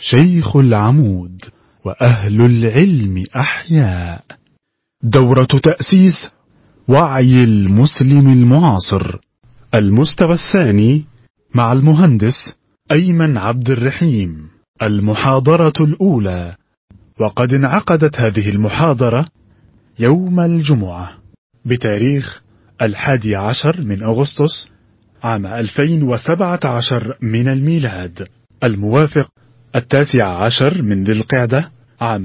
شيخ العمود وأهل العلم أحياء دورة تأسيس وعي المسلم المعاصر المستوى الثاني مع المهندس أيمن عبد الرحيم المحاضرة الأولى وقد انعقدت هذه المحاضرة يوم الجمعة بتاريخ الحادي عشر من أغسطس عام 2017 من الميلاد الموافق التاسع عشر من ذي القعدة عام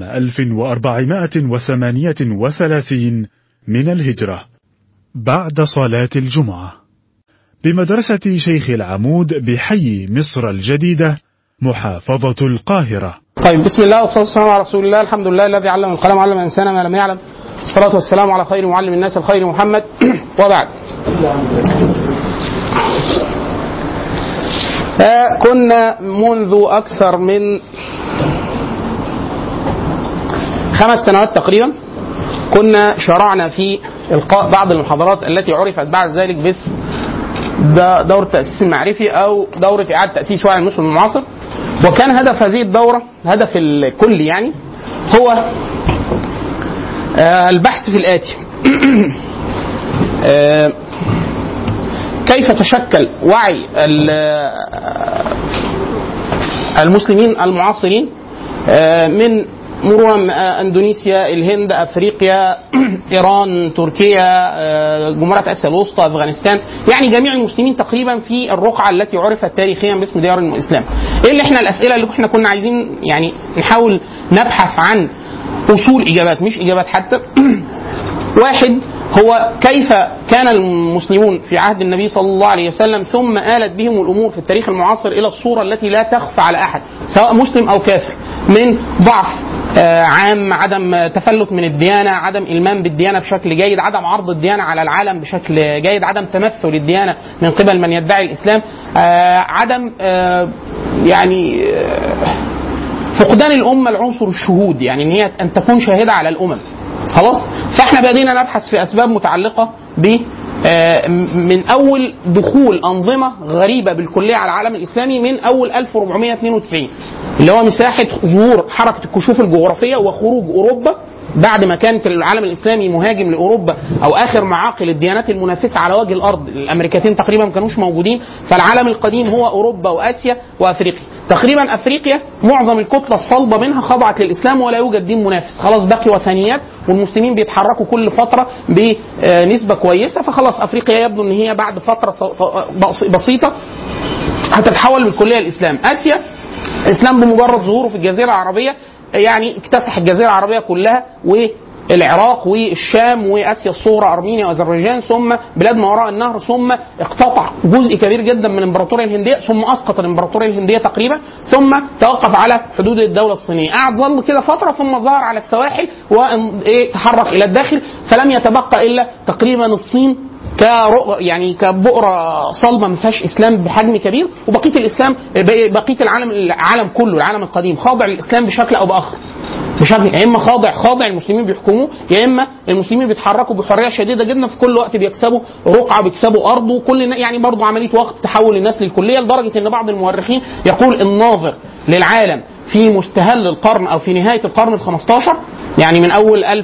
1438 من الهجرة بعد صلاة الجمعة بمدرسة شيخ العمود بحي مصر الجديدة محافظة القاهرة طيب بسم الله والصلاة والسلام على رسول الله الحمد لله الذي علم القلم علم الإنسان ما لم يعلم الصلاة والسلام على خير معلم الناس الخير محمد وبعد آه كنا منذ أكثر من خمس سنوات تقريبا كنا شرعنا في إلقاء بعض المحاضرات التي عرفت بعد ذلك باسم دورة التأسيس المعرفي أو دورة إعادة تأسيس وعي المسلم المعاصر وكان هدف هذه الدورة هدف الكل يعني هو آه البحث في الآتي آه كيف تشكل وعي المسلمين المعاصرين من مرورا اندونيسيا الهند افريقيا ايران تركيا جمهوريه اسيا الوسطى افغانستان يعني جميع المسلمين تقريبا في الرقعه التي عرفت تاريخيا باسم ديار الاسلام ايه اللي احنا الاسئله اللي احنا كنا عايزين يعني نحاول نبحث عن اصول اجابات مش اجابات حتى واحد هو كيف كان المسلمون في عهد النبي صلى الله عليه وسلم ثم آلت بهم الأمور في التاريخ المعاصر إلى الصورة التي لا تخفى على أحد سواء مسلم أو كافر من ضعف عام عدم تفلت من الديانة عدم إلمام بالديانة بشكل جيد عدم عرض الديانة على العالم بشكل جيد عدم تمثل الديانة من قبل من يدعي الإسلام عدم يعني فقدان الأمة العنصر الشهود يعني إن هي أن تكون شاهدة على الأمم خلاص فاحنا بدينا نبحث في اسباب متعلقه ب من اول دخول انظمه غريبه بالكليه على العالم الاسلامي من اول 1492 اللي هو مساحه ظهور حركه الكشوف الجغرافيه وخروج اوروبا بعد ما كانت العالم الاسلامي مهاجم لاوروبا او اخر معاقل الديانات المنافسه على وجه الارض الامريكتين تقريبا ما كانوش موجودين فالعالم القديم هو اوروبا واسيا وافريقيا تقريبا افريقيا معظم الكتله الصلبه منها خضعت للاسلام ولا يوجد دين منافس خلاص بقي وثنيات والمسلمين بيتحركوا كل فتره بنسبه كويسه فخلاص افريقيا يبدو ان هي بعد فتره بسيطه هتتحول بالكليه الاسلام اسيا الاسلام بمجرد ظهوره في الجزيره العربيه يعني اكتسح الجزيره العربيه كلها والعراق والشام واسيا الصغرى ارمينيا واذربيجان ثم بلاد ما وراء النهر ثم اقتطع جزء كبير جدا من الامبراطوريه الهنديه ثم اسقط الامبراطوريه الهنديه تقريبا ثم توقف على حدود الدوله الصينيه قعد ظل كده فتره ثم ظهر على السواحل وتحرك الى الداخل فلم يتبقى الا تقريبا الصين كرؤ يعني كبؤره صلبه ما فيهاش اسلام بحجم كبير وبقيه الاسلام بقيه العالم العالم كله العالم القديم خاضع للاسلام بشكل او باخر بشكل يا اما خاضع خاضع المسلمين بيحكموه يا اما المسلمين بيتحركوا بحريه شديده جدا في كل وقت بيكسبوا رقعه بيكسبوا ارض وكل يعني برضه عمليه وقت تحول الناس للكليه لدرجه ان بعض المؤرخين يقول الناظر للعالم في مستهل القرن او في نهايه القرن ال 15 يعني من اول 1000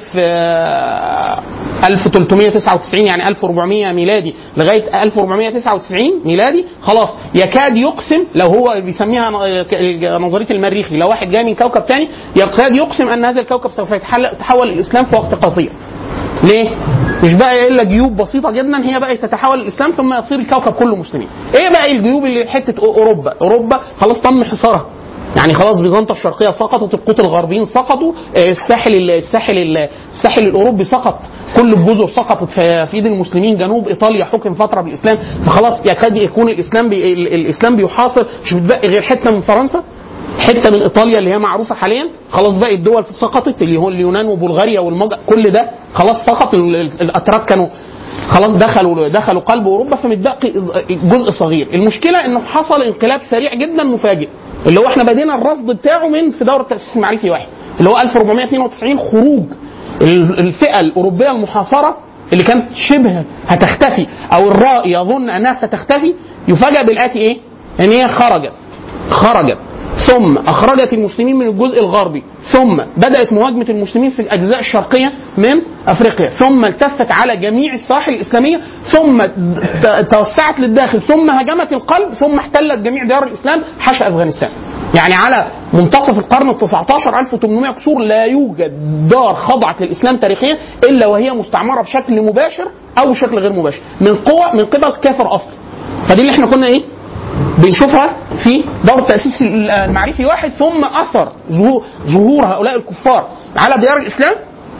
1399 يعني 1400 ميلادي لغايه 1499 ميلادي خلاص يكاد يقسم لو هو بيسميها نظريه المريخي لو واحد جاي من كوكب ثاني يكاد يقسم ان هذا الكوكب سوف يتحول الاسلام في وقت قصير. ليه؟ مش بقى الا جيوب بسيطه جدا هي بقت تتحول الاسلام ثم يصير الكوكب كله مسلمين. ايه بقى الجيوب اللي حته اوروبا؟ اوروبا خلاص تم حصارها يعني خلاص بيزنطة الشرقية سقطت القوط الغربيين سقطوا الساحل الساحل الساحل الأوروبي سقط كل الجزر سقطت في ايد المسلمين جنوب ايطاليا حكم فتره بالاسلام فخلاص يكاد يكون الاسلام بي الاسلام بيحاصر مش بتبقي غير حته من فرنسا حته من ايطاليا اللي هي معروفه حاليا خلاص باقي الدول سقطت اللي هو اليونان وبلغاريا والمجر كل ده خلاص سقط الاتراك كانوا خلاص دخلوا دخلوا قلب اوروبا فمتبقي جزء صغير المشكله انه حصل انقلاب سريع جدا مفاجئ اللي هو احنا بدينا الرصد بتاعه من في دوره التاسيس المعرفي واحد اللي هو 1492 خروج الفئه الاوروبيه المحاصره اللي كانت شبه هتختفي او الرائي يظن انها ستختفي يفاجأ بالاتي ايه؟ ان هي خرجت خرجت ثم اخرجت المسلمين من الجزء الغربي ثم بدات مهاجمه المسلمين في الاجزاء الشرقيه من افريقيا ثم التفت على جميع السواحل الاسلاميه ثم ت- توسعت للداخل ثم هاجمت القلب ثم احتلت جميع ديار الاسلام حاشا افغانستان يعني على منتصف القرن ال 19 1800 كسور لا يوجد دار خضعت للاسلام تاريخيا الا وهي مستعمره بشكل مباشر او بشكل غير مباشر من قوى من قبل كافر اصلي فدي اللي احنا كنا ايه بنشوفها في دور التأسيس المعرفي واحد ثم أثر ظهور, ظهور هؤلاء الكفار على ديار الإسلام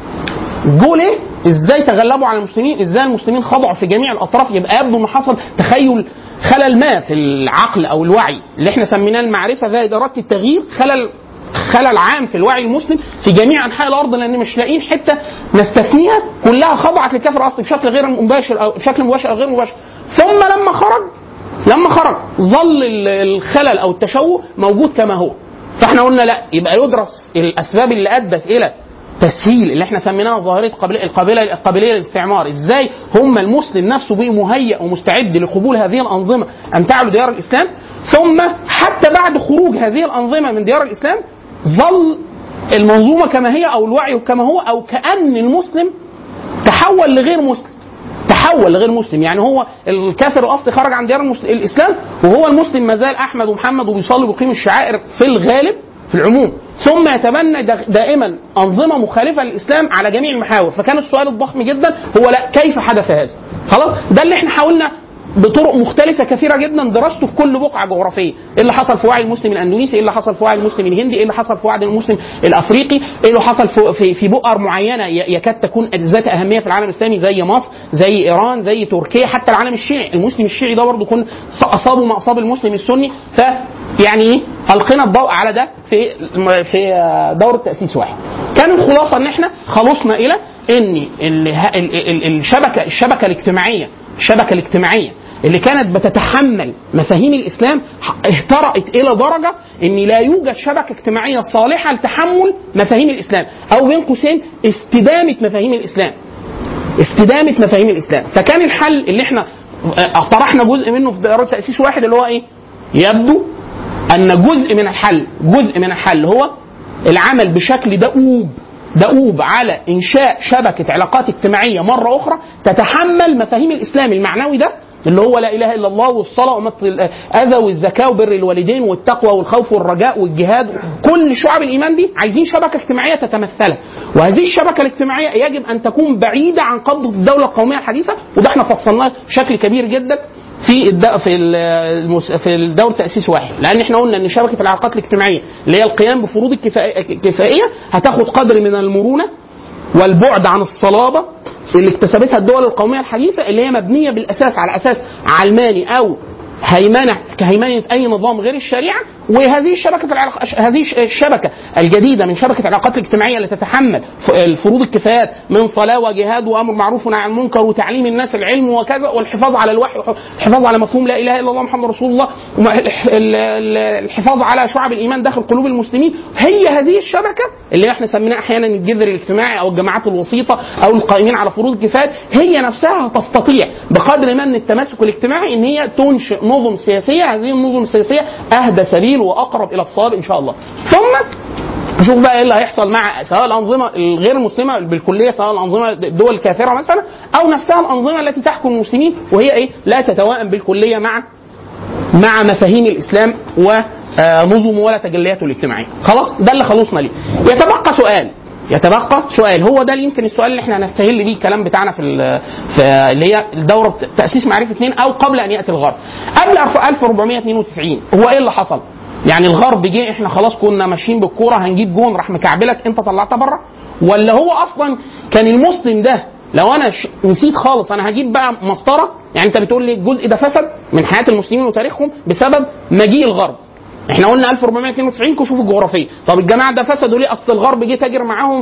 جو ليه؟ ازاي تغلبوا على المسلمين؟ ازاي المسلمين خضعوا في جميع الاطراف؟ يبقى يبدو انه حصل تخيل خلل ما في العقل او الوعي اللي احنا سميناه المعرفه ذات اراده التغيير خلل خلل عام في الوعي المسلم في جميع انحاء الارض لان مش لاقيين حته نستثنيها كلها خضعت للكافر اصلي بشكل غير مباشر او بشكل مباشر او غير مباشر ثم لما خرج لما خرج ظل ال- الخلل او التشوه موجود كما هو فاحنا قلنا لا يبقى يدرس الاسباب اللي ادت الى تسهيل اللي احنا سميناها ظاهره قابل- القابله القابليه للاستعمار ازاي هم المسلم نفسه بقي مهيئ ومستعد لقبول هذه الانظمه ان تعلو ديار الاسلام ثم حتى بعد خروج هذه الانظمه من ديار الاسلام ظل المنظومه كما هي او الوعي كما هو او كان المسلم تحول لغير مسلم تحول لغير مسلم يعني هو الكافر الاصلي خرج عن ديار المسل... الاسلام وهو المسلم ما زال احمد ومحمد وبيصلي وبيقيم الشعائر في الغالب في العموم ثم يتبنى دا- دائما انظمه مخالفه للاسلام على جميع المحاور فكان السؤال الضخم جدا هو لا كيف حدث هذا خلاص ده اللي احنا حاولنا بطرق مختلفه كثيره جدا دراسته في كل بقعه جغرافيه ايه اللي حصل في وعي المسلم الاندونيسي ايه اللي حصل في وعي المسلم الهندي ايه اللي حصل في وعي المسلم الافريقي ايه اللي حصل في في, في بؤر معينه ي- يكاد تكون ذات اهميه في العالم الاسلامي زي مصر زي ايران زي تركيا حتى العالم الشيعي المسلم الشيعي ده برضه كن اصابه ما اصاب المسلم السني ف يعني ايه القينا الضوء على ده في في دوره تاسيس واحد كان الخلاصه ان احنا خلصنا الى ان ال- ال- ال- الشبكه الشبكه الاجتماعيه الشبكه الاجتماعيه اللي كانت بتتحمل مفاهيم الاسلام اهترأت الى درجه ان لا يوجد شبكه اجتماعيه صالحه لتحمل مفاهيم الاسلام او بين قوسين استدامه مفاهيم الاسلام استدامه مفاهيم الاسلام فكان الحل اللي احنا اه، طرحنا جزء منه في دائره تاسيس واحد اللي هو ايه يبدو ان جزء من الحل جزء من الحل هو العمل بشكل دؤوب دؤوب على انشاء شبكه علاقات اجتماعيه مره اخرى تتحمل مفاهيم الاسلام المعنوي ده اللي هو لا اله الا الله والصلاه ومطل الاذى والزكاه وبر الوالدين والتقوى والخوف والرجاء والجهاد كل شعب الايمان دي عايزين شبكه اجتماعيه تتمثلها وهذه الشبكه الاجتماعيه يجب ان تكون بعيده عن قبضه الدوله القوميه الحديثه وده احنا فصلناه بشكل كبير جدا في الد... في المس... في الدور تاسيس واحد لان احنا قلنا ان شبكه العلاقات الاجتماعيه اللي هي القيام بفروض الكفا- الكفائيه هتاخد قدر من المرونه والبعد عن الصلابه اللي اكتسبتها الدول القوميه الحديثه اللي هي مبنيه بالاساس على اساس علماني او هيمنه كهيمنه اي نظام غير الشريعه وهذه الشبكه العلاق... هذه الشبكه الجديده من شبكه العلاقات الاجتماعيه اللي تتحمل ف- الفروض الكفايات من صلاه وجهاد وامر معروف ونهي عن المنكر وتعليم الناس العلم وكذا والحفاظ على الوحي والحفاظ على مفهوم لا اله الا الله محمد رسول الله وما- الح- ال- ال- الحفاظ على شعب الايمان داخل قلوب المسلمين هي هذه الشبكه اللي احنا سميناها احيانا الجذر الاجتماعي او الجماعات الوسيطه او القائمين على فروض الكفايات هي نفسها تستطيع بقدر ما من التماسك الاجتماعي ان هي تنشئ نظم سياسيه هذه النظم السياسيه اهدى سبيل واقرب الى الصواب ان شاء الله ثم نشوف بقى ايه اللي هيحصل مع سواء الانظمه الغير مسلمه بالكليه سواء الانظمه الدول الكافره مثلا او نفسها الانظمه التي تحكم المسلمين وهي ايه لا تتوائم بالكليه مع مع مفاهيم الاسلام ونظمه ولا تجلياته الاجتماعيه خلاص ده اللي خلصنا ليه يتبقى سؤال يتبقى سؤال هو ده اللي يمكن السؤال اللي احنا هنستهل بيه الكلام بتاعنا في, ال- في اللي هي الدوره تاسيس معرفه اثنين او قبل ان ياتي الغرب قبل 1492 هو ايه اللي حصل يعني الغرب جه احنا خلاص كنا ماشيين بالكوره هنجيب جون راح مكعبلك انت طلعتها بره ولا هو اصلا كان المسلم ده لو انا ش- نسيت خالص انا هجيب بقى مسطره يعني انت بتقول لي الجزء ده فسد من حياه المسلمين وتاريخهم بسبب مجيء الغرب احنا قلنا 1492 كشوف الجغرافيه طب الجماعه ده فسدوا ليه اصل الغرب جه تاجر معاهم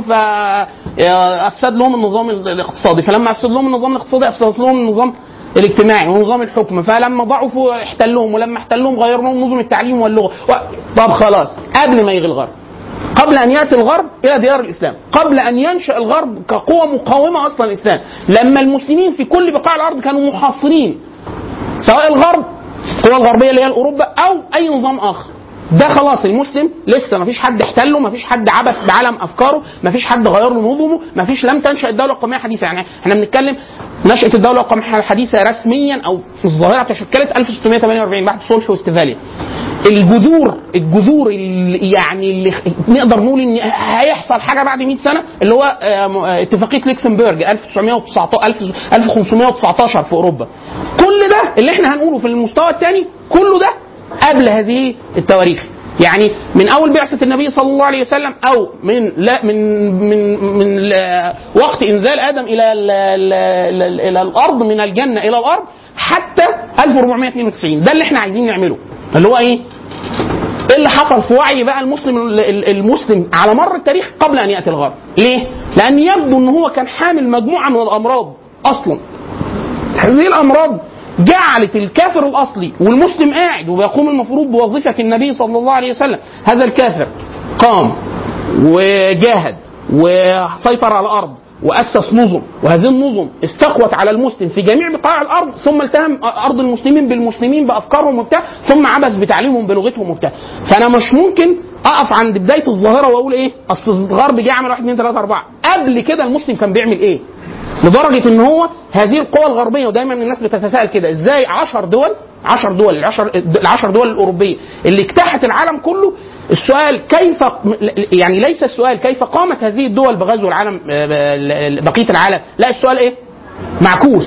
فافسد لهم النظام الاقتصادي فلما افسد لهم النظام الاقتصادي افسد لهم النظام الاجتماعي ونظام الحكم فلما ضعفوا احتلوهم ولما احتلوهم غير لهم نظم التعليم واللغه و... طب خلاص قبل ما يجي الغرب قبل ان ياتي الغرب الى ديار الاسلام قبل ان ينشا الغرب كقوه مقاومه اصلا الاسلام لما المسلمين في كل بقاع الارض كانوا محاصرين سواء الغرب القوى الغربيه اللي هي اوروبا او اي نظام اخر ده خلاص المسلم لسه ما فيش حد احتله ما فيش حد عبث بعالم افكاره ما فيش حد غير له نظمه ما فيش لم تنشا الدوله القوميه الحديثه يعني احنا بنتكلم نشاه الدوله القوميه الحديثه رسميا او الظاهره تشكلت 1648 بعد صلح واستفاليا الجذور الجذور اللي يعني اللي نقدر نقول ان هيحصل حاجه بعد 100 سنه اللي هو آه، م- آه، اتفاقيه ليكسمبرج 1919 1519 في اوروبا كل ده اللي احنا هنقوله في المستوى الثاني كله ده قبل هذه التواريخ يعني من اول بعثه النبي صلى الله عليه وسلم او من لا من من من لا- وقت انزال ادم الى ال- ال- ال- الى الارض من الجنه الى الارض حتى 1492 ده اللي احنا عايزين نعمله اللي هو ايه؟ ايه اللي حصل في وعي بقى المسلم المسلم على مر التاريخ قبل ان ياتي الغرب ليه لان يبدو ان هو كان حامل مجموعه من الامراض اصلا هذه الامراض جعلت الكافر الاصلي والمسلم قاعد وبيقوم المفروض بوظيفه النبي صلى الله عليه وسلم هذا الكافر قام وجاهد وسيطر على الارض واسس نظم وهذه النظم استقوت على المسلم في جميع بقاع الارض ثم التهم ارض المسلمين بالمسلمين بافكارهم وبتاع ثم عبث بتعليمهم بلغتهم وبتاع فانا مش ممكن اقف عند بدايه الظاهره واقول ايه اصل الغرب جه عمل 1 2 3 4 قبل كده المسلم كان بيعمل ايه لدرجه ان هو هذه القوى الغربيه ودايما الناس بتتساءل كده ازاي 10 دول 10 دول العشر العشر دول الاوروبيه اللي اجتاحت العالم كله السؤال كيف يعني ليس السؤال كيف قامت هذه الدول بغزو العالم بقيه العالم لا السؤال ايه معكوس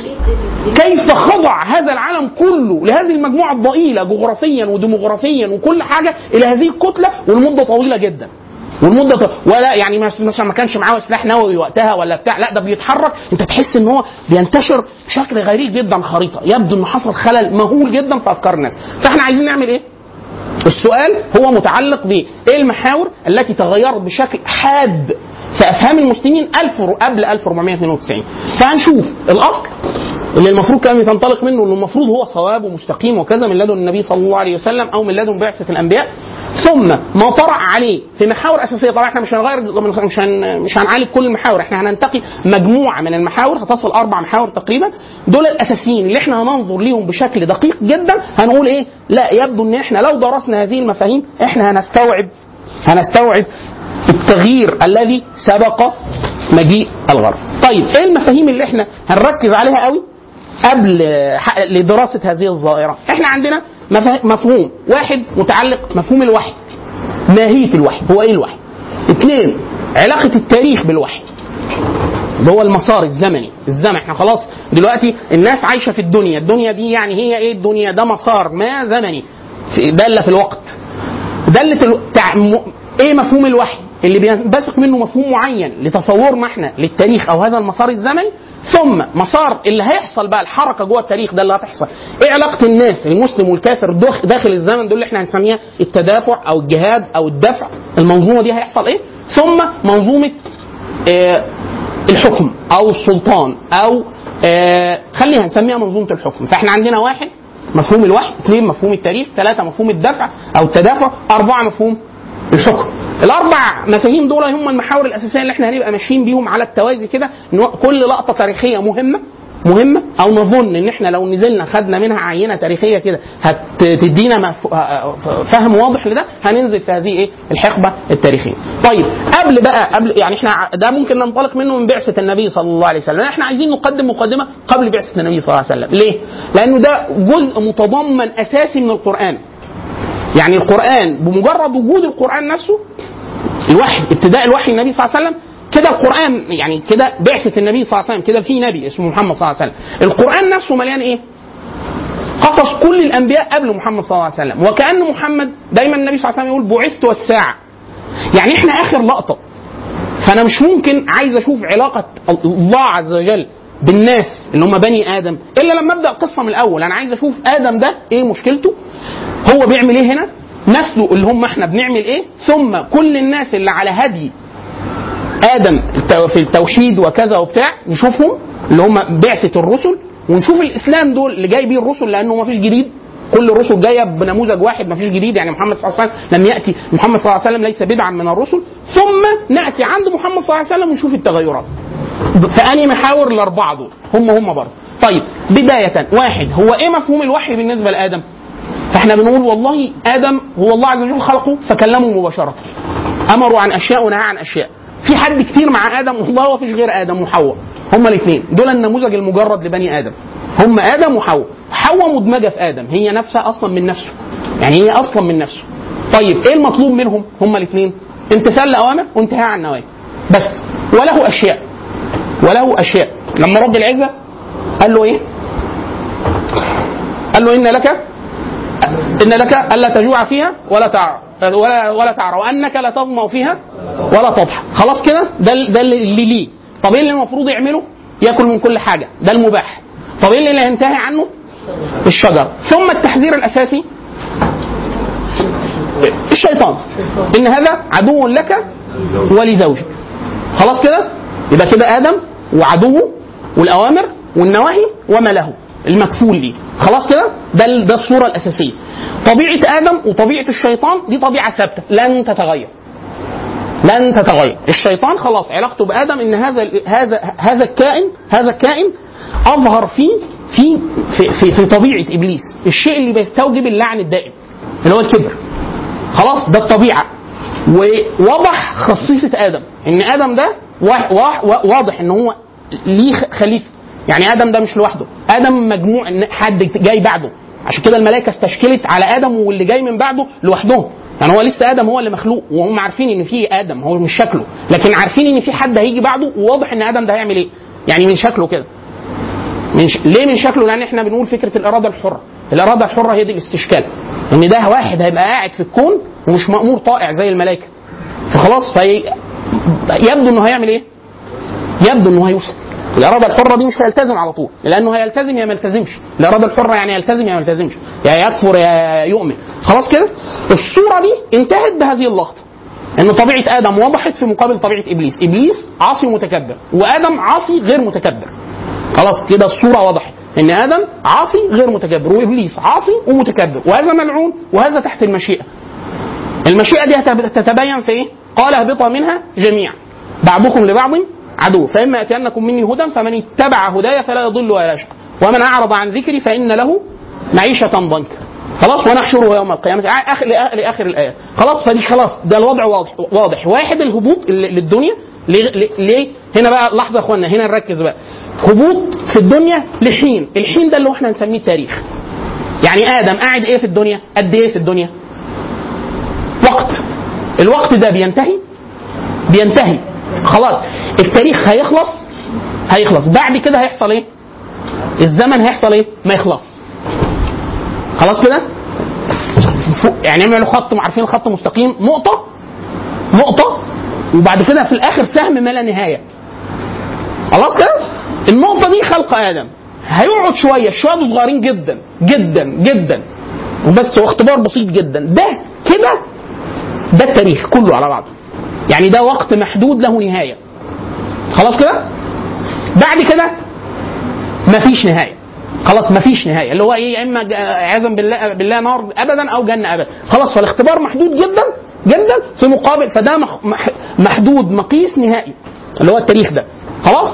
كيف خضع هذا العالم كله لهذه المجموعه الضئيله جغرافيا وديموغرافيا وكل حاجه الى هذه الكتله ولمده طويله جدا والمده ط... ولا يعني مش- مثلا ما كانش معاه سلاح نووي وقتها ولا بتاع لا ده بيتحرك انت تحس ان هو بينتشر بشكل غريب جدا خريطه يبدو ان حصل خلل مهول جدا في افكار الناس فاحنا عايزين نعمل ايه؟ السؤال هو متعلق بايه المحاور التي تغيرت بشكل حاد في افهام المسلمين ألف قبل 1492 فهنشوف الاصل اللي المفروض كان تنطلق منه اللي المفروض هو صواب ومستقيم وكذا من لدن النبي صلى الله عليه وسلم او من لدن بعثه الانبياء ثم ما طرأ عليه في محاور اساسيه طبعا احنا مش هنغير مش هن مش هنعالج كل المحاور احنا هننتقي مجموعه من المحاور هتصل اربع محاور تقريبا دول الاساسيين اللي احنا هننظر ليهم بشكل دقيق جدا هنقول ايه لا يبدو ان احنا لو درسنا هذه المفاهيم احنا هنستوعب هنستوعب التغيير الذي سبق مجيء الغرب طيب ايه المفاهيم اللي احنا هنركز عليها قوي قبل ح- لدراسه هذه الظاهره احنا عندنا مفه- مفهوم واحد متعلق مفهوم الوحي ماهيه الوحي هو ايه الوحي اثنين علاقه التاريخ بالوحي اللي هو المسار الزمني الزمن احنا خلاص دلوقتي الناس عايشه في الدنيا الدنيا دي يعني هي ايه الدنيا ده مسار ما زمني في داله في الوقت دلة الو... تع... م... ايه مفهوم الوحي اللي بينبثق منه مفهوم معين لتصورنا احنا للتاريخ او هذا المسار الزمني ثم مسار اللي هيحصل بقى الحركه جوه التاريخ ده اللي هتحصل ايه علاقه الناس المسلم والكافر دخ- داخل الزمن دول اللي احنا هنسميها التدافع او الجهاد او الدفع المنظومه دي هيحصل ايه ثم منظومه آه الحكم او السلطان او آه خليها نسميها منظومه الحكم فاحنا عندنا واحد مفهوم الوحي اثنين مفهوم التاريخ ثلاثة مفهوم الدفع أو التدافع أربعة مفهوم الحكم الأربع مفاهيم دول هم المحاور الأساسية اللي احنا هنبقى ماشيين بيهم على التوازي كده إن هو كل لقطة تاريخية مهمة مهمة أو نظن إن احنا لو نزلنا خدنا منها عينة تاريخية كده هتدينا مف- فهم واضح لده هننزل في هذه ايه الحقبة التاريخية. طيب قبل بقى قبل يعني احنا ع- ده ممكن ننطلق منه من بعثة النبي صلى الله عليه وسلم، احنا عايزين نقدم مقدمة قبل بعثة النبي صلى الله عليه وسلم، ليه؟ لأنه ده جزء متضمن أساسي من القرآن. يعني القرآن بمجرد وجود القرآن نفسه الوحي ابتداء الوحي النبي صلى الله عليه وسلم كده القرآن يعني كده بعثة النبي صلى الله عليه وسلم كده في نبي اسمه محمد صلى الله عليه وسلم القرآن نفسه مليان ايه؟ قصص كل الانبياء قبل محمد صلى الله عليه وسلم وكأن محمد دايما النبي صلى الله عليه وسلم يقول بعثت والساعة يعني احنا اخر لقطة فانا مش ممكن عايز اشوف علاقة الله عز وجل بالناس اللي هم بني ادم الا لما ابدا القصه من الاول انا عايز اشوف ادم ده ايه مشكلته هو بيعمل ايه هنا نسله اللي هم احنا بنعمل ايه ثم كل الناس اللي على هدي ادم التو- في التوحيد وكذا وبتاع نشوفهم اللي هم بعثه الرسل ونشوف الاسلام دول اللي جاي بيه الرسل لانه ما فيش جديد كل الرسل جايه بنموذج واحد ما فيش جديد يعني محمد صلى الله عليه وسلم لم ياتي محمد صلى الله عليه وسلم ليس بدعا من الرسل ثم ناتي عند محمد صلى الله عليه وسلم ونشوف التغيرات فاني محاور الاربعه دول هم هم برضه طيب بدايه واحد هو ايه مفهوم الوحي بالنسبه لادم فاحنا بنقول والله ادم هو الله عز وجل خلقه فكلمه مباشره امروا عن اشياء ونهى عن اشياء في حد كتير مع ادم والله هو فيش غير ادم وحواء هما الاثنين دول النموذج المجرد لبني ادم هم ادم وحواء حواء مدمجه في ادم هي نفسها اصلا من نفسه يعني هي اصلا من نفسه طيب ايه المطلوب منهم هما الاثنين امتثال لاوامر وانتهاء عن نواهي بس وله اشياء وله اشياء لما رب العزه قال له ايه قال له ان لك ان لك الا تجوع فيها ولا تعرى ولا ولا تعرى وانك لا تظمأ فيها ولا تضحى خلاص كده ده ده اللي ليه طب ايه اللي المفروض يعمله ياكل من كل حاجه ده المباح طب ايه اللي هينتهي عنه الشجر ثم التحذير الاساسي الشيطان ان هذا عدو لك ولزوجك خلاص كده يبقى كده ادم وعدوه والاوامر والنواهي وما له المكفول ليه خلاص كده ده ال- ده الصوره الاساسيه طبيعه ادم وطبيعه الشيطان دي طبيعه ثابته لن تتغير لن تتغير الشيطان خلاص علاقته بادم ان هذا ال- هذا هذا الكائن هذا الكائن اظهر فيه في في في, في طبيعه ابليس الشيء اللي بيستوجب اللعن الدائم اللي هو الكبر خلاص ده الطبيعه ووضح خصيصه ادم ان ادم ده واح- واح- واضح ان هو ليه خ- خليفه يعني ادم ده مش لوحده ادم مجموع ان حد جاي بعده عشان كده الملائكه استشكلت على ادم واللي جاي من بعده لوحدهم يعني هو لسه ادم هو اللي مخلوق وهم عارفين ان في ادم هو مش شكله لكن عارفين ان في حد هيجي بعده وواضح ان ادم ده هيعمل ايه يعني من شكله كده من ش... ليه من شكله؟ لان احنا بنقول فكره الاراده الحره، الاراده الحره هي دي الاستشكال، ان ده واحد هيبقى قاعد في الكون ومش مامور طائع زي الملائكه. فخلاص في يبدو انه هيعمل ايه؟ يبدو انه هيوصل. الاراده الحره دي مش هيلتزم على طول، لانه هيلتزم يا ما يلتزمش، الاراده الحره يعني يلتزم يا ما يلتزمش، يا يكفر يا يؤمن، خلاص كده؟ الصوره دي انتهت بهذه اللقطه. ان طبيعه ادم وضحت في مقابل طبيعه ابليس، ابليس عاصي ومتكبر، وادم عاصي غير متكبر. خلاص كده الصوره وضحت ان ادم عاصي غير متكبر وابليس عاصي ومتكبر وهذا ملعون وهذا تحت المشيئه المشيئه دي هتب- تتبين في ايه قال اهبطا منها جميعا بعضكم لبعض عدو فاما ياتينكم مني هدى فمن اتبع هداي فلا يضل ولا يشقى ومن اعرض عن ذكري فان له معيشه ضنكا خلاص ونحشره يوم القيامه اخر لاخر الايات خلاص فدي خلاص ده الوضع واضح واضح واحد الهبوط ل- للدنيا ليه, ليه- ليه هنا بقى لحظه يا اخوانا هنا نركز بقى هبوط في الدنيا لحين الحين ده اللي هو احنا نسميه التاريخ يعني ادم قاعد ايه في الدنيا قد ايه في الدنيا وقت الوقت ده بينتهي بينتهي خلاص التاريخ هيخلص هيخلص بعد كده هيحصل ايه الزمن هيحصل ايه ما يخلص خلاص كده فوق- يعني يعملوا خط عارفين الخط مستقيم نقطه نقطه وبعد كده في الاخر سهم ما لا نهايه خلاص كده النقطه دي خلق ادم هيقعد شويه شويه صغيرين جدا جدا جدا وبس هو اختبار بسيط جدا ده كده ده التاريخ كله على بعضه يعني ده وقت محدود له نهايه خلاص كده بعد كده مفيش نهايه خلاص مفيش نهايه اللي هو ايه يا اما ج- عياذا بالله بالله نار ابدا او جنه ابدا خلاص فالاختبار محدود جدا جدا في مقابل فده مح- مح- محدود مقيس نهائي اللي هو التاريخ ده خلاص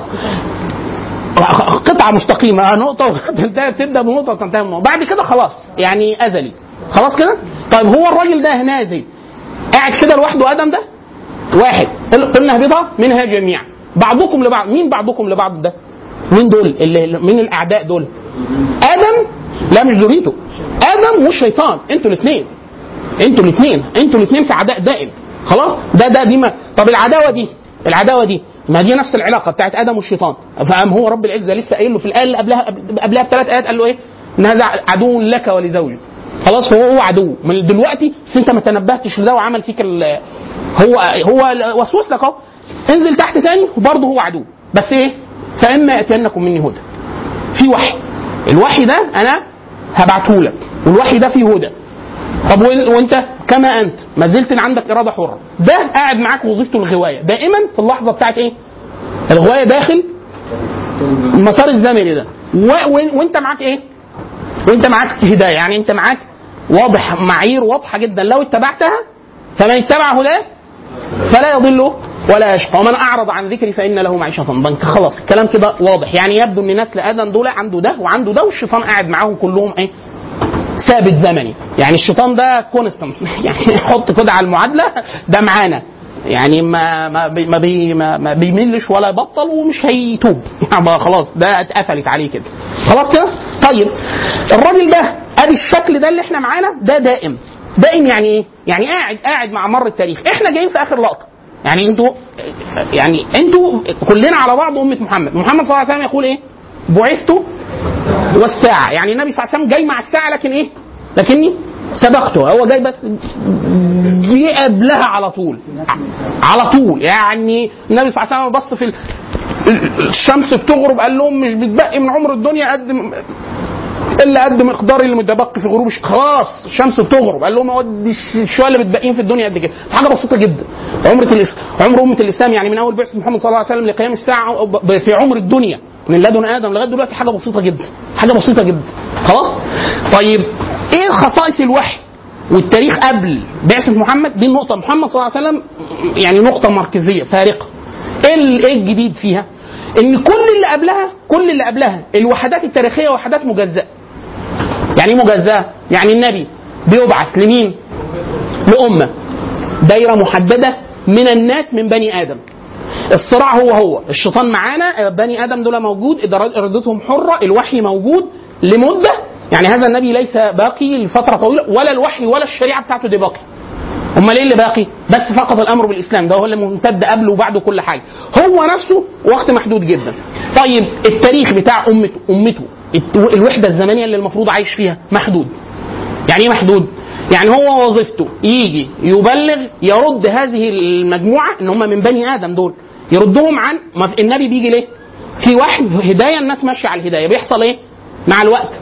قطعه مستقيمه نقطه وتنتهي تبدا بنقطه وتنتهي بنقطه بعد كده خلاص يعني ازلي خلاص كده طيب هو الراجل ده نازل قاعد كده لوحده ادم ده واحد قل- قلنا اهبطها منها جميعا بعضكم لبعض مين بعضكم لبعض ده مين دول اللي مين الاعداء دول ادم لا مش ذريته ادم والشيطان انتوا الاثنين انتوا الاثنين انتوا الاثنين في عداء دائم خلاص ده ده دي ما طب العداوه دي العداوه دي ما دي نفس العلاقه بتاعت ادم والشيطان فقام هو رب العزه لسه قايل له في الايه اللي قبلها قبلها بثلاث ايات قال له ايه؟ ان هذا عدو لك ولزوجك خلاص فهو هو عدو من دلوقتي بس انت ما تنبهتش لده وعمل فيك ال- هو هو وسوس لك اهو انزل تحت تاني وبرضه هو عدو بس ايه؟ فاما ياتينكم مني هدى في وحي الوحي ده انا هبعته لك والوحي ده فيه هدى طب وإن- وانت كما انت ما زلت عندك اراده حره ده قاعد معاك وظيفته الغوايه دائما في اللحظه بتاعت ايه الغوايه داخل المسار الزمني ده و... و... وانت معاك ايه وانت معاك هدايه يعني انت معاك واضح معايير واضحه جدا لو اتبعتها فمن اتبع هداه فلا يضل ولا يشقى ومن اعرض عن ذكري فان له معيشه ضنكا خلاص الكلام كده واضح يعني يبدو ان نسل ادم دول عنده ده وعنده ده والشيطان قاعد معاهم كلهم ايه ثابت زمني يعني الشيطان ده كونستنت يعني حط كده على المعادله ده معانا يعني ما ما بي ما, بي ما, ما بيملش ولا يبطل ومش هيتوب يعني بقى خلاص ده اتقفلت عليه كده خلاص كده طيب الراجل ده ادي الشكل ده اللي احنا معانا ده دائم دائم يعني ايه يعني قاعد قاعد مع مر التاريخ احنا جايين في اخر لقطه يعني انتوا يعني انتوا كلنا على بعض امه محمد محمد صلى الله عليه وسلم يقول ايه بعثت والساعه يعني النبي صلى الله عليه وسلم جاي مع الساعه لكن ايه لكني سبقته هو جاي بس جه قبلها على طول على طول يعني النبي صلى الله عليه وسلم بص في ال- الشمس بتغرب قال لهم مش بتبقي من عمر الدنيا قد م- الا قد مقدار اللي متبقي في غروب الش- خلاص الشمس بتغرب قال لهم اودي الش- شويه اللي متبقيين في الدنيا قد كده حاجه بسيطه جدا عمره الإس... عمر امه الاسلام يعني من اول بعثه محمد صلى الله عليه وسلم لقيام الساعه ب- في عمر الدنيا من لدن ادم لغايه دلوقتي حاجه بسيطه جدا حاجه بسيطه جدا خلاص طيب ايه خصائص الوحي والتاريخ قبل بعثه محمد دي النقطه محمد صلى الله عليه وسلم يعني نقطه مركزيه فارقه ايه ال- ايه الجديد فيها ان كل اللي قبلها كل اللي قبلها الوحدات التاريخيه وحدات مجزاه يعني ايه مجزاه يعني النبي بيبعث لمين لامه دايره محدده من الناس من بني ادم الصراع هو هو الشيطان معانا بني ادم دول موجود إدارات- ارادتهم حره الوحي موجود لمده يعني هذا النبي ليس باقي لفتره طويله ولا الوحي ولا الشريعه بتاعته دي باقي امال ايه اللي باقي؟ بس فقط الامر بالاسلام ده هو اللي ممتد قبله وبعده كل حاجه. هو نفسه وقت محدود جدا. طيب التاريخ بتاع امته امته الت- الوحده الزمنيه اللي المفروض عايش فيها محدود. يعني ايه محدود؟ يعني هو وظيفته يجي يبلغ يرد هذه المجموعه ان هم من بني ادم دول يردهم عن ما في- النبي بيجي ليه؟ في وحي هدايه الناس ماشيه على الهدايه بيحصل ايه؟ مع الوقت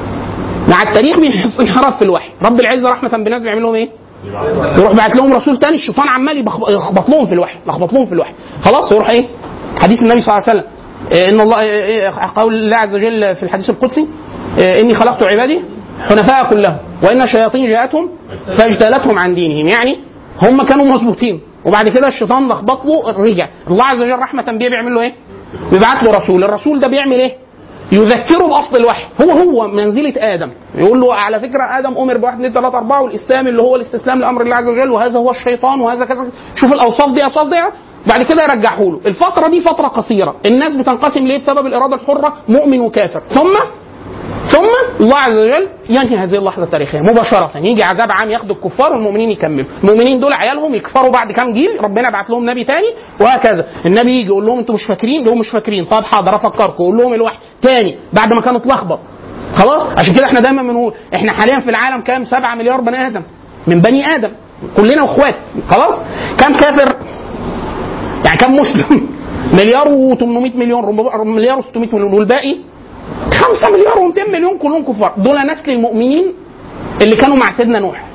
مع التاريخ بيحصل انحراف في الوحي رب العزه رحمه بالناس بيعمل لهم ايه؟ يروح بعت لهم رسول تاني الشيطان عمال يبخ- يخبط لهم في الوحي يخبط لهم في الوحي خلاص يروح ايه حديث النبي صلى الله عليه وسلم إيه ان الله إيه إيه قول الله عز وجل في الحديث القدسي إيه اني خلقت عبادي حنفاء كلهم وان الشياطين جاءتهم فاجتالتهم عن دينهم يعني هم كانوا مظبوطين وبعد كده الشيطان لخبط له رجع الله عز وجل رحمه بيه بيعمل له ايه بيبعت له رسول الرسول ده بيعمل ايه يذكره باصل الوحي هو هو منزله ادم يقول له على فكره ادم امر بواحد اثنين ثلاثه اربعه والاسلام اللي هو الاستسلام لامر الله عز وجل وهذا هو الشيطان وهذا كذا شوف الاوصاف دي اوصاف دي بعد كده يرجعه له الفتره دي فتره قصيره الناس بتنقسم ليه بسبب الاراده الحره مؤمن وكافر ثم ثم الله عز وجل ينهي هذه اللحظه التاريخيه مباشره يجي عذاب عام ياخد الكفار والمؤمنين يكملوا المؤمنين دول عيالهم يكفروا بعد كام جيل ربنا يبعت لهم نبي تاني وهكذا النبي يجي يقول لهم انتوا مش فاكرين يقولوا مش فاكرين طب حاضر افكركم يقول لهم الوحي تاني بعد ما كان اتلخبط خلاص عشان كده احنا دايما بنقول احنا حاليا في العالم كام 7 مليار بني ادم من بني ادم كلنا اخوات خلاص كام كافر يعني كم مسلم مليار و800 مليون ربع- مليار و600 مليون والباقي 5 مليار و200 مليون كلهم كفار دول نسل المؤمنين اللي كانوا مع سيدنا نوح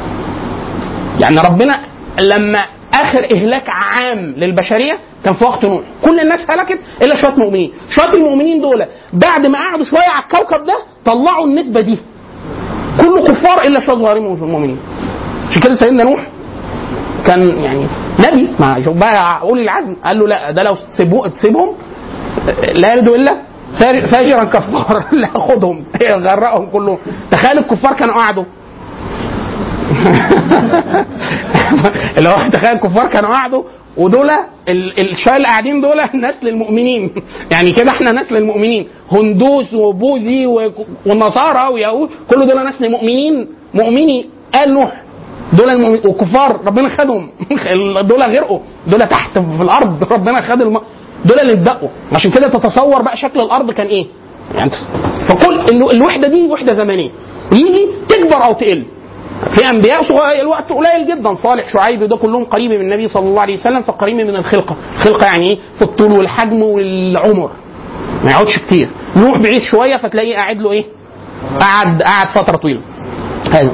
يعني ربنا لما اخر اهلاك عام للبشريه كان في وقت نوح كل الناس هلكت الا شويه مؤمنين شويه المؤمنين دول بعد ما قعدوا شويه على الكوكب ده طلعوا النسبه دي كله كفار الا شويه صغيرين من المؤمنين عشان كده سيدنا نوح كان يعني نبي ما شوف بقى اولي العزم قال له لا ده لو تسيبوه تسيبهم لا يلدوا الا فار- فاجرا كفارا لا خدهم غرقهم كلهم تخيل الكفار كانوا قعدوا اللي هو تخيل الكفار كانوا قعدوا ودول ال- الشويه اللي قاعدين دول نسل المؤمنين يعني كده احنا نسل المؤمنين هندوس وبوذي و- ونصارى ويهود كل دول نسل مؤمنين مؤمني قال نوح دول المؤمنين والكفار ربنا خدهم دول غرقوا دول تحت في الارض ربنا خد الم... دول اللي اتبقوا عشان كده تتصور بقى شكل الارض كان ايه يعني فكل ال- الوحده دي وحده زمنيه يجي تكبر او تقل في انبياء صغير الوقت قليل جدا صالح شعيب ده كلهم قريب من النبي صلى الله عليه وسلم فقريب من الخلقه الخلقه يعني ايه في الطول والحجم والعمر ما يقعدش كتير نوح بعيد شويه فتلاقيه قاعد له ايه قعد قعد فتره طويله هذا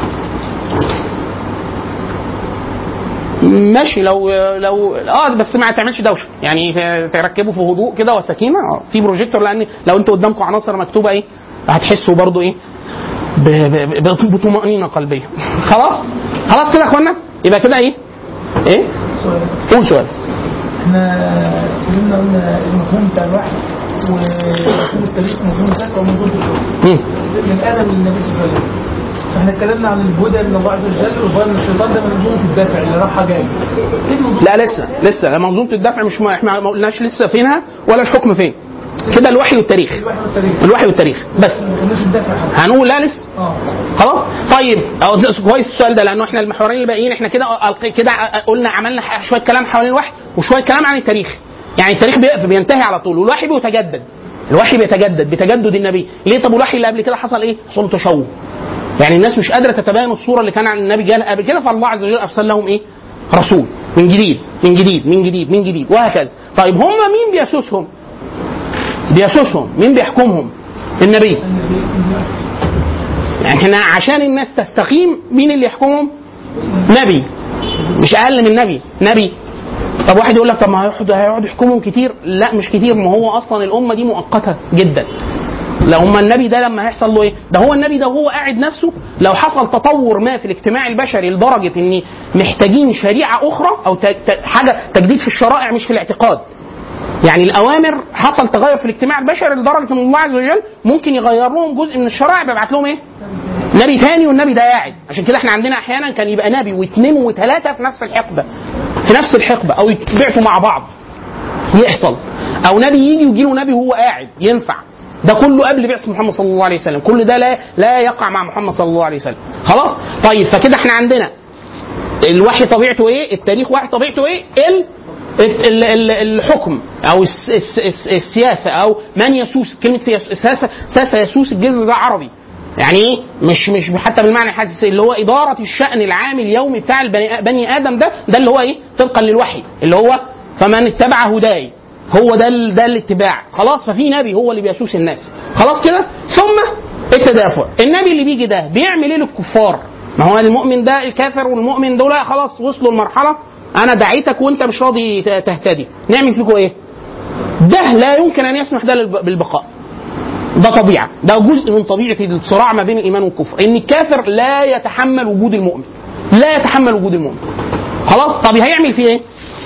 ماشي لو لو اه بس ما تعملش دوشه يعني تركبه في هدوء كده وسكينه اه في بروجيكتور لان لو انتوا قدامكم عناصر مكتوبه ايه هتحسوا برضو ايه ب- ب- ب- بطمأنينة قلبية خلاص خلاص كده يا اخوانا يبقى كده ايه ايه قول سؤال احنا اتكلمنا قلنا المفهوم بتاع الوحي ومفهوم التاريخ ومفهوم الذات ومفهوم الحكم مم. من ادم للنبي صلى الله عليه وسلم فاحنا اتكلمنا عن الهدى من الله عز وجل وقلنا الشيطان ده منظومه الدافع اللي رايحه جايه ايه منظومه لا لسه لسه لا منظومه الدفع مش ما احنا ما قلناش لسه فينها ولا الحكم فين كده الوحي والتاريخ الوحي والتاريخ الوحي والتاريخ بس ما قلناش الدافع حتى هنقول لا لسه اه خلاص طيب أو ده كويس السؤال ده لانه احنا المحورين الباقيين احنا كده ألق- كده قلنا عملنا ح- شويه كلام حوالين الوحي وشويه كلام عن التاريخ يعني التاريخ بي- بينتهي على طول والوحي بيتجدد الوحي بيتجدد بتجدد النبي ليه طب والوحي اللي قبل كده حصل ايه حصل له تشوه يعني الناس مش قادره تتبين الصوره اللي كان عن النبي جالها قبل كده فالله عز وجل ارسل لهم ايه رسول من جديد من جديد من جديد من جديد وهكذا طيب هم مين بيسوسهم بيسوسهم مين بيحكمهم النبي يعني احنا عشان الناس تستقيم مين اللي يحكمهم؟ نبي مش اقل من نبي نبي طب واحد يقول لك طب ما هيقعد هيقعد يحكمهم كتير لا مش كتير ما هو اصلا الامه دي مؤقته جدا لو هم النبي ده لما هيحصل له ايه؟ ده هو النبي ده وهو قاعد نفسه لو حصل تطور ما في الاجتماع البشري لدرجه ان محتاجين شريعه اخرى او ت- ت- حاجه تجديد في الشرائع مش في الاعتقاد. يعني الاوامر حصل تغير في الاجتماع البشري لدرجه ان الله عز وجل ممكن يغير لهم جزء من الشرائع بيبعت لهم ايه؟ نبي تاني والنبي ده قاعد عشان كده احنا عندنا احيانا كان يبقى نبي واثنين وثلاثه في نفس الحقبه في نفس الحقبه او يتبعتوا مع بعض يحصل او نبي يجي ويجي له نبي وهو قاعد ينفع ده كله قبل بعث محمد صلى الله عليه وسلم كل ده لا لا يقع مع محمد صلى الله عليه وسلم خلاص طيب فكده احنا عندنا الوحي طبيعته ايه التاريخ وحي طبيعته ايه ال ال- ال- الحكم او الس- الس- الس- السياسه او من يسوس كلمه سياس- سياسه سياسه يسوس الجذر ده عربي يعني ايه مش مش حتى بالمعنى الحديث اللي هو اداره الشان العام اليومي بتاع البني بني ادم ده ده اللي هو ايه طبقا للوحي اللي هو فمن اتبع هداي هو ده ال- ده الاتباع خلاص ففي نبي هو اللي بيسوس الناس خلاص كده ثم التدافع النبي اللي بيجي ده بيعمل ايه للكفار ما هو المؤمن ده الكافر والمؤمن دول خلاص وصلوا لمرحله انا دعيتك وانت مش راضي ت- تهتدي نعمل فيكم ايه ده لا يمكن ان يسمح ده للب- بالبقاء ده طبيعه ده جزء من طبيعه الصراع ما بين الايمان والكفر ان الكافر لا يتحمل وجود المؤمن لا يتحمل وجود المؤمن خلاص طب هيعمل فيه ايه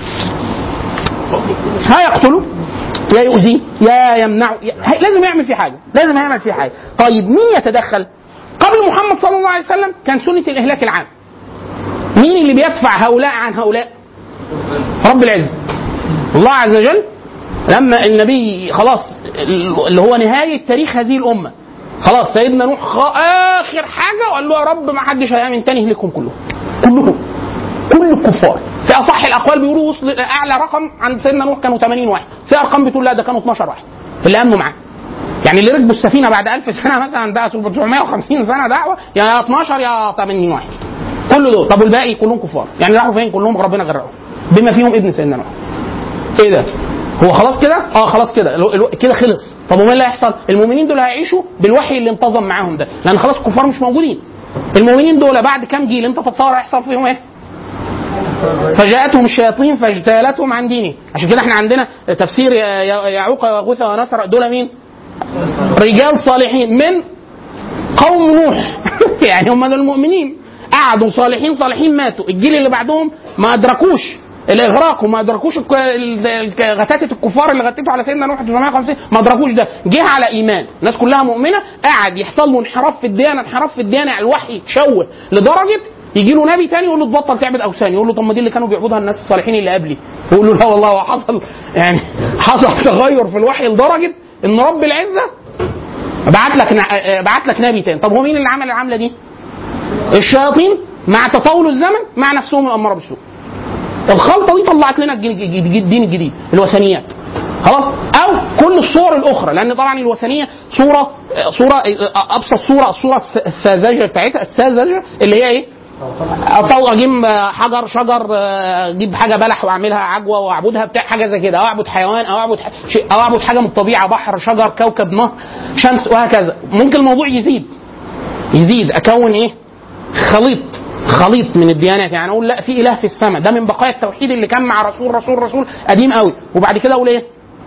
هيقتله يا يؤذيه يا يمنعه يا- هي- لازم يعمل فيه حاجه لازم يعمل فيه حاجه طيب مين يتدخل قبل محمد صلى الله عليه وسلم كان سنه الاهلاك العام مين اللي بيدفع هؤلاء عن هؤلاء رب العزه الله عز وجل لما النبي خلاص اللي هو نهايه تاريخ هذه الامه خلاص سيدنا نوح خ- اخر حاجه وقال له يا رب ما حدش هيامن تاني يهلكهم كلهم كلهم كل الكفار في اصح الاقوال بيقولوا وصل اعلى رقم عند سيدنا نوح كانوا 80 واحد في ارقام بتقول لا ده كانوا 12 واحد اللي امنوا معاه يعني اللي ركبوا السفينه بعد 1000 سنه مثلا ده 750 سنه دعوه يا 12 يا 80 واحد كل دول طب والباقي كلهم كفار يعني راحوا فين كلهم ربنا غرقهم بما فيهم ابن سيدنا نوح ايه ده هو خلاص كده اه خلاص كده الو- الو- كده خلص طب وما اللي هيحصل المؤمنين دول هيعيشوا بالوحي اللي انتظم معاهم ده لان خلاص الكفار مش موجودين المؤمنين دول بعد كام جيل انت تتصور هيحصل فيهم ايه فجاءتهم الشياطين فاجتالتهم عن دينه عشان كده احنا عندنا تفسير يا- يا- يعوق وغوث ونسر دول مين رجال صالحين من قوم نوح يعني هم دول المؤمنين قعدوا صالحين صالحين ماتوا الجيل اللي بعدهم ما ادركوش الاغراق وما ادركوش الك- ال- ال- غتاتة الكفار اللي غتته على سيدنا نوح 950 ما ادركوش ده جه على ايمان الناس كلها مؤمنه قعد يحصل له انحراف في الديانه انحراف في الديانه الوحي تشوه لدرجه يجي له نبي تاني يقول له تبطل تعبد اوثان يقول له طب ما دي اللي كانوا بيعبدها الناس الصالحين اللي قبلي يقول له لا والله هو حصل يعني حصل تغير في الوحي لدرجه ان رب العزه بعت لك ن- بعت لك نبي تاني طب هو مين اللي عمل العمله دي الشياطين مع تطاول الزمن مع نفسهم الاماره بالسوء الخلطه دي طلعت لنا الجين- الجديد- الدين الجديد الوثنيات خلاص او كل الصور الاخرى لان طبعا الوثنيه صوره صوره ابسط صوره الصوره الس- الساذجه بتاعتها الساذجه اللي هي ايه؟ اطلع اجيب حجر شجر اجيب حاجه بلح واعملها عجوه واعبدها بتاع حاجه زي كده او اعبد حيوان او اعبد ح- شيء او اعبد حاجه من الطبيعه بحر شجر كوكب نهر شمس وهكذا ممكن الموضوع يزيد يزيد اكون ايه؟ خليط خليط من الديانات يعني اقول لا في اله في السماء ده من بقايا التوحيد اللي كان مع رسول رسول رسول قديم قوي وبعد كده اقول ايه؟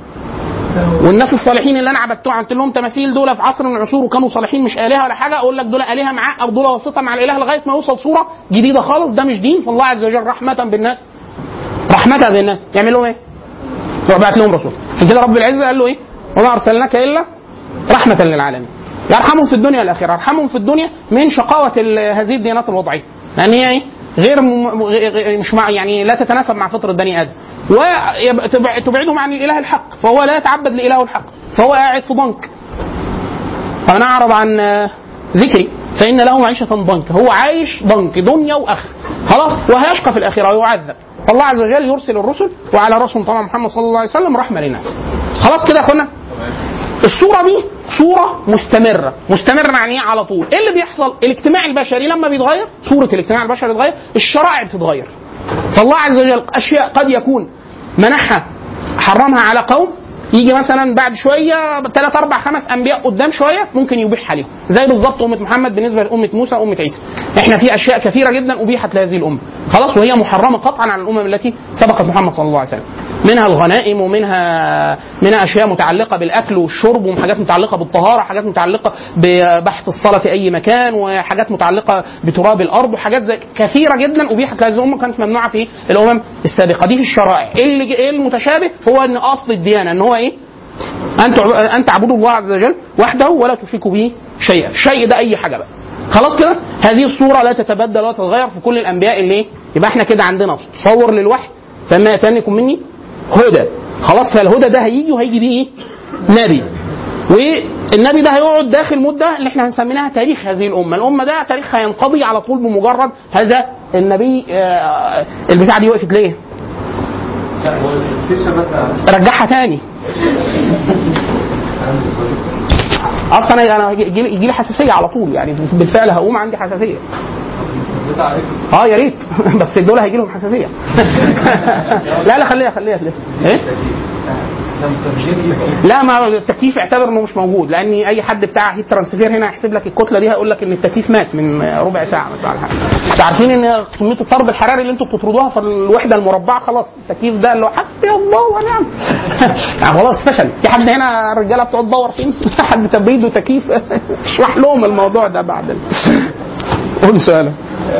والناس الصالحين اللي انا عبدتهم عملت لهم تماثيل دول في عصر من العصور وكانوا صالحين مش الهه ولا حاجه اقول لك دول الهه معاه او دول واسطه مع الاله لغايه ما يوصل صوره جديده خالص ده مش دين فالله عز وجل رحمه بالناس رحمه بالناس يعمل لهم ايه؟ يروح بعت لهم رسول عشان كده رب العزه قال له ايه؟ وما ارسلناك الا رحمه للعالمين يرحمهم في الدنيا والاخره يرحمهم في الدنيا من شقاوه ال- هذه الديانات الوضعيه لان هي ايه غير م- غير- مش مع يعني لا تتناسب مع فطره بني ادم وتبعدهم عن الاله الحق فهو لا يتعبد لاله الحق فهو قاعد في ضنك فمن اعرض عن آه، ذكري فان له معيشه ضنك هو عايش ضنك دنيا واخره خلاص وهيشقى في الاخره ويعذب فالله عز وجل يرسل الرسل وعلى رسول طبعا محمد صلى الله عليه وسلم رحمه للناس خلاص كده يا اخوانا الصوره دي صوره مستمره مستمره يعني ايه على طول ايه اللي بيحصل الاجتماع البشري لما بيتغير صوره الاجتماع البشري بتتغير الشرائع بتتغير فالله عز وجل اشياء قد يكون منحها حرمها على قوم يجي مثلا بعد شويه ثلاث اربع خمس انبياء قدام شويه ممكن يبيح عليهم زي بالظبط امه محمد بالنسبه لامه موسى وامه عيسى احنا في اشياء كثيره جدا ابيحت لهذه الامه خلاص وهي محرمه قطعا على الامم التي سبقت محمد صلى الله عليه وسلم منها الغنائم ومنها منها اشياء متعلقه بالاكل والشرب وحاجات متعلقه بالطهاره حاجات متعلقه ببحث الصلاه في اي مكان وحاجات متعلقه بتراب الارض وحاجات زي كثيره جدا ابيحت لهذه الامه كانت ممنوعه في الامم السابقه دي في الشرائع ايه اللي ايه المتشابه هو ان اصل الديانه ان هو ايه ان تعب- ان تعبدوا الله عز وجل وحده ولا تشركوا به شيئا الشيء ده اي حاجه بقى خلاص كده هذه الصوره لا تتبدل ولا تتغير في كل الانبياء اللي إيه؟ يبقى احنا كده عندنا تصور للوحي فما ياتيكم مني هدى خلاص فالهدى ده هيجي وهيجي بيه ايه نبي والنبي ده هيقعد داخل مده اللي احنا هنسميها تاريخ هذه الامه، الامه ده تاريخها ينقضي على طول بمجرد هذا النبي آه، البتاع دي وقفت ليه؟ رجعها تاني اصلا انا يجي يجي لي حساسيه على طول يعني بالفعل هقوم عندي حساسيه اه يا ريت بس دول هيجي لهم حساسيه لا لا خليها خليها خليها ايه لا ما التكييف اعتبر انه مش موجود لان اي حد بتاع هيت ترانسفير هنا يحسب لك الكتله دي هيقول لك ان التكييف مات من ربع ساعه مثلا ولا حاجه انتوا عارفين ان كميه الطرد الحراري اللي انتوا بتطردوها في الوحده المربعه خلاص التكييف ده اللي هو حسبي الله ونعم يعني خلاص فشل في حد هنا الرجاله بتقعد تدور فين حد تبريد وتكييف اشرح لهم الموضوع ده بعد ال- قول سؤالك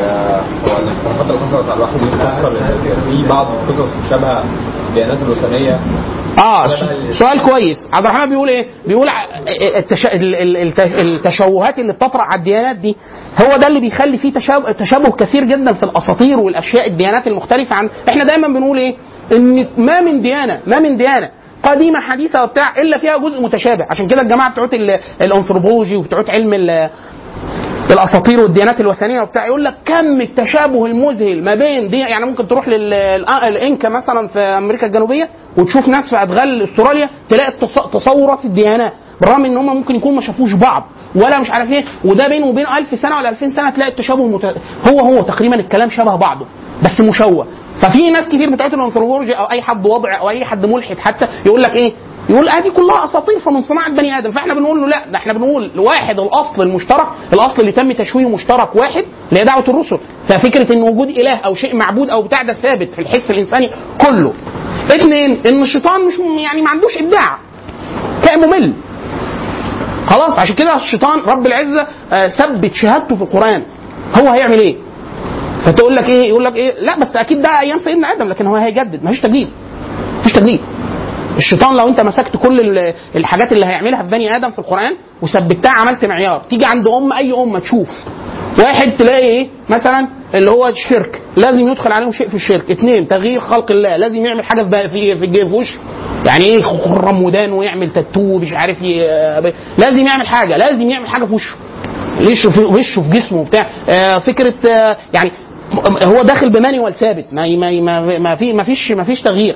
هو الفترة اللي حصلت على الواحد دي بتفسر في بعض القصص مشابهة الديانات الوثنية اه س- سؤال كويس عبد الرحمن بيقول ايه بيقول ع- التش... ال- ال- الت- التشوهات اللي بتطرأ على الديانات دي هو ده اللي بيخلي فيه تشابه, تشابه كثير جدا في الاساطير والاشياء الديانات المختلفه عن احنا دايما بنقول ايه ان ما من ديانه ما من ديانه قديمه حديثه وبتاع الا فيها جزء متشابه عشان كده الجماعه بتوعت ال- الانثروبولوجي وبتوعت علم ال- الاساطير والديانات الوثنيه وبتاع يقول لك كم التشابه المذهل ما بين دي يعني ممكن تروح للانكا مثلا في امريكا الجنوبيه وتشوف ناس في ادغال استراليا تلاقي التص- تصورات الديانات بالرغم ان هم ممكن يكونوا ما شافوش بعض ولا مش عارف ايه وده بينه وبينه 1000 سنه ولا 2000 سنه تلاقي التشابه مت... هو هو تقريبا الكلام شبه بعضه بس مشوه ففي ناس كتير بتوع الانثروبولوجي او اي حد وضع او اي حد ملحد حتى يقول لك ايه يقول هذه كلها اساطير فمن صناعه بني ادم فاحنا بنقول له لا ده احنا بنقول واحد الاصل المشترك الاصل اللي تم تشويه مشترك واحد اللي هي دعوه الرسل ففكره ان وجود اله او شيء معبود او بتاع ده ثابت في الحس الانساني كله اثنين ان الشيطان مش يعني ما عندوش ابداع كائن ممل خلاص عشان كده الشيطان رب العزه آه، ثبت شهادته في القران هو هيعمل ايه فتقول لك ايه يقول لك ايه لا بس اكيد ده ايام سيدنا ادم لكن هو هيجدد مفيش تجديد مفيش تجديد الشيطان لو انت مسكت كل ال- الحاجات اللي هيعملها في بني ادم في القران وثبتها عملت معيار تيجي عند ام اي امه تشوف واحد تلاقي ايه مثلا اللي هو الشرك لازم يدخل عليهم شيء في الشرك اثنين تغيير خلق الله لازم يعمل حاجه في في في, في وشه يعني ايه خرم ودان ويعمل تاتو مش عارف ي... لازم يعمل حاجه لازم يعمل حاجه في وشه وشه في وشه في جسمه بتاع آه فكره آه يعني هو داخل بمانيوال ثابت ما ما ما, ما في ما فيش ما فيش تغيير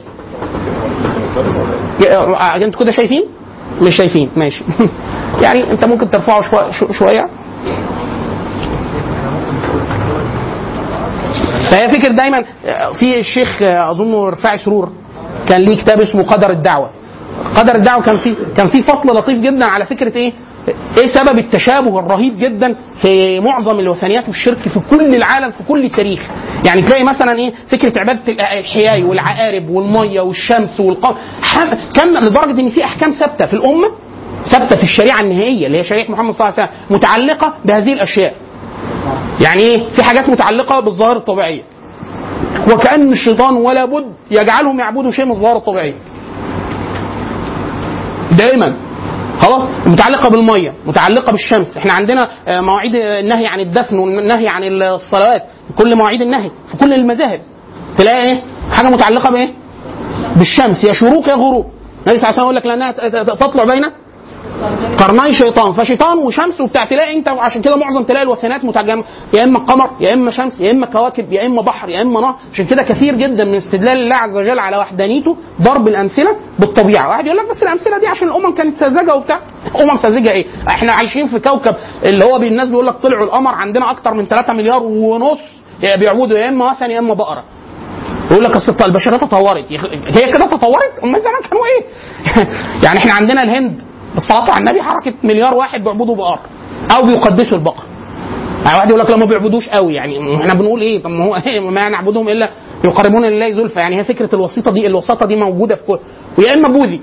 آه، انتوا كده شايفين؟ مش شايفين ماشي يعني انت ممكن ترفعه شويه شو- شويه فهي فكر دايما آه، في الشيخ آه، اظن رفاعي سرور كان ليه كتاب اسمه قدر الدعوه قدر الدعوه كان فيه كان فيه فصل لطيف جدا على فكره ايه ايه سبب التشابه الرهيب جدا في معظم الوثنيات والشرك في كل العالم في كل التاريخ يعني تلاقي مثلا ايه فكره عباده الحياي والعقارب والميه والشمس والقمر ح- كان لدرجه ان في احكام ثابته في الامه ثابته في الشريعه النهائيه اللي هي شريعه محمد صلى الله عليه وسلم متعلقه بهذه الاشياء يعني ايه في حاجات متعلقه بالظاهره الطبيعيه وكأن الشيطان ولا بد يجعلهم يعبدوا شيء من الظاهرة الطبيعية دائما خلاص متعلقه بالميه متعلقه بالشمس احنا عندنا آه، مواعيد النهي عن الدفن والنهي عن الصلوات كل مواعيد النهي في كل المذاهب تلاقي ايه حاجه متعلقه بايه بالشمس يا شروق يا غروب النبي صلى الله عليه وسلم يقول لك لانها ت- ت- تطلع بين قرني شيطان فشيطان وشمس وبتاع تلاقي انت عشان كده معظم تلاقي الوثنات متجمع يا اما قمر يا اما شمس يا اما كواكب يا اما بحر يا اما نهر عشان كده كثير جدا من استدلال الله عز وجل على وحدانيته ضرب الامثله بالطبيعه واحد يقول لك بس الامثله دي عشان الامم كانت ساذجه وبتاع امم ساذجه ايه احنا عايشين في كوكب اللي هو الناس بيقول لك طلعوا القمر عندنا اكتر من 3 مليار ونص بيعبدوا يا اما وثن يا اما بقره يقول لك اصل البشريه تطورت يخ- هي كده تطورت امال زمان كانوا ايه يعني احنا عندنا الهند الصلاه على النبي حركه مليار واحد بيعبدوا بقر او بيقدسوا البقر يعني واحد يقول لك لا ما بيعبدوش قوي يعني احنا بنقول ايه طب ما هو ما نعبدهم الا يقربون لله زلفى يعني هي فكره الوسيطه دي الوساطه دي موجوده في كل ويا اما بوذي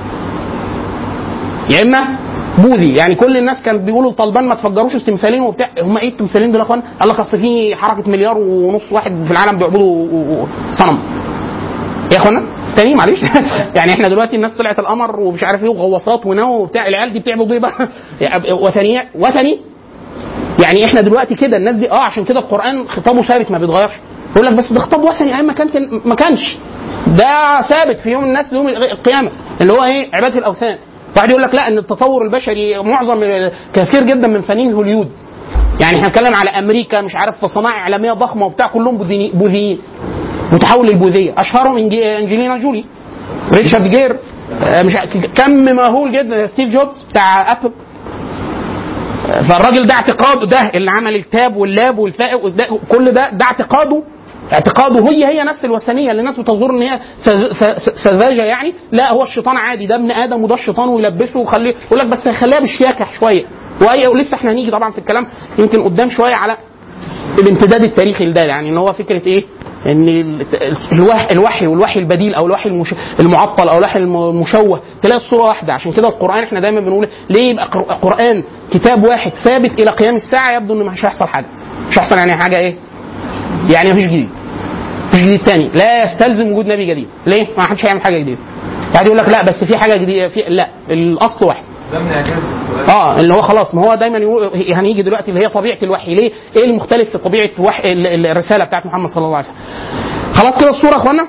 يا اما بوذي يعني كل الناس كانت بيقولوا لطالبان ما تفجروش التمثالين وبتاع هم ايه التمثالين دول يا اخوان؟ قال لك اصل في حركه مليار ونص واحد في العالم بيعبدوا صنم يا اخوانا تاني معلش يعني احنا دلوقتي الناس طلعت القمر ومش عارف ايه وغواصات ونو وبتاع العيال دي بتعبد ايه بقى؟ وثنيات وثني يعني احنا دلوقتي كده الناس دي اه عشان كده القران خطابه ثابت ما بيتغيرش يقول لك بس ده خطاب وثني ايام ما كان كان- ما كانش ده ثابت في يوم الناس يوم القيامه اللي هو ايه عباده الاوثان واحد يقول لك لا ان التطور البشري معظم كثير جدا من فنانين هوليود يعني احنا بنتكلم على امريكا مش عارف في صناعه اعلاميه ضخمه وبتاع كلهم بوذيين- بوذيين متحول للبوذيه اشهرهم إنج- انجلينا جولي ريتشارد جير آه، مش ع- كم مهول جدا ستيف جوبز بتاع ابل فالراجل ده اعتقاده ده اللي عمل التاب واللاب والفائق وده كل ده ده اعتقاده اعتقاده هي هي نفس الوثنيه اللي الناس بتظن ان هي سذ- س- سذاجه يعني لا هو الشيطان عادي ده ابن ادم وده الشيطان ويلبسه ويخليه يقول لك بس هيخليها بالشياكه شويه وأي ولسه احنا هنيجي طبعا في الكلام يمكن قدام شويه على الامتداد التاريخي لده يعني ان هو فكره ايه؟ ان ال- الوحي, الوحي والوحي البديل او الوحي المش... المعطل او الوحي الم- المشوه تلاقي الصوره واحده عشان كده القران احنا دايما بنقول ليه يبقى قر- قران كتاب واحد ثابت الى قيام الساعه يبدو ان مش هيحصل حاجه مش هيحصل يعني حاجه ايه؟ يعني مفيش جديد مفيش جديد تاني لا يستلزم وجود نبي جديد ليه؟ ما حدش هيعمل حاجه جديده بعد يقول لك لا بس في حاجه جديده في لا الاصل واحد ده من اعجاز اه اللي هو خلاص ما هو دايما يقول هنيجي دلوقتي اللي هي طبيعه الوحي ليه؟ ايه المختلف في طبيعه وحي ال- ال- الرساله بتاعت محمد صلى الله عليه وسلم. خلاص كده الصوره يا اخوانا؟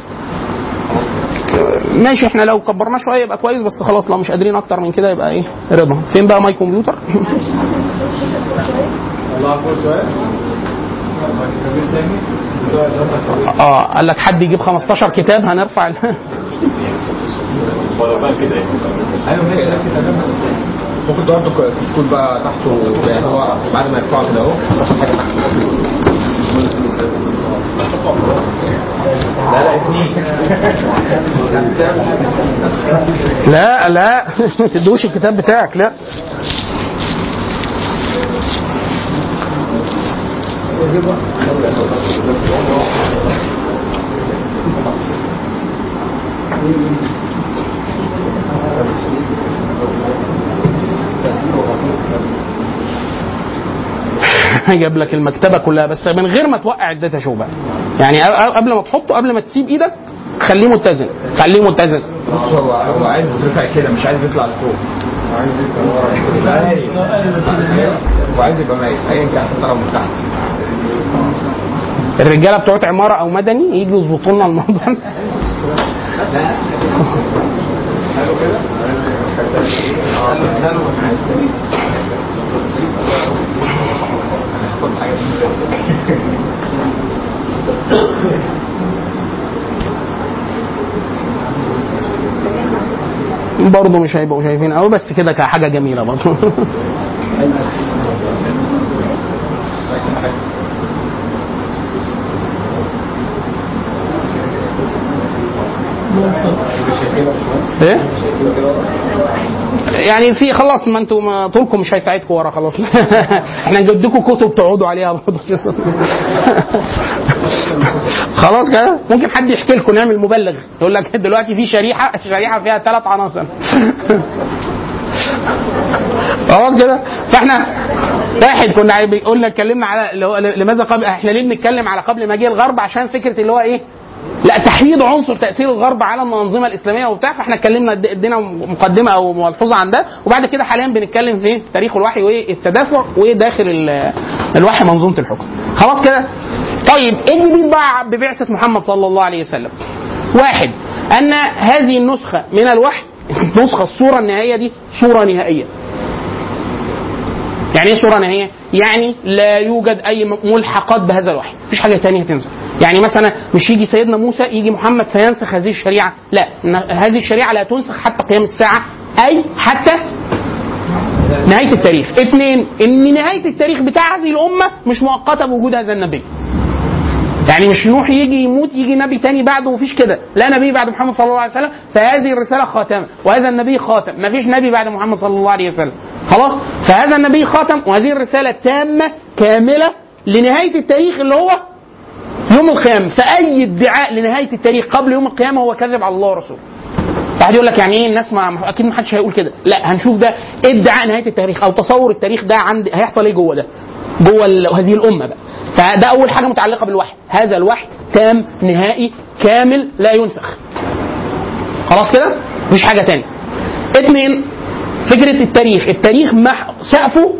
ماشي احنا لو كبرناه شويه يبقى كويس بس خلاص لو مش قادرين اكتر من كده يبقى ايه رضا فين بقى ماي كمبيوتر الله اكبر شويه اه قال لك حد يجيب 15 كتاب هنرفع ال- ايوه ماشي ممكن تقعدوا كشكول بقى تحته يعني هو بعد ما يرفعوا كده اهو حاجه تحته لا لا اثنين لا لا ما تدوش الكتاب بتاعك لا جاب لك المكتبه كلها بس من غير ما توقع الداتا شو بقى يعني أ- قبل ما تحطه قبل ما تسيب ايدك خليه متزن خليه متزن بص هو هو عايز يترفع كده مش عايز يطلع لفوق عايز يبقى ورا وعايز يبقى مايل ايا كان حتى لو من تحت الرجاله بتوع عماره او مدني يجوا يظبطوا لنا الموضوع ده. برضه مش هيبقوا شايفين قوي بس كده كحاجه جميله برضه ايه يعني في خلاص ما انتوا ما طولكم مش هيساعدكم ورا خلاص احنا نجدكم كتب تقعدوا عليها برضه خلاص كده ممكن حد يحكي لكم نعمل مبلغ يقول لك دلوقتي في شريحه شريحه فيها ثلاث عناصر خلاص كده فاحنا واحد كنا عايز- قلنا اتكلمنا على اللي هو لماذا قبل احنا ليه بنتكلم على قبل ما جه الغرب عشان فكره اللي هو ايه لا تحييد عنصر تاثير الغرب على الانظمه الاسلاميه وبتاع فاحنا اتكلمنا اد- ادينا مقدمه او ملحوظه عن ده وبعد كده حاليا بنتكلم في تاريخ الوحي والتدافع وداخل ال- الوحي منظومه الحكم خلاص كده طيب ايه الجديد بقى ببعثه محمد صلى الله عليه وسلم واحد ان هذه النسخه من الوحي النسخه الصوره النهائيه دي صوره نهائيه يعني ايه صوره نهائيه؟ يعني لا يوجد اي ملحقات بهذا الوحي، مفيش حاجه ثانيه تنسى. يعني مثلا مش يجي سيدنا موسى يجي محمد فينسخ هذه الشريعه، لا إن هذه الشريعه لا تنسخ حتى قيام الساعه اي حتى نهايه التاريخ. اثنين ان نهايه التاريخ بتاع هذه الامه مش مؤقته بوجود هذا النبي. يعني مش نوح يجي يموت يجي نبي تاني بعده مفيش كده لا نبي بعد محمد صلى الله عليه وسلم فهذه الرساله خاتمه وهذا النبي خاتم مفيش نبي بعد محمد صلى الله عليه وسلم خلاص فهذا النبي خاتم وهذه الرساله تامه كامله لنهايه التاريخ اللي هو يوم القيامه فاي ادعاء لنهايه التاريخ قبل يوم القيامه هو كذب على الله ورسوله واحد يقول لك يعني ايه الناس ما اكيد ما حدش هيقول كده لا هنشوف ده إيه ادعاء نهايه التاريخ او تصور التاريخ ده عند هيحصل ايه جوه ده جوه ال- هذه الامه بقى فده اول حاجه متعلقه بالوحي هذا الوحي تام نهائي كامل لا ينسخ خلاص كده مفيش حاجه تاني اثنين فكره التاريخ التاريخ مح... سقفه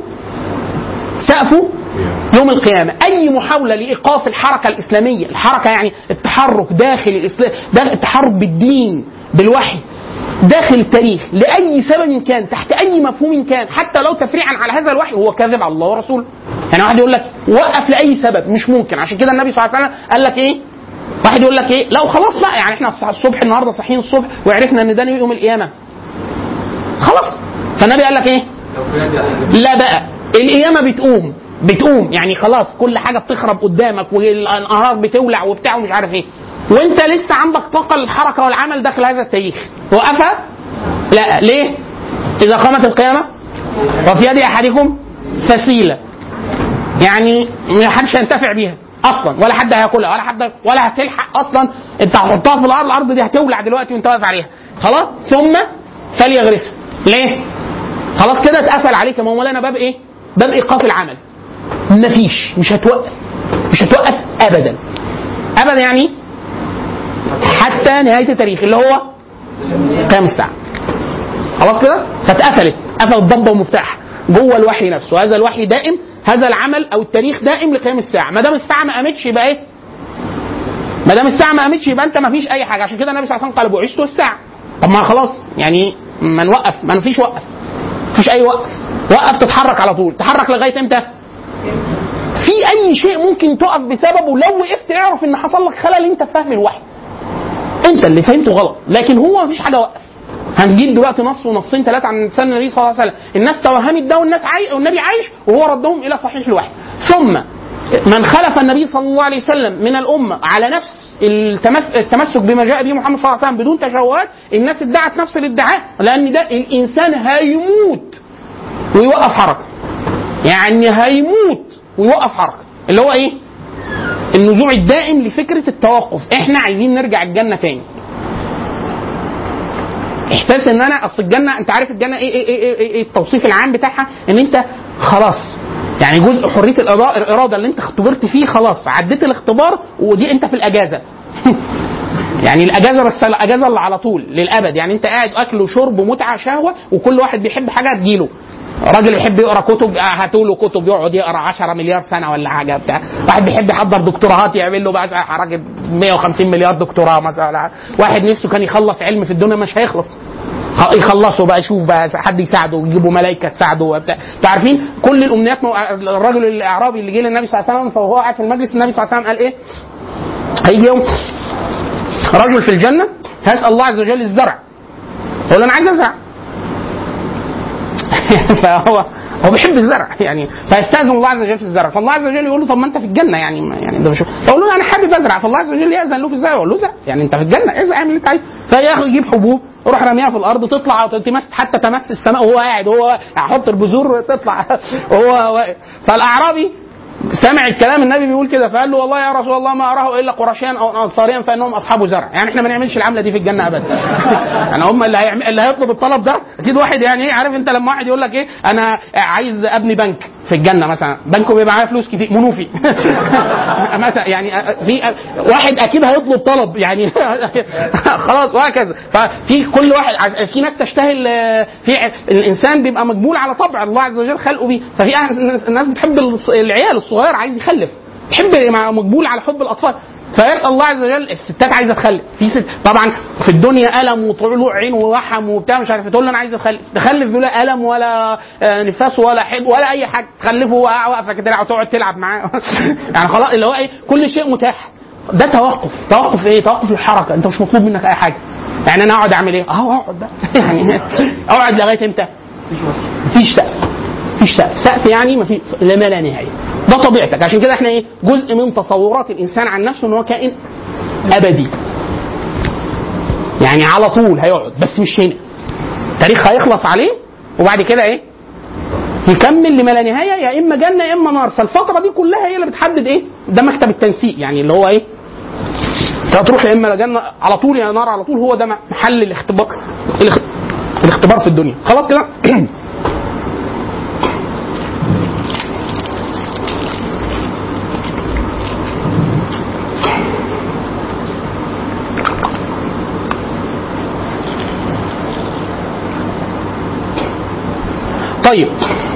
سقفه يوم القيامة أي محاولة لإيقاف الحركة الإسلامية الحركة يعني التحرك داخل الإسلام داخل التحرك بالدين بالوحي داخل التاريخ لأي سبب كان تحت أي مفهوم كان حتى لو تفريعا على هذا الوحي هو كاذب على الله ورسوله يعني واحد يقول لك وقف لأي سبب مش ممكن عشان كده النبي صلى الله عليه وسلم قال لك إيه واحد يقول لك ايه لو خلاص بقى يعني احنا الصبح النهارده صاحيين الصبح وعرفنا ان ده يوم القيامه خلاص فالنبي قال لك ايه لا بقى القيامه بتقوم بتقوم يعني خلاص كل حاجه بتخرب قدامك والانهار بتولع وبتاع ومش عارف ايه وانت لسه عندك طاقه للحركه والعمل داخل هذا التاريخ وقفها لا ليه اذا قامت القيامه وفي يد احدكم فسيله يعني ما حدش هينتفع بيها اصلا ولا حد هياكلها ولا حد ولا هتلحق اصلا انت هتحطها في الارض الارض دي هتولع دلوقتي وانت واقف عليها خلاص ثم فليغرسها ليه؟ خلاص كده اتقفل عليك ما هو لنا باب ايه؟ باب ايقاف العمل مفيش مش هتوقف مش هتوقف ابدا ابدا يعني حتى نهايه التاريخ اللي هو قيام الساعه خلاص كده فاتقفلت قفلت ضبه ومفتاح جوه الوحي نفسه هذا الوحي دائم هذا العمل او التاريخ دائم لقيام الساعه ما دام الساعه ما قامتش يبقى ايه ما دام الساعه ما قامتش يبقى انت ما فيش اي حاجه عشان كده النبي صلى الله عليه وسلم قال بعثت الساعه طب ما خلاص يعني ما نوقف ما فيش وقف مفيش اي وقف وقف تتحرك على طول تحرك لغايه امتى في اي شيء ممكن تقف بسببه لو وقفت اعرف ان حصل لك خلل انت في فهم الوحي انت اللي فهمته غلط لكن هو مفيش حاجه وقف هنجيب دلوقتي نص ونصين ثلاثه عن لسان النبي صلى الله عليه وسلم الناس توهمت ده والناس عاي... والنبي عايش وهو ردهم الى صحيح الوحي ثم من خلف النبي صلى الله عليه وسلم من الامه على نفس التمس- التمسك بما جاء به محمد صلى الله عليه وسلم بدون تشوهات الناس ادعت نفس الادعاء لان ده الانسان هيموت ويوقف حركه يعني هيموت ويوقف حركه اللي هو ايه النزوع الدائم لفكره التوقف احنا عايزين نرجع الجنه تاني احساس ان انا اصل الجنه انت عارف الجنه ايه ايه ايه, إيه, إيه التوصيف العام بتاعها ان انت خلاص يعني جزء حريه الإرا- الاراده اللي انت اختبرت فيه خلاص عديت الاختبار ودي انت في الاجازه يعني الاجازه بس الاجازه اللي على طول للابد يعني انت قاعد اكل وشرب ومتعه شهوه وكل واحد بيحب حاجه تجيله راجل بيحب يقرا كتب هاتوا له كتب يقعد يقرا 10 مليار سنه ولا حاجه بتاع واحد بيحب يحضر دكتوراهات يعمل له بقى راجل 150 مليار دكتوراه مثلا واحد نفسه كان يخلص علم في الدنيا مش هيخلص خ- يخلصوا بقى يشوف بقى حد يساعده يجيبوا ملائكه تساعده وبتاع انتوا عارفين كل الامنيات مو... الرجل الاعرابي اللي جه للنبي صلى الله عليه وسلم فهو قاعد في المجلس النبي صلى الله عليه وسلم قال ايه؟ هيجي يوم رجل في الجنه هيسال الله عز وجل الزرع يقول له انا عايز ازرع فهو هو بيحب الزرع يعني فيستاذن الله عز وجل في الزرع فالله عز وجل يقول له طب ما انت في الجنه يعني ما يعني ده مش فيقول له انا حابب ازرع فالله عز وجل ياذن له في الزرع يقول له زرع يعني انت في الجنه ازرع اعمل اللي انت عايزه فياخد يجيب حبوب يروح راميها في الارض تطلع تمس حتى تمس السماء وهو قاعد وهو يحط البذور تطلع وهو واقف فالاعرابي سمع الكلام النبي بيقول كده فقال له والله يا رسول الله ما اراه الا قرشيا او انصاريا فانهم اصحاب زرع يعني احنا ما نعملش العمله دي في الجنه ابدا يعني هم اللي هيعمل اللي هيطلب الطلب ده اكيد واحد يعني ايه عارف انت لما واحد يقول لك ايه انا عايز ابني بنك في الجنه مثلا بنكم بيبقى معاه فلوس كتير منوفي مثلا يعني في واحد اكيد هيطلب طلب يعني خلاص وهكذا ففي كل واحد في ناس تشتهي ال- في الانسان بيبقى مجبول على طبع الله عز وجل خلقه بيه ففي الناس بتحب الص- العيال الصغير عايز يخلف تحب مع- مجبول على حب الاطفال فيبقى الله عز وجل الستات عايزه تخلف في ست طبعا في الدنيا الم وطلوع عين ووحم وبتاع مش عارف تقول له انا عايزه اخلف تخلف بلا الم ولا آه، نفاس ولا حد ولا اي حاجه تخلفه وقع واقفه كده وتقعد تلعب معاه يعني خلاص اللي هو ايه كل شيء متاح ده توقف توقف ايه توقف الحركه انت مش مطلوب منك اي حاجه يعني انا اقعد اعمل ايه اهو اقعد بقى يعني اقعد لغايه امتى مفيش سقف مفيش سقف سقف يعني ما في لما لا نهايه ده طبيعتك عشان كده احنا ايه جزء من تصورات الانسان عن نفسه ان هو كائن ابدي يعني على طول هيقعد بس مش هنا التاريخ هيخلص عليه وبعد كده ايه يكمل لما لا نهايه يا اما جنه يا اما نار فالفتره دي كلها هي اللي بتحدد ايه ده مكتب التنسيق يعني اللي هو ايه انت هتروح يا اما جنه على طول يا نار على طول هو ده محل الاختبار الاخ- الاختبار في الدنيا خلاص كده طيب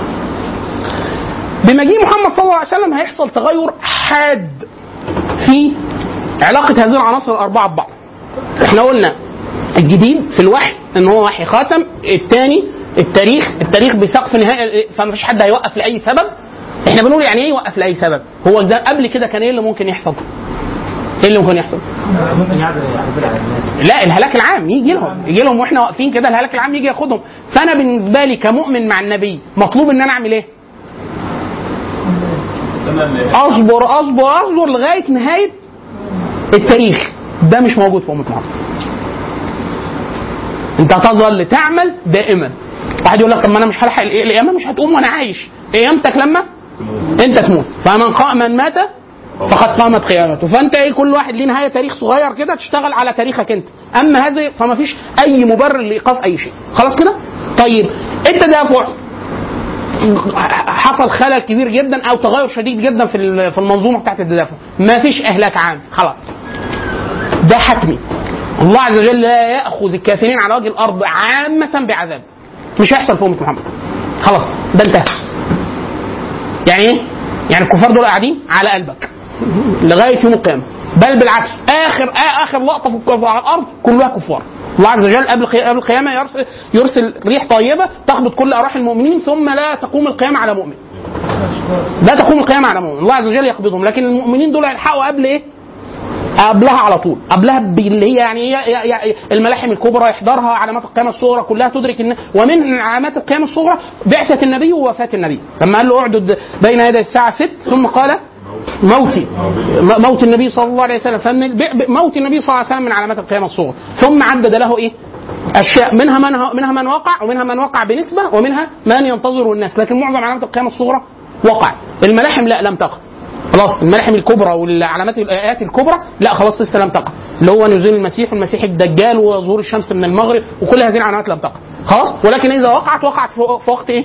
بمجيء محمد صلى الله عليه وسلم هيحصل تغير حاد في علاقة هذه العناصر الأربعة ببعض. احنا قلنا الجديد في الوحي ان هو وحي خاتم، الثاني التاريخ، التاريخ بسقف نهائي فما فيش حد هيوقف لأي سبب. احنا بنقول يعني ايه يوقف لأي سبب؟ هو ده قبل كده كان ايه اللي ممكن يحصل؟ ايه اللي ممكن يحصل؟ ممكن يعدل يعدل على الناس لا الهلاك العام يجي لهم يجي لهم واحنا واقفين كده الهلاك العام يجي ياخدهم فانا بالنسبه لي كمؤمن مع النبي مطلوب ان انا اعمل ايه؟ اصبر اصبر اصبر لغايه نهايه التاريخ ده مش موجود في امه محمد انت هتظل تعمل دائما واحد يقول لك طب ما انا مش هلحق الإيه؟ القيامه مش هتقوم وانا عايش قيامتك لما انت تموت فمن قا... من مات فقد قامت قيامته فانت ايه كل واحد ليه نهايه تاريخ صغير كده تشتغل على تاريخك انت اما هذا فما فيش اي مبرر لايقاف اي شيء خلاص كده طيب التدافع حصل خلل كبير جدا او تغير شديد جدا في ال- في المنظومه بتاعت التدافع ما فيش اهلاك عام خلاص ده حتمي الله عز وجل لا ياخذ الكافرين على وجه الارض عامه بعذاب مش هيحصل في امه محمد خلاص ده انتهى يعني ايه؟ يعني الكفار دول قاعدين على قلبك لغايه يوم القيامه بل بالعكس اخر اخر لقطه في الكفار على الارض كلها كفار الله عز وجل قبل قي- قبل القيامه يرسل, يرسل ريح طيبه تقبض كل ارواح المؤمنين ثم لا تقوم القيامه على مؤمن لا تقوم القيامه على مؤمن الله عز وجل يقبضهم لكن المؤمنين دول هيلحقوا قبل ايه قبلها على طول قبلها اللي هي يعني هي- هي- هي الملاحم الكبرى يحضرها علامات القيامه الصغرى كلها تدرك ان ومن علامات القيامه الصغرى بعثه النبي ووفاه النبي لما قال له اعدد بين يدي الساعه ست ثم قال موتي م- موت النبي صلى الله عليه وسلم فمن الب- ب- موت النبي صلى الله عليه وسلم من علامات القيامه الصغرى ثم عدد له ايه اشياء منها من منها من وقع ومنها من وقع بنسبه ومنها من ينتظر الناس لكن معظم علامات القيامه الصغرى وقعت الملاحم لا لم تقع خلاص الملاحم الكبرى والعلامات الايات الكبرى لا خلاص لسه لم تقع اللي هو نزول المسيح والمسيح الدجال وظهور الشمس من المغرب وكل هذه العلامات لم تقع خلاص ولكن اذا وقعت وقعت في في وقت ايه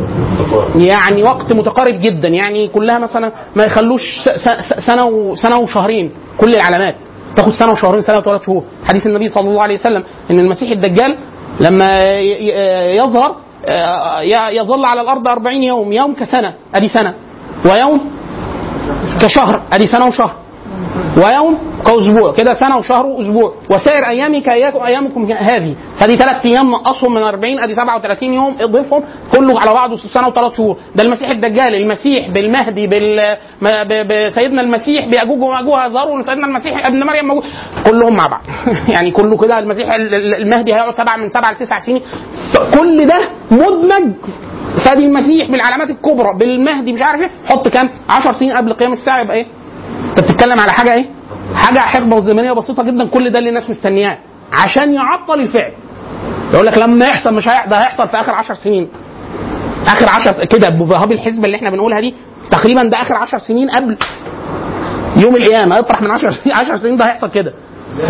يعني وقت متقارب جدا يعني كلها مثلا ما يخلوش س- س- سنه وسنه وشهرين كل العلامات تاخد سنه وشهرين سنه وثلاث شهور حديث النبي صلى الله عليه وسلم ان المسيح الدجال لما ي- ي- يظهر آه، ي- يظل على الارض أربعين يوم يوم كسنه ادي سنه ويوم كشهر ادي سنه وشهر ويوم كاسبوع كده سنه وشهر واسبوع وسائر ايامي كاياكم ايامكم هذه فدي ثلاث ايام نقصهم من 40 ادي 37 يوم اضيفهم كله على بعضه سنه وثلاث شهور ده المسيح الدجال المسيح بالمهدي بال ما- ب- بسيدنا المسيح باجوج وماجوج هزاروا سيدنا المسيح ابن مريم موجود كلهم مع بعض يعني كله كده المسيح ال- ال- المهدي هيقعد سبعه من سبعه لتسع سنين كل ده مدمج فادي المسيح بالعلامات الكبرى بالمهدي مش عارف ايه حط كام 10 سنين قبل قيام الساعه يبقى ايه انت بتتكلم على حاجه ايه؟ حاجه حقبه زمنيه بسيطه جدا كل ده اللي الناس مستنياه عشان يعطل الفعل. يقول لك لما يحصل مش هيحصل ده هيحصل في اخر 10 سنين. اخر 10 كده بهاب الحسبه اللي احنا بنقولها دي تقريبا ده اخر 10 سنين قبل يوم القيامه اطرح من 10 10 سنين ده هيحصل كده. ف...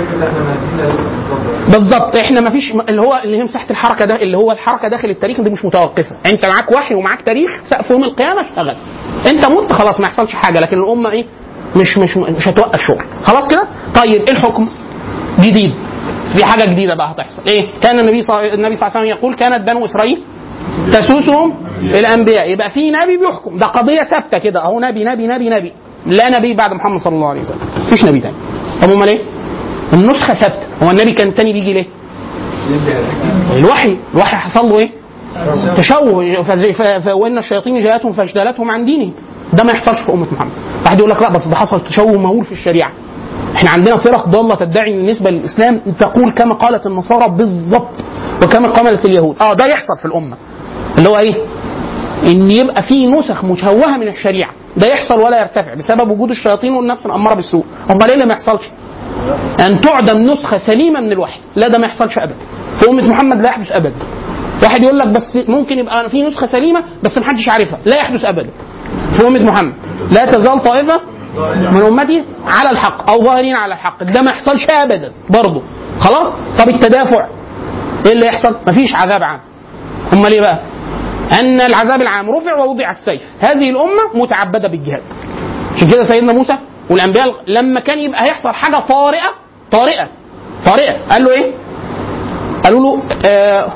بالظبط احنا ما فيش اللي هو اللي هي مساحه الحركه ده اللي هو الحركه داخل التاريخ دي مش متوقفه انت معاك وحي ومعاك تاريخ سقف يوم القيامه اشتغل انت مت خلاص ما يحصلش حاجه لكن الامه ايه مش مش مش هتوقف شغل خلاص كده طيب ايه الحكم جديد دي حاجه جديده بقى هتحصل ايه كان النبي صلى النبي صلى الله عليه وسلم يقول كانت بنو اسرائيل تسوسهم الانبياء يبقى في نبي بيحكم ده قضيه ثابته كده اهو نبي نبي نبي نبي لا نبي بعد محمد صلى الله عليه وسلم مفيش نبي تاني طب امال ايه النسخه ثابته هو النبي كان التاني بيجي ليه الوحي الوحي حصل له ايه تشوه فز- ف- ف- وان الشياطين جاءتهم فاجتالتهم عن دينهم ده ما يحصلش في امه محمد واحد يقول لك لا بس ده حصل تشوه مهول في الشريعه احنا عندنا فرق ضاله تدعي بالنسبه للاسلام تقول كما قالت النصارى بالظبط وكما قالت اليهود اه ده يحصل في الامه اللي هو ايه ان يبقى في نسخ مشوهه من الشريعه ده يحصل ولا يرتفع بسبب وجود الشياطين والنفس الاماره بالسوء امال ايه اللي ما يحصلش ان تعدم نسخه سليمه من الوحي لا ده ما يحصلش ابدا في امه محمد لا يحدث ابدا واحد يقول لك بس ممكن يبقى في نسخه سليمه بس محدش عارفها لا يحدث ابدا في امه محمد لا تزال طائفه من امتي على الحق او ظاهرين على الحق ده ما يحصلش ابدا برضه خلاص طب التدافع ايه اللي يحصل مفيش عذاب عام امال ايه بقى ان العذاب العام رفع ووضع السيف هذه الامه متعبده بالجهاد عشان كده سيدنا موسى والانبياء لما كان يبقى هيحصل حاجه طارئه طارئه طارئه قال له ايه قالوا له آه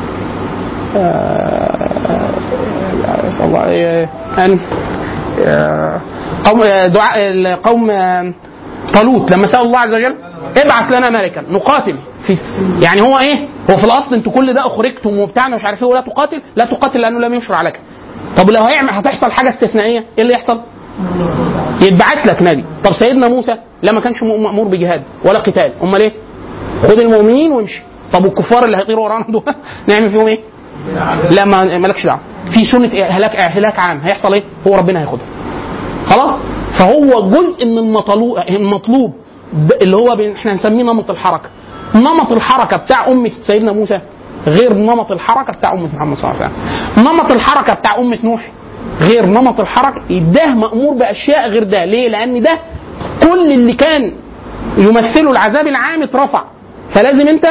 آه أسأل الله آه، ان آه، قوم آه، دعاء القوم آه، طالوت لما سأل الله عز وجل ابعث لنا ملكا نقاتل في يعني هو ايه هو في الاصل انتوا كل ده اخرجتم وبتاع مش عارف ايه ولا تقاتل لا تقاتل لانه لم يشرع لك طب لو هيعمل هتحصل حاجه استثنائيه ايه اللي يحصل يتبعت لك نبي طب سيدنا موسى لا ما كانش م- مأمور بجهاد ولا قتال امال ايه خد المؤمنين وامشي طب والكفار اللي هيطيروا ورانا دول نعمل فيهم ايه لا ما مالكش دعوه في سنه إيه؟ هلاك هلاك عام هيحصل ايه هو ربنا هياخدها خلاص فهو جزء من المطلوب المطلوب ب- اللي هو بن- احنا نسميه نمط الحركه نمط الحركه بتاع امه سيدنا موسى غير نمط الحركه بتاع امه محمد صلى الله عليه وسلم نمط الحركه بتاع امه نوح غير نمط الحركه ده مامور باشياء غير ده ليه لان ده كل اللي كان يمثله العذاب العام اترفع فلازم انت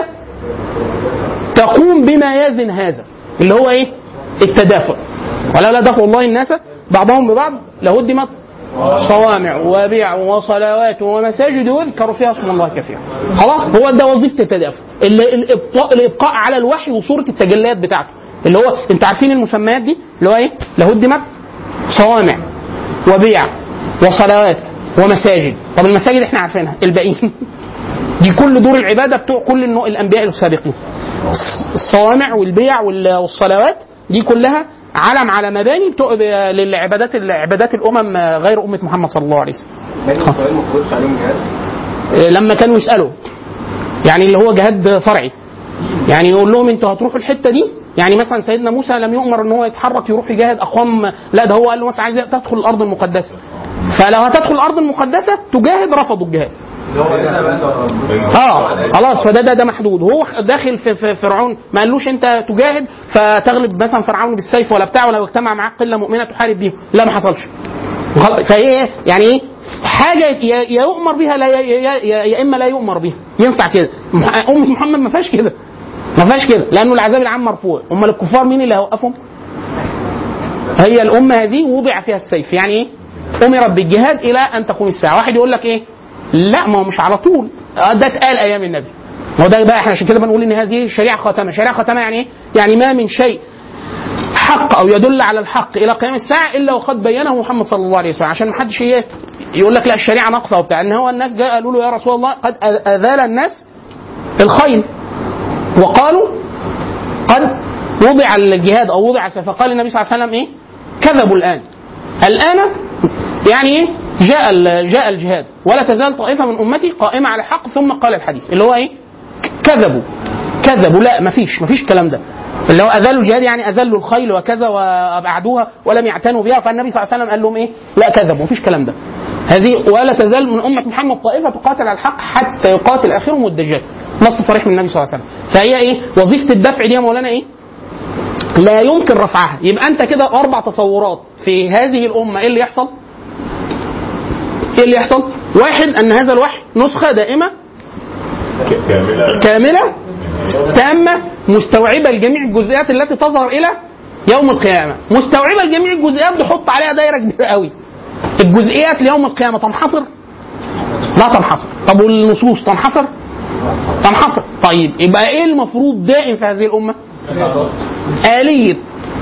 تقوم بما يزن هذا اللي هو ايه التدافع ولولا دفع الله الناس بعضهم ببعض لهدمت صوامع وبيع وصلوات ومساجد يذكر فيها اسم الله كثيرا خلاص هو ده وظيفه التدافع اللي- الابقاء الابقاء على الوحي وصوره التجليات بتاعته اللي هو انتوا عارفين المسميات دي اللي هو ايه لهدمت صوامع وبيع وصلوات ومساجد طب المساجد احنا عارفينها الباقيين دي كل دور العباده بتوع كل النوع الانبياء السابقين الصوامع والبيع وال- والصلوات دي كلها علم على مباني بتوع للعبادات عبادات الامم غير امه محمد صلى الله عليه وسلم بني اسرائيل ما فرضش عليهم جهاد لما كانوا يسالوا يعني اللي هو جهاد فرعي يعني يقول لهم انتوا هتروحوا الحته دي يعني مثلا سيدنا موسى لم يؤمر ان هو يتحرك يروح يجاهد اقوام لا ده هو قال له مثلا عايز تدخل الارض المقدسه فلو هتدخل الارض المقدسه تجاهد رفضوا الجهاد اه خلاص فده ده ده محدود هو داخل في, في فرعون ما قالوش انت تجاهد فتغلب مثلا فرعون بالسيف ولا بتاع ولا اجتمع معاك قله مؤمنه تحارب بيهم لا ما حصلش وخل- فايه يعني ايه حاجه يا يا يؤمر بها لا يا, يا, يا, يا اما لا يؤمر بها ينفع كده مح- امه محمد ما فيهاش كده ما فيهاش كده لانه العذاب العام مرفوع امال الكفار مين اللي هيوقفهم هي الامه هذه وضع فيها السيف يعني ايه امرت بالجهاد الى ان تقوم الساعه واحد يقول لك ايه لا ما هو مش على طول آه، ده اتقال ايام النبي ما هو ده بقى احنا عشان كده بنقول ان هذه شريعه خاتمه شريعه خاتمه يعني ايه يعني ما من شيء حق او يدل على الحق الى قيام الساعه الا وقد بينه محمد صلى الله عليه وسلم عشان ما حدش ايه يقول لك لا الشريعه ناقصه وبتاع ان هو الناس جاء قالوا له يا رسول الله قد أ- اذال الناس الخيل وقالوا قد وضع الجهاد او وضع السيف فقال النبي صلى الله عليه وسلم ايه كذبوا الان الان يعني ايه جاء ال- جاء الجهاد ولا تزال طائفه من امتي قائمه على الحق ثم قال الحديث اللي هو ايه كذبوا كذبوا لا مفيش مفيش الكلام ده اللي هو اذلوا الجهاد يعني اذلوا الخيل وكذا وابعدوها ولم يعتنوا بها فالنبي صلى الله عليه وسلم قال لهم ايه؟ لا كذبوا مفيش الكلام ده. هذه ولا تزال من امه محمد طائفه تقاتل على الحق حتى يقاتل اخرهم الدجال. نص صريح من النبي صلى الله عليه وسلم. فهي ايه؟ وظيفه الدفع دي يا مولانا ايه؟ لا يمكن رفعها، يبقى انت كده اربع تصورات في هذه الامه ايه اللي يحصل؟ ايه اللي يحصل؟ واحد ان هذا الوحي نسخه دائمه كاملة كامله تامه مستوعبه لجميع الجزئيات التي تظهر الى يوم القيامه مستوعبه لجميع الجزئيات نحط عليها دايره كبيره قوي الجزئيات ليوم القيامه تنحصر لا تنحصر طب والنصوص تنحصر تنحصر طيب يبقى ايه المفروض دائم في هذه الامه آلية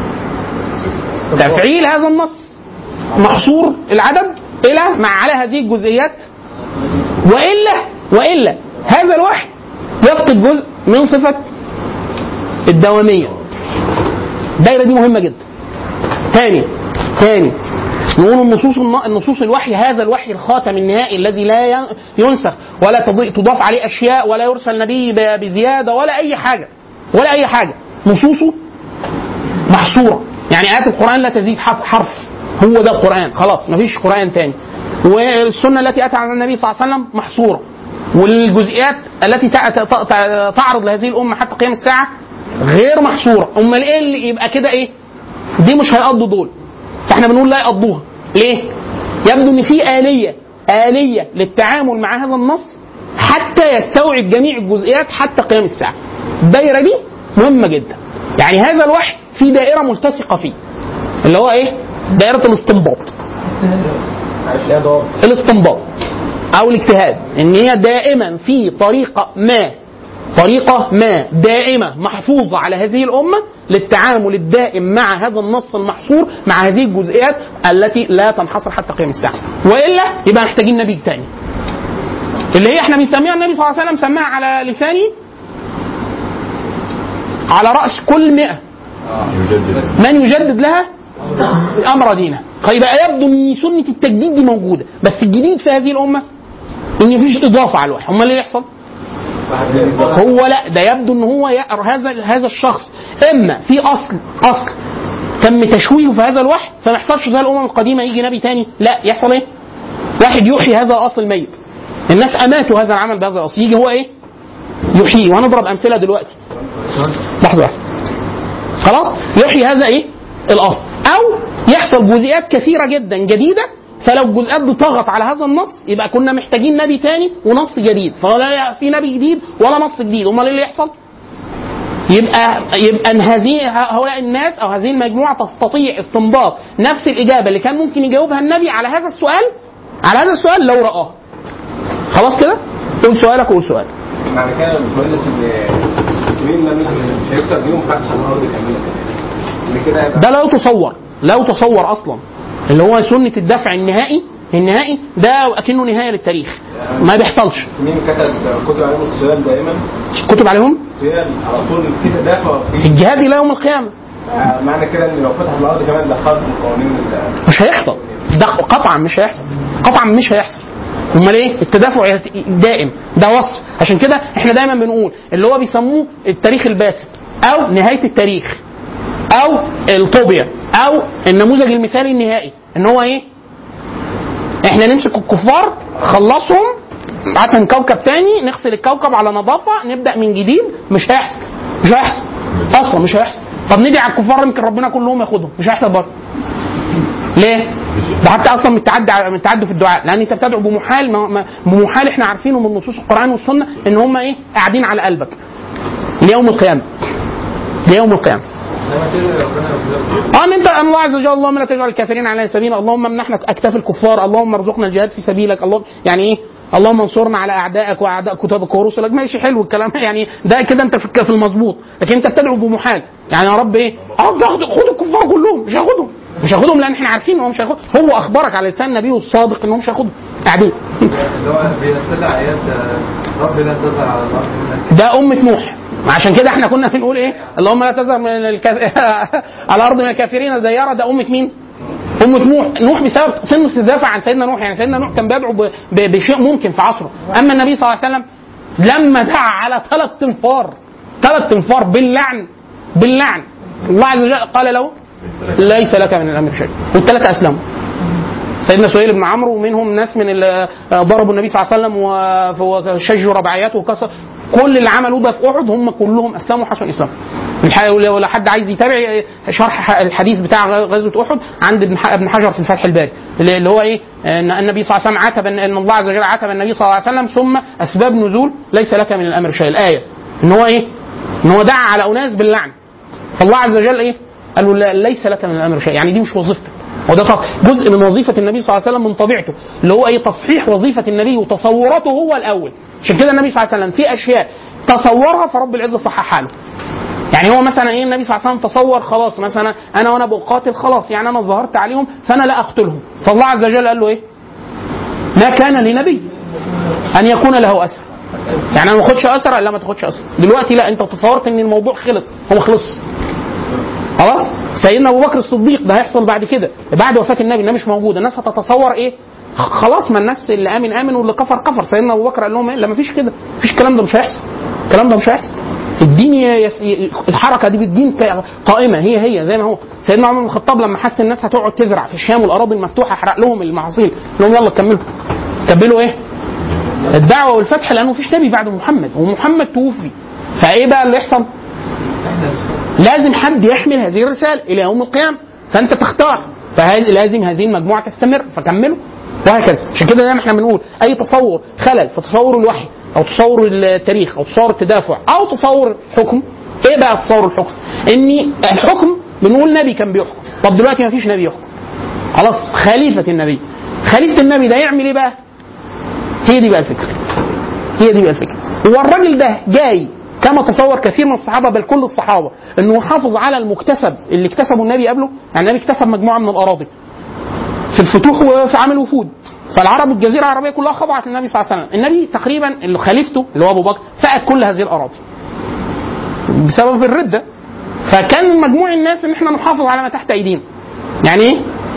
تفعيل هذا النص محصور العدد إلى مع على هذه الجزئيات وإلا وإلا هذا الوحي يفقد جزء من صفة الدوامية الدايرة دي مهمة جدا تاني تاني نقول النصوص الن- النصوص الوحي هذا الوحي الخاتم النهائي الذي لا ين- ينسخ ولا تضي- تضاف عليه اشياء ولا يرسل نبي ب- بزياده ولا اي حاجه ولا اي حاجه نصوصه محصوره يعني ايات القران لا تزيد حرف حرف هو ده القران خلاص مفيش قران تاني والسنه التي اتى عن النبي صلى الله عليه وسلم محصوره والجزئيات التي تع- ت- ت- تعرض لهذه الامه حتى قيام الساعه غير محصوره امال ايه اللي يبقى كده ايه دي مش هيقضوا دول فاحنا بنقول لا يقضوها ليه يبدو ان في اليه اليه للتعامل مع هذا النص حتى يستوعب جميع الجزئيات حتى قيام الساعه الدايره دي مهمه جدا يعني هذا الوحي في دائره ملتصقه فيه اللي هو ايه دائره الاستنباط الاستنباط او الاجتهاد ان هي دائما في طريقه ما طريقة ما دائمة محفوظة على هذه الأمة للتعامل الدائم مع هذا النص المحصور مع هذه الجزئيات التي لا تنحصر حتى قيام الساعة وإلا يبقى محتاجين نبي تاني اللي هي احنا بنسميها النبي صلى الله عليه وسلم سماها على لساني على رأس كل مئة يجدد من يجدد لها امر دينه فيبقى يبدو ان سنه التجديد دي موجوده بس الجديد في هذه الامه ان مفيش اضافه على الوحي امال ايه اللي يحصل؟ هو لا ده يبدو ان هو يقر هذا هذا الشخص اما في اصل اصل تم تشويهه في هذا الوحي فما يحصلش زي الامم القديمه يجي نبي تاني لا يحصل ايه؟ واحد يحيي هذا الاصل الميت الناس اماتوا هذا العمل بهذا الاصل يجي هو ايه؟ يحييه وهنضرب امثله دلوقتي لحظه واحدة. خلاص يحيي هذا ايه الاصل او يحصل جزئيات كثيره جدا جديده فلو الجزئيات دي طغت على هذا النص يبقى كنا محتاجين نبي تاني ونص جديد فلا في نبي جديد ولا نص جديد امال ايه اللي يحصل يبقى يبقى ان هذه هؤلاء الناس او هذه المجموعه تستطيع استنباط نفس الاجابه اللي كان ممكن يجاوبها النبي على هذا السؤال على هذا السؤال لو رآه خلاص كده قول سؤالك وقول سؤالك معنى كده يا باشمهندس ان المسلمين لم مش هيكتر بيهم فتح الارض كامله ان كده يبقى ده لا يتصور لا يتصور اصلا اللي هو سنه الدفع النهائي النهائي ده اكنه نهايه للتاريخ ما بيحصلش مين كتب كتب عليهم السؤال دايما كتب عليهم السؤال على طول في تدافع في الجهاد الى يوم القيامه آه، معنى كده ان لو فتح الارض كمان ده خرق قوانين ال- مش هيحصل ده قطعا مش هيحصل قطعا مش هيحصل امال ايه التدافع يت- دائم ده وصف عشان كده احنا دايما بنقول اللي هو بيسموه التاريخ الباسط او نهايه التاريخ او الطوبيا او النموذج المثالي النهائي ان هو ايه احنا نمسك الكفار خلصهم بعتهم كوكب تاني نغسل الكوكب على نظافه نبدا من جديد مش هيحصل مش هيحصل اصلا مش هيحصل طب ندعي على الكفار يمكن ربنا كلهم ياخدهم مش هيحصل برضه ليه؟ ده حتى اصلا متعدى متعدى في الدعاء لان انت بتدعو بمحال ما ما- بمحال احنا عارفينه من نصوص القران والسنه ان هم ايه قاعدين على قلبك ليوم القيامه ليوم القيامه اه ان انت الله عز وجل اللهم لا تجعل الكافرين على سبيلنا اللهم امنحنا اكتاف الكفار اللهم ارزقنا الجهاد في سبيلك اللهم يعني ايه اللهم انصرنا على اعدائك واعداء كتابك ورسلك ماشي حلو الكلام يعني ده كده انت في في المظبوط لكن انت بتدعو بمحال يعني يا رب ايه يا رب اخد خد الكفار كلهم مش هاخدهم مش هاخدهم لان احنا عارفين ان هو مش هياخدهم هو اخبرك على لسان نبيه الصادق ان هو مش هياخدهم قاعدين اللي هو بينزل ايات رب لا تظهر على الارض من ده أمة نوح عشان كده احنا كنا بنقول ايه اللهم لا تذر من الكاف... على الارض من الكافرين ديارة ده أمة مين؟ أمة نوح، نوح بسبب سنة الدافع عن سيدنا نوح، يعني سيدنا نوح كان بيدعو ب... ب... بشيء ممكن في عصره، أما النبي صلى الله عليه وسلم لما دعا على ثلاث تنفار ثلاث تنفار باللعن باللعن الله عز وجل قال له ليس لك من الأمر شيء، والثلاثة أسلموا. سيدنا سهيل بن عمرو ومنهم ناس من اللي ضربوا النبي صلى الله عليه وسلم و- وشجوا رباعياته وكسر كل اللي عملوه ده في احد هم كلهم اسلموا حسن اسلام الح- لو لو حد عايز يتابع شرح الحديث بتاع غزوه احد عند ابن ح- ابن حجر في الفتح الباري اللي اللي هو ايه ان النبي صلى الله عليه وسلم عاتب ان إن الله عز وجل عاتب النبي صلى الله عليه وسلم ثم اسباب نزول ليس لك من الامر شيء الايه ان هو ايه ان هو دعا على اناس باللعن فالله عز وجل ايه قال له لا- ليس لك من الامر شيء يعني دي مش وظيفتك وده تص- جزء من وظيفه النبي صلى الله عليه وسلم من طبيعته اللي هو ايه تصحيح وظيفه النبي وتصوراته هو الاول عشان كده النبي صلى الله عليه وسلم في اشياء تصورها فرب العزه صححها له يعني هو مثلا ايه النبي صلى الله عليه وسلم تصور خلاص مثلا انا وانا بقاتل خلاص يعني انا ظهرت عليهم فانا لا اقتلهم فالله عز وجل قال له ايه؟ ما كان لنبي ان يكون له اثر يعني انا ما اخدش اثر لا ما تاخدش اثر دلوقتي لا انت تصورت ان الموضوع خلص هو ما خلص خلاص سيدنا ابو بكر الصديق ده هيحصل بعد كده بعد وفاه النبي النبي مش موجود الناس هتتصور ايه خلاص ما الناس اللي امن امن واللي كفر كفر سيدنا ابو بكر قال لهم ايه لا ما فيش كده مفيش الكلام ده مش هيحصل الكلام ده مش هيحصل الدين ي- يس- الحركه دي بالدين ك- قائمه هي هي زي ما هو سيدنا عمر بن الخطاب لما حس الناس هتقعد تزرع في الشام والاراضي المفتوحه حرق لهم المحاصيل قال لهم يلا كملوا كملوا ايه الدعوه والفتح لانه مفيش نبي بعد محمد ومحمد توفي فايه بقى اللي يحصل لازم حد يحمل هذه الرساله الى يوم القيامه فانت تختار فلازم هذه المجموعه تستمر فكملوا وهكذا عشان كده دايما احنا بنقول اي تصور خلل في تصور الوحي او تصور التاريخ او تصور التدافع او تصور الحكم ايه بقى تصور الحكم؟ ان الحكم بنقول نبي كان بيحكم طب دلوقتي ما فيش نبي يحكم خلاص خليفه النبي خليفه النبي ده يعمل ايه بقى؟ هي دي بقى الفكره هي دي بقى الفكره هو الراجل ده جاي كما تصور كثير من الصحابه بل كل الصحابه انه يحافظ على المكتسب اللي اكتسبه النبي قبله يعني النبي اكتسب مجموعه من الاراضي في الفتوح وفي عمل وفود فالعرب الجزيره العربيه كلها خضعت للنبي صلى الله عليه وسلم النبي تقريبا اللي خليفته اللي هو ابو بكر فقد كل هذه الاراضي بسبب الرده فكان مجموع الناس ان احنا نحافظ على ما تحت ايدينا يعني ايه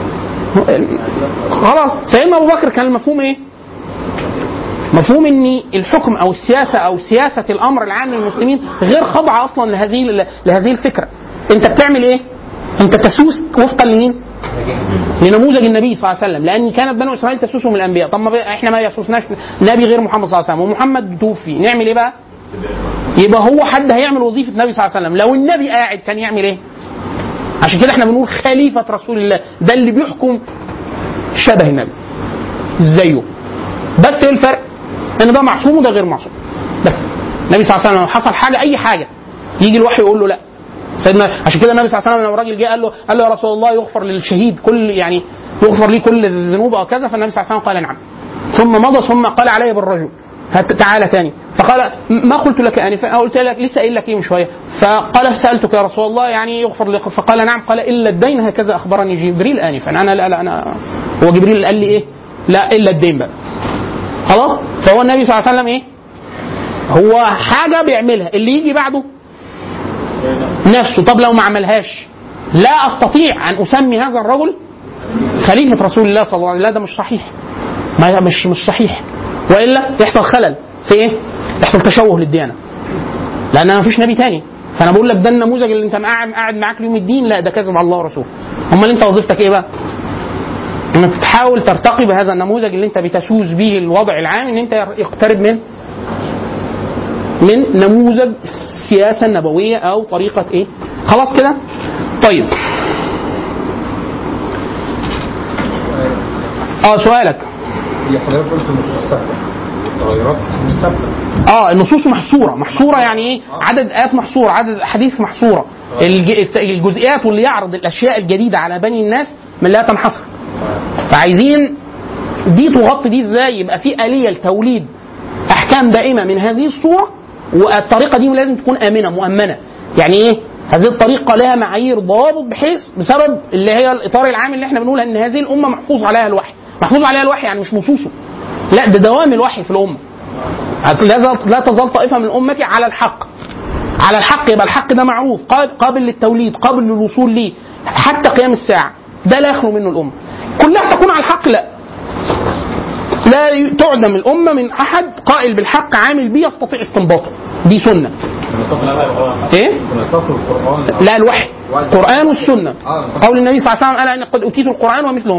خلاص سيدنا ابو بكر كان المفهوم ايه مفهوم ان الحكم او السياسه او سياسه الامر العام للمسلمين غير خاضعه اصلا لهذه لهذه الفكره انت بتعمل ايه انت تسوس وفقا لمين لنموذج النبي صلى الله عليه وسلم لان كانت بنو اسرائيل تسوسهم الانبياء طب ما بي- احنا ما يسوسناش نبي غير محمد صلى الله عليه وسلم ومحمد توفي نعمل ايه بقى يبقى هو حد هيعمل وظيفه النبي صلى الله عليه وسلم لو النبي قاعد كان يعمل ايه عشان كده احنا بنقول خليفه رسول الله ده اللي بيحكم شبه النبي زيه بس ايه الفرق ان ده معصوم وده غير معصوم بس النبي صلى الله عليه وسلم لو حصل حاجه اي حاجه يجي الوحي يقول له لا سيدنا عشان كده النبي صلى الله عليه وسلم لما الراجل جه قال له قال له يا رسول الله يغفر للشهيد كل يعني يغفر لي كل الذنوب او كذا فالنبي صلى الله عليه وسلم قال نعم ثم مضى ثم قال علي بالرجل هات تعالى تاني فقال ما قلت لك انفا قلت لك لسه قايل لك ايه من شويه فقال سالتك يا رسول الله يعني يغفر لك فقال نعم قال الا الدين هكذا اخبرني جبريل انفا انا لا لا انا هو جبريل قال لي ايه لا الا الدين بقى خلاص فهو النبي صلى الله عليه وسلم ايه هو حاجه بيعملها اللي يجي بعده نفسه طب لو ما عملهاش لا استطيع ان اسمي هذا الرجل خليفه رسول الله صلى الله عليه وسلم لا ده مش صحيح ما مش مش صحيح والا يحصل خلل في ايه؟ يحصل تشوه للديانه لان ما فيش نبي تاني فانا بقول لك ده النموذج اللي انت قاعد قاعد معاك ليوم الدين لا ده كذب على الله ورسوله امال انت وظيفتك ايه بقى؟ انك تحاول ترتقي بهذا النموذج اللي انت بتسوس به الوضع العام ان انت يقترب من من نموذج السياسه النبويه او طريقه ايه؟ خلاص كده؟ طيب اه سؤالك هي حضرتك قلت النصوص ثابته التغيرات مش ثابته اه النصوص محصوره محصوره يعني ايه عدد ايات محصوره عدد احاديث محصوره الج- الجزئيات واللي يعرض الاشياء الجديده على بني الناس من لا تنحصر فعايزين دي تغطي دي ازاي يبقى في اليه لتوليد احكام دائمه من هذه الصوره والطريقه دي لازم تكون امنه مؤمنه يعني ايه هذه الطريقه لها معايير ضوابط بحيث بسبب اللي هي الاطار العام اللي احنا بنقول ان هذه الامه محفوظ عليها الوحي محفوظ عليها الوحي يعني مش نصوصه لا ده دوام الوحي في الامه لا زال- لا تزال طائفه من امتي على الحق على الحق يبقى الحق ده معروف قابل, قابل للتوليد قابل للوصول ليه حتى قيام الساعه ده لا يخلو منه الامه كلها تكون على الحق لا لا ي- تعدم الامه من احد قائل بالحق عامل بيه يستطيع استنباطه دي سنه ايه نطاق القران لا الوحي القران والسنه قول النبي صلى الله عليه وسلم الا ان قد اوتيت القران ومثله معه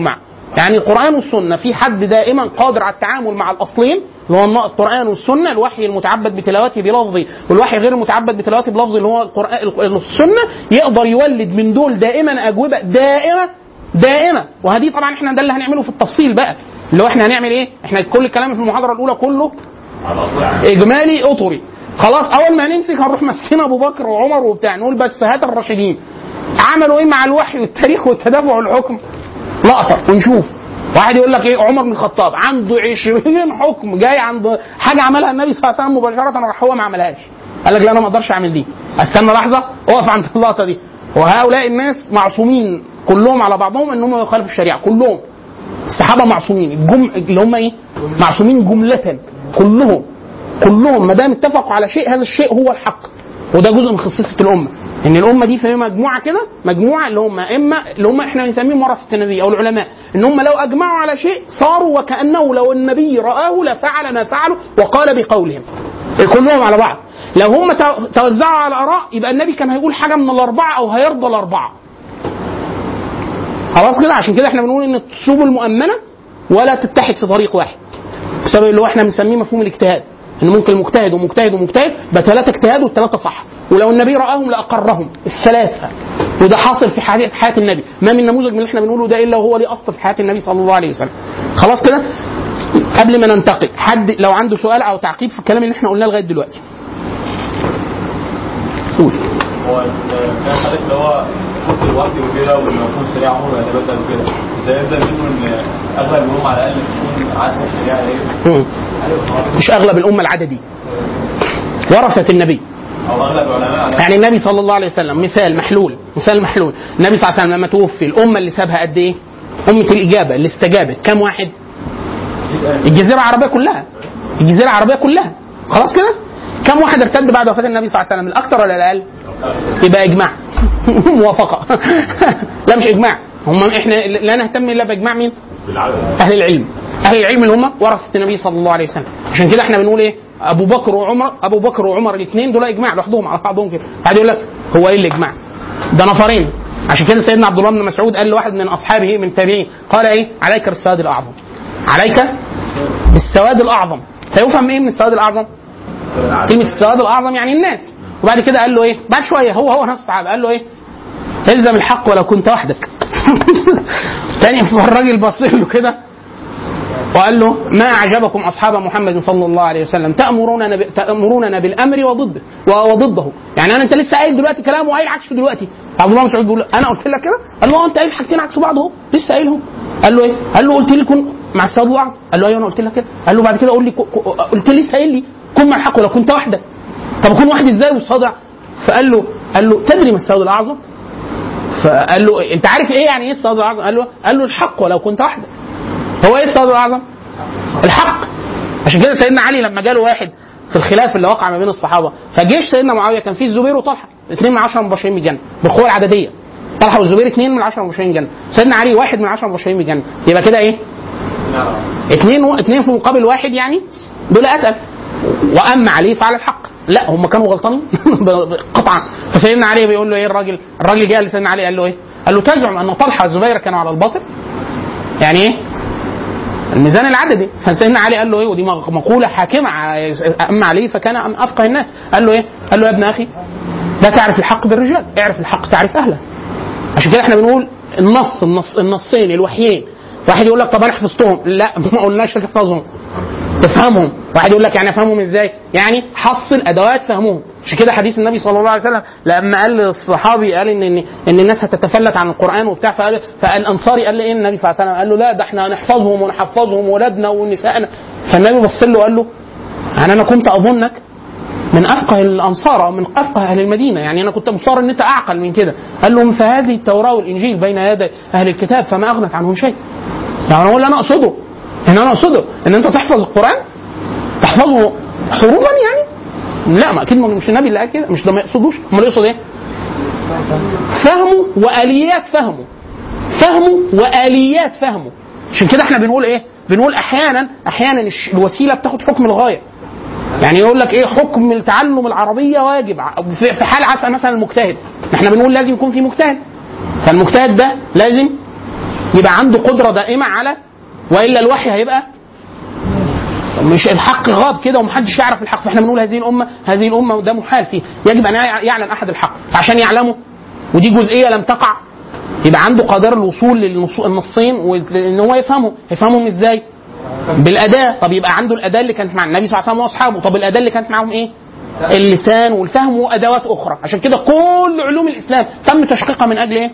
يعني القران والسنه في حد دائما قادر على التعامل مع الاصلين اللي هو القران والسنه الوحي المتعبد بتلاوته بلفظي والوحي غير المتعبد بتلاوته بلفظي اللي هو القران السنه يقدر يولد من دول دائما اجوبه دائمه دائمه وهذه طبعا احنا ده اللي هنعمله في التفصيل بقى اللي هو احنا هنعمل ايه؟ احنا كل الكلام في المحاضره الاولى كله على الاصل يعني اجمالي اطري خلاص اول ما نمسك هنروح ماسكين ابو بكر وعمر وبتاع نقول بس هات الراشدين عملوا ايه مع الوحي والتاريخ والتدافع والحكم لقطه ونشوف واحد يقول لك ايه عمر بن الخطاب عنده 20 حكم جاي عند حاجه عملها النبي صلى الله عليه وسلم مباشره راح هو ما عملهاش قال لك لا انا ما اقدرش اعمل دي استنى لحظه اقف عند اللقطه دي وهؤلاء الناس معصومين كلهم على بعضهم انهم يخالفوا الشريعه كلهم الصحابه معصومين الجم... اللي هم ايه معصومين جمله كلهم كلهم ما دام اتفقوا على شيء هذا الشيء هو الحق وده جزء من خصيصه الامه ان الامه دي فهي مجموعه كده مجموعه اللي هم اما اللي هم احنا بنسميهم ورثه النبي او العلماء ان هم لو اجمعوا على شيء صاروا وكانه لو النبي راه لفعل ما فعلوا وقال بقولهم كلهم على بعض لو هم تو- توزعوا على اراء يبقى النبي كان هيقول حاجه من الاربعه او هيرضى الاربعه خلاص كده عشان كده احنا بنقول ان الاسلوب المؤمنه ولا تتحد في طريق واحد بسبب اللي هو احنا بنسميه مفهوم الاجتهاد ان ممكن مجتهد ومجتهد ومجتهد يبقى ثلاثه اجتهاد والثلاثه صح ولو النبي راهم لاقرهم الثلاثه وده حاصل في حياه حياه النبي ما من نموذج من اللي احنا بنقوله ده الا وهو ليه اصل في حياه النبي صلى الله عليه وسلم خلاص كده قبل ما ننتقل حد لو عنده سؤال او تعقيب في الكلام اللي احنا قلناه لغايه دلوقتي قول هو كان حضرتك اللي هو خط الوحي وكده والمفهوم الشريعه عمره ما يتبدل وكده ده يبدا منه ان اغلب الامم على الاقل تكون عارفه الشريعه ايه مم. مش اغلب الامه العددي ورثه النبي او اغلب العلماء على يعني النبي صلى الله عليه وسلم مثال محلول مثال محلول النبي صلى الله عليه وسلم لما توفي الامه اللي سابها قد ايه؟ امه الاجابه اللي استجابت كم واحد؟ الجزيره العربيه كلها الجزيره العربيه كلها خلاص كده؟ كم واحد ارتد بعد وفاه النبي صلى الله عليه وسلم الاكثر ولا الاقل؟ يبقى اجماع موافقه لا مش اجماع هم احنا لا نهتم الا باجماع مين؟ بالعدد اهل العلم اهل العلم اللي هم ورثه النبي صلى الله عليه وسلم عشان كده احنا بنقول ايه ابو بكر وعمر ابو بكر وعمر الاثنين دول اجماع لوحدهم على بعضهم كده بعد يقول لك هو ايه الاجماع ده نفرين عشان كده سيدنا عبد الله بن مسعود قال لواحد من اصحابه من التابعين قال ايه عليك بالسواد الاعظم عليك بالسواد الاعظم فيفهم ايه من السواد الاعظم كلمه السواد الاعظم يعني الناس وبعد كده قال له ايه بعد شويه هو هو نفس الصحابه قال له ايه الزم الحق ولو كنت وحدك تاني الراجل بص له كده وقال له ما اعجبكم اصحاب محمد صلى الله عليه وسلم تامروننا ب... تامروننا بالامر وضده وضده يعني انا انت لسه قايل دلوقتي كلام وقايل عكسه دلوقتي عبد الله بن مسعود بيقول له، انا قلت لك كده قال له اه انت قايل حاجتين عكس بعض اهو لسه قايلهم قال له ايه قال له قلت لي كن مع السواد الاعظم قال له ايوه انا قلت لك كده قال له بعد كده قول لي ك- ك- قلت لي لسه قايل لي كن مع الحق ولو كنت وحدك طب اكون واحد ازاي والصدع فقال له قال له تدري ما السواد الاعظم فقال له انت عارف ايه يعني ايه الصواب الاعظم؟ قال له قال له الحق ولو كنت وحدك. هو ايه الصواب الاعظم؟ الحق. عشان كده سيدنا علي لما جاله واحد في الخلاف اللي وقع ما بين الصحابه فجيش سيدنا معاويه كان فيه الزبير وطلحه اثنين من عشرة مبشرين بالجنه بالقوه العدديه. طلحه والزبير اثنين من عشرة مبشرين بالجنه. سيدنا علي واحد من عشرة مبشرين بالجنه. يبقى كده ايه؟ اثنين و... اثنين في مقابل واحد يعني دول اتقل واما علي فعل الحق لا هم كانوا غلطانين قطعا فسيدنا علي بيقول له ايه الراجل الراجل جه لسيدنا علي قال له ايه قال له تزعم ان طلحه والزبير كانوا على الباطل يعني ايه الميزان العددي فسيدنا علي قال له ايه ودي مقوله حاكمه ع- اما علي فكان أم افقه الناس قال له ايه قال له يا ابن اخي لا تعرف الحق بالرجال اعرف الحق تعرف اهله عشان كده احنا بنقول النص النص النصين الوحيين واحد يقول لك طب انا حفظتهم لا ما قلناش تحفظهم تفهمهم واحد يقول لك يعني افهمهم ازاي يعني حصل ادوات فهمهم عشان كده حديث النبي صلى الله عليه وسلم لما قال للصحابي قال ان ان, إن الناس هتتفلت عن القران وبتاع فقال فالانصاري قال له ايه النبي صلى الله عليه وسلم قال له لا ده احنا هنحفظهم ونحفظهم ولادنا ونسائنا فالنبي بص له وقال له يعني انا كنت اظنك من افقه الانصار او من افقه اهل المدينه يعني انا كنت مصار ان انت اعقل من كده قال لهم فهذه التوراه والانجيل بين يدي اهل الكتاب فما اغنت عنهم شيء يعني هو اللي انا اقصده ان انا اقصده ان انت تحفظ القران تحفظه حروفا يعني لا ما اكيد مش النبي اللي قال كده مش ده ما يقصدوش امال يقصد ايه فهمه واليات فهمه فهمه واليات فهمه عشان كده احنا بنقول ايه بنقول احيانا احيانا الش- الوسيله بتاخد حكم الغايه يعني يقول لك ايه حكم تعلم العربيه واجب ع- في في حال عسى مثلا المجتهد احنا بنقول لازم يكون في مجتهد فالمجتهد ده لازم يبقى عنده قدره دائمه على والا الوحي هيبقى مش الحق غاب كده ومحدش يعرف الحق فاحنا بنقول هذه الامه هذه الامه وده محال فيه يجب ان يعلم احد الحق فعشان يعلمه ودي جزئيه لم تقع يبقى عنده قدر الوصول للنصين وان هو يفهمه يفهمهم ازاي بالاداه طب يبقى عنده الاداه اللي كانت مع النبي صلى الله عليه وسلم واصحابه طب الاداه اللي كانت معاهم ايه اللسان والفهم وادوات اخرى عشان كده كل علوم الاسلام تم تشقيقها من اجل ايه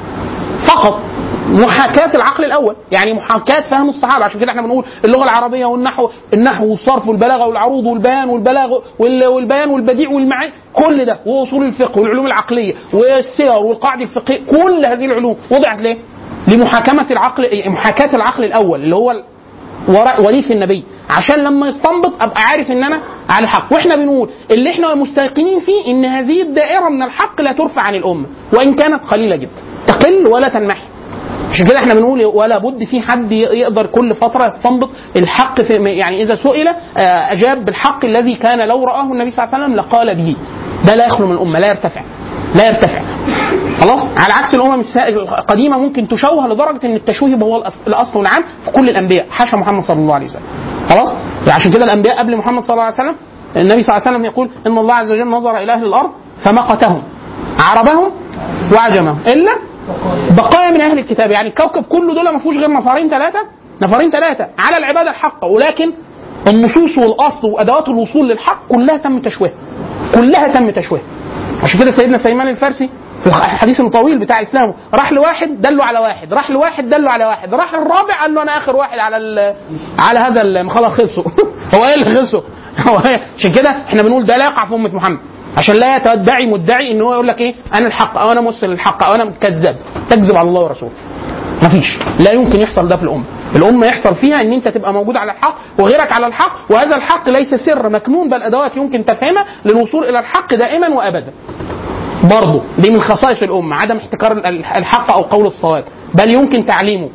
فقط محاكاة العقل الأول يعني محاكاة فهم الصحابة عشان كده احنا بنقول اللغة العربية والنحو النحو والصرف والبلاغة والعروض والبيان والبلاغ وال- والبيان والبديع والمعاني كل ده وأصول الفقه والعلوم العقلية والسير والقاعدة الفقهية كل هذه العلوم وضعت ليه؟ لمحاكمة العقل محاكاة العقل الأول اللي هو وراء وريث النبي عشان لما يستنبط ابقى عارف ان انا على الحق واحنا بنقول اللي احنا مستيقنين فيه ان هذه الدائره من الحق لا ترفع عن الامه وان كانت قليله جدا تقل ولا تنمحي عشان كده احنا بنقول ولا بد في حد يقدر كل فتره يستنبط الحق في يعني اذا سئل آه، اجاب بالحق الذي كان لو راه النبي صلى الله عليه وسلم لقال به ده لا يخلو من الامه لا يرتفع لا يرتفع خلاص على عكس الامم الس- القديمه ممكن تشوه لدرجه ان التشويه هو الأص- الاصل والعام في كل الانبياء حاشا محمد صلى الله عليه وسلم خلاص عشان كده الانبياء قبل محمد صلى الله عليه وسلم النبي صلى الله عليه وسلم يقول ان الله عز وجل نظر الى اهل الارض فمقتهم عربهم وعجمهم الا بقايا من اهل الكتاب يعني الكوكب كله دول ما فيهوش غير نفرين ثلاثه نفرين ثلاثه على العباده الحقه ولكن النصوص والاصل وادوات الوصول للحق كلها تم تشويهها كلها تم تشويهها عشان كده سيدنا سليمان الفارسي في الحديث الطويل بتاع اسلامه راح لواحد دله على واحد راح لواحد دله على واحد راح للرابع قال له انا اخر واحد على ال- على هذا ال- خلاص خلصوا هو ايه اللي خلصوا هو إيه؟ عشان كده احنا بنقول ده لا يقع في امه محمد عشان لا يتدعي مدعي ان هو يقول لك ايه انا الحق او انا مسلم الحق او انا كذاب تكذب على الله ورسوله مفيش لا يمكن يحصل ده في الامه الامه يحصل فيها ان انت تبقى موجود على الحق وغيرك على الحق وهذا الحق ليس سر مكنون بل ادوات يمكن تفهمها للوصول الى الحق دائما وابدا برضه دي من خصائص الامه عدم احتكار الحق او قول الصواب بل يمكن تعليمه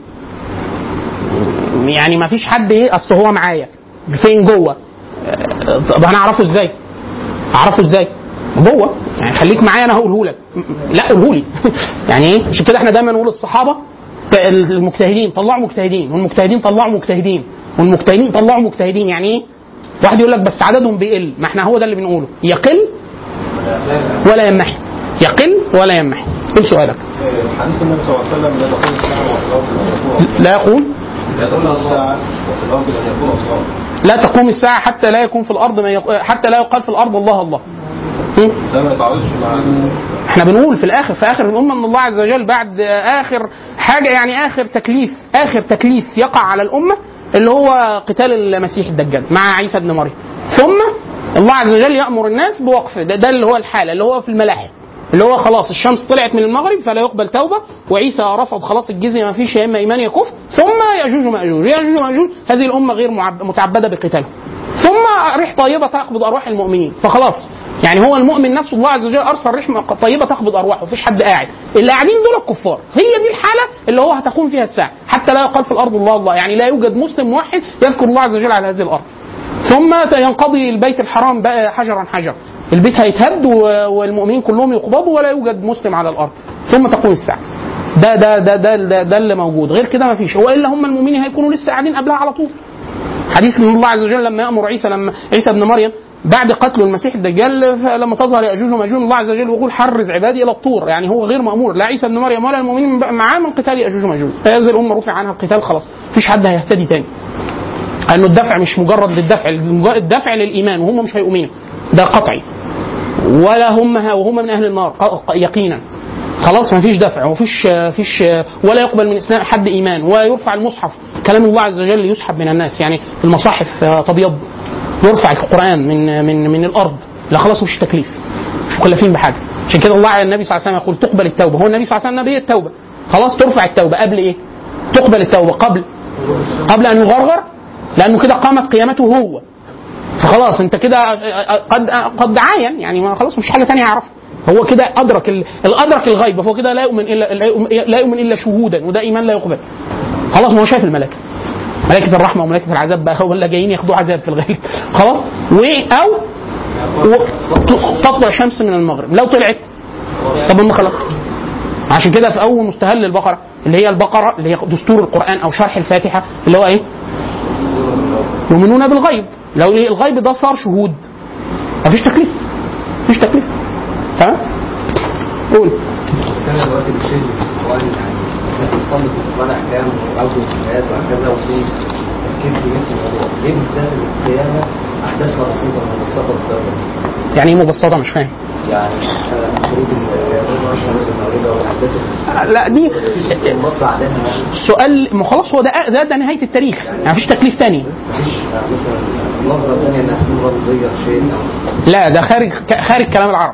يعني ما فيش حد ايه اصل هو معايا فين جوه آه، طب انا اعرفه ازاي اعرفه ازاي جوه يعني خليك معايا انا هقوله لك لا قوله لي يعني ايه عشان كده احنا دايما نقول الصحابه ت- المجتهدين طلعوا مجتهدين والمجتهدين طلعوا مجتهدين والمجتهدين طلعوا مجتهدين يعني ايه واحد يقول لك بس عددهم بيقل ما احنا هو ده اللي بنقوله يقل ولا يمحي يقل ولا يمحي قل سؤالك حديث النبي صلى الله عليه وسلم لا تقوم الساعة وفي الأرض لا يقول لا تقوم الساعة وفي الأرض لا يكون الله لا تقوم الساعة حتى لا يكون في الأرض ما يق... حتى لا يقال في الأرض الله الله م? ده ما يتعارضش مع احنا بنقول في الاخر في اخر الامه ان الله عز وجل بعد اخر حاجه يعني اخر تكليف اخر تكليف يقع على الامه اللي هو قتال المسيح الدجال مع عيسى ابن مريم ثم الله عز وجل يامر الناس بوقف ده, ده اللي هو الحاله اللي هو في الملاحم اللي هو خلاص الشمس طلعت من المغرب فلا يقبل توبه وعيسى رفض خلاص الجزيه ما فيش يا اما ايمان يا كفر ثم ياجوج وماجوج ياجوج وماجوج هذه الامه غير معب- متعبده بقتالهم ثم ريح طيبه تقبض ارواح المؤمنين فخلاص يعني هو المؤمن نفسه الله عز وجل ارسل ريح طيبه تقبض ارواحه مفيش حد قاعد اللي قاعدين دول الكفار هي دي الحاله اللي هو هتقوم فيها الساعه حتى لا يقال في الارض الله الله يعني لا يوجد مسلم موحد يذكر الله عز وجل على هذه الارض ثم ينقضي البيت الحرام بقى حجرا حجرا البيت هيتهد و- والمؤمنين كلهم يقبضوا ولا يوجد مسلم على الارض ثم تقوم الساعه ده ده ده ده ده, ده اللي موجود غير كده ما فيش والا هم المؤمنين هيكونوا لسه قاعدين قبلها على طول حديث ان الله عز وجل لما يامر عيسى لما عيسى ابن مريم بعد قتل المسيح الدجال لما تظهر ياجوج وماجوج الله عز وجل يقول حرز عبادي الى الطور يعني هو غير مامور لا عيسى ابن مريم ولا المؤمنين معاه من قتال ياجوج وماجوج هذه الامه رفع عنها القتال خلاص مفيش حد هيهتدي تاني لانه الدفع مش مجرد للدفع الدفع للايمان وهم مش هيؤمنوا ده قطعي ولا هم وهم من اهل النار ق- يقينا خلاص ما فيش دفع ومفيش فيش ولا يقبل من اسناء حد ايمان ويرفع المصحف كلام الله عز وجل يسحب من الناس يعني المصاحف آه، تبيض يرفع القران من من من الارض لا خلاص مش تكليف مش مكلفين بحاجه عشان كده الله النبي صلى الله عليه وسلم يقول تقبل التوبه هو النبي صلى الله عليه وسلم نبي التوبه خلاص ترفع التوبه قبل ايه؟ تقبل التوبه قبل قبل ان يغرغر لانه كده قامت قيامته هو فخلاص انت كده قد قد عاين يعني ما خلاص مش حاجه ثانيه يعرفها هو كده ادرك ال- الادرك الغيب فهو كده لا يؤمن الا لا يؤمن الا شهودا وده ايمان لا يقبل خلاص ما هو شايف الملائكه ملائكه الرحمه وملائكه العذاب بقى ولا جايين ياخدوا عذاب في الغالب خلاص و او و- تطلع شمس من المغرب لو طلعت طب ما خلاص عشان كده في اول مستهل البقره اللي هي البقره اللي هي دستور القران او شرح الفاتحه اللي هو ايه؟ يؤمنون بالغيب لو الغيب ده صار شهود مفيش تكليف مفيش تكليف تمام؟ قول كان دلوقتي بشيء سؤال يعني الناس بتصطدم في القرآن احكام واوجه الحياه وهكذا وفي تفكير في نفس الموضوع ليه بالذات القيامه احداثها بسيطه ومبسطه بالدرجه يعني ايه مبسطه مش فاهم يعني آه، خروج الشمس المغربه والاحداث لا دي المطلع بعدها سؤال ما خلاص هو ده ده, ده نهايه التاريخ يعني مفيش تكليف تاني مفيش آه، مثلا نظره ثانيه انها تكون رمزيه لشيء او لا ده خارج خارج كلام العرب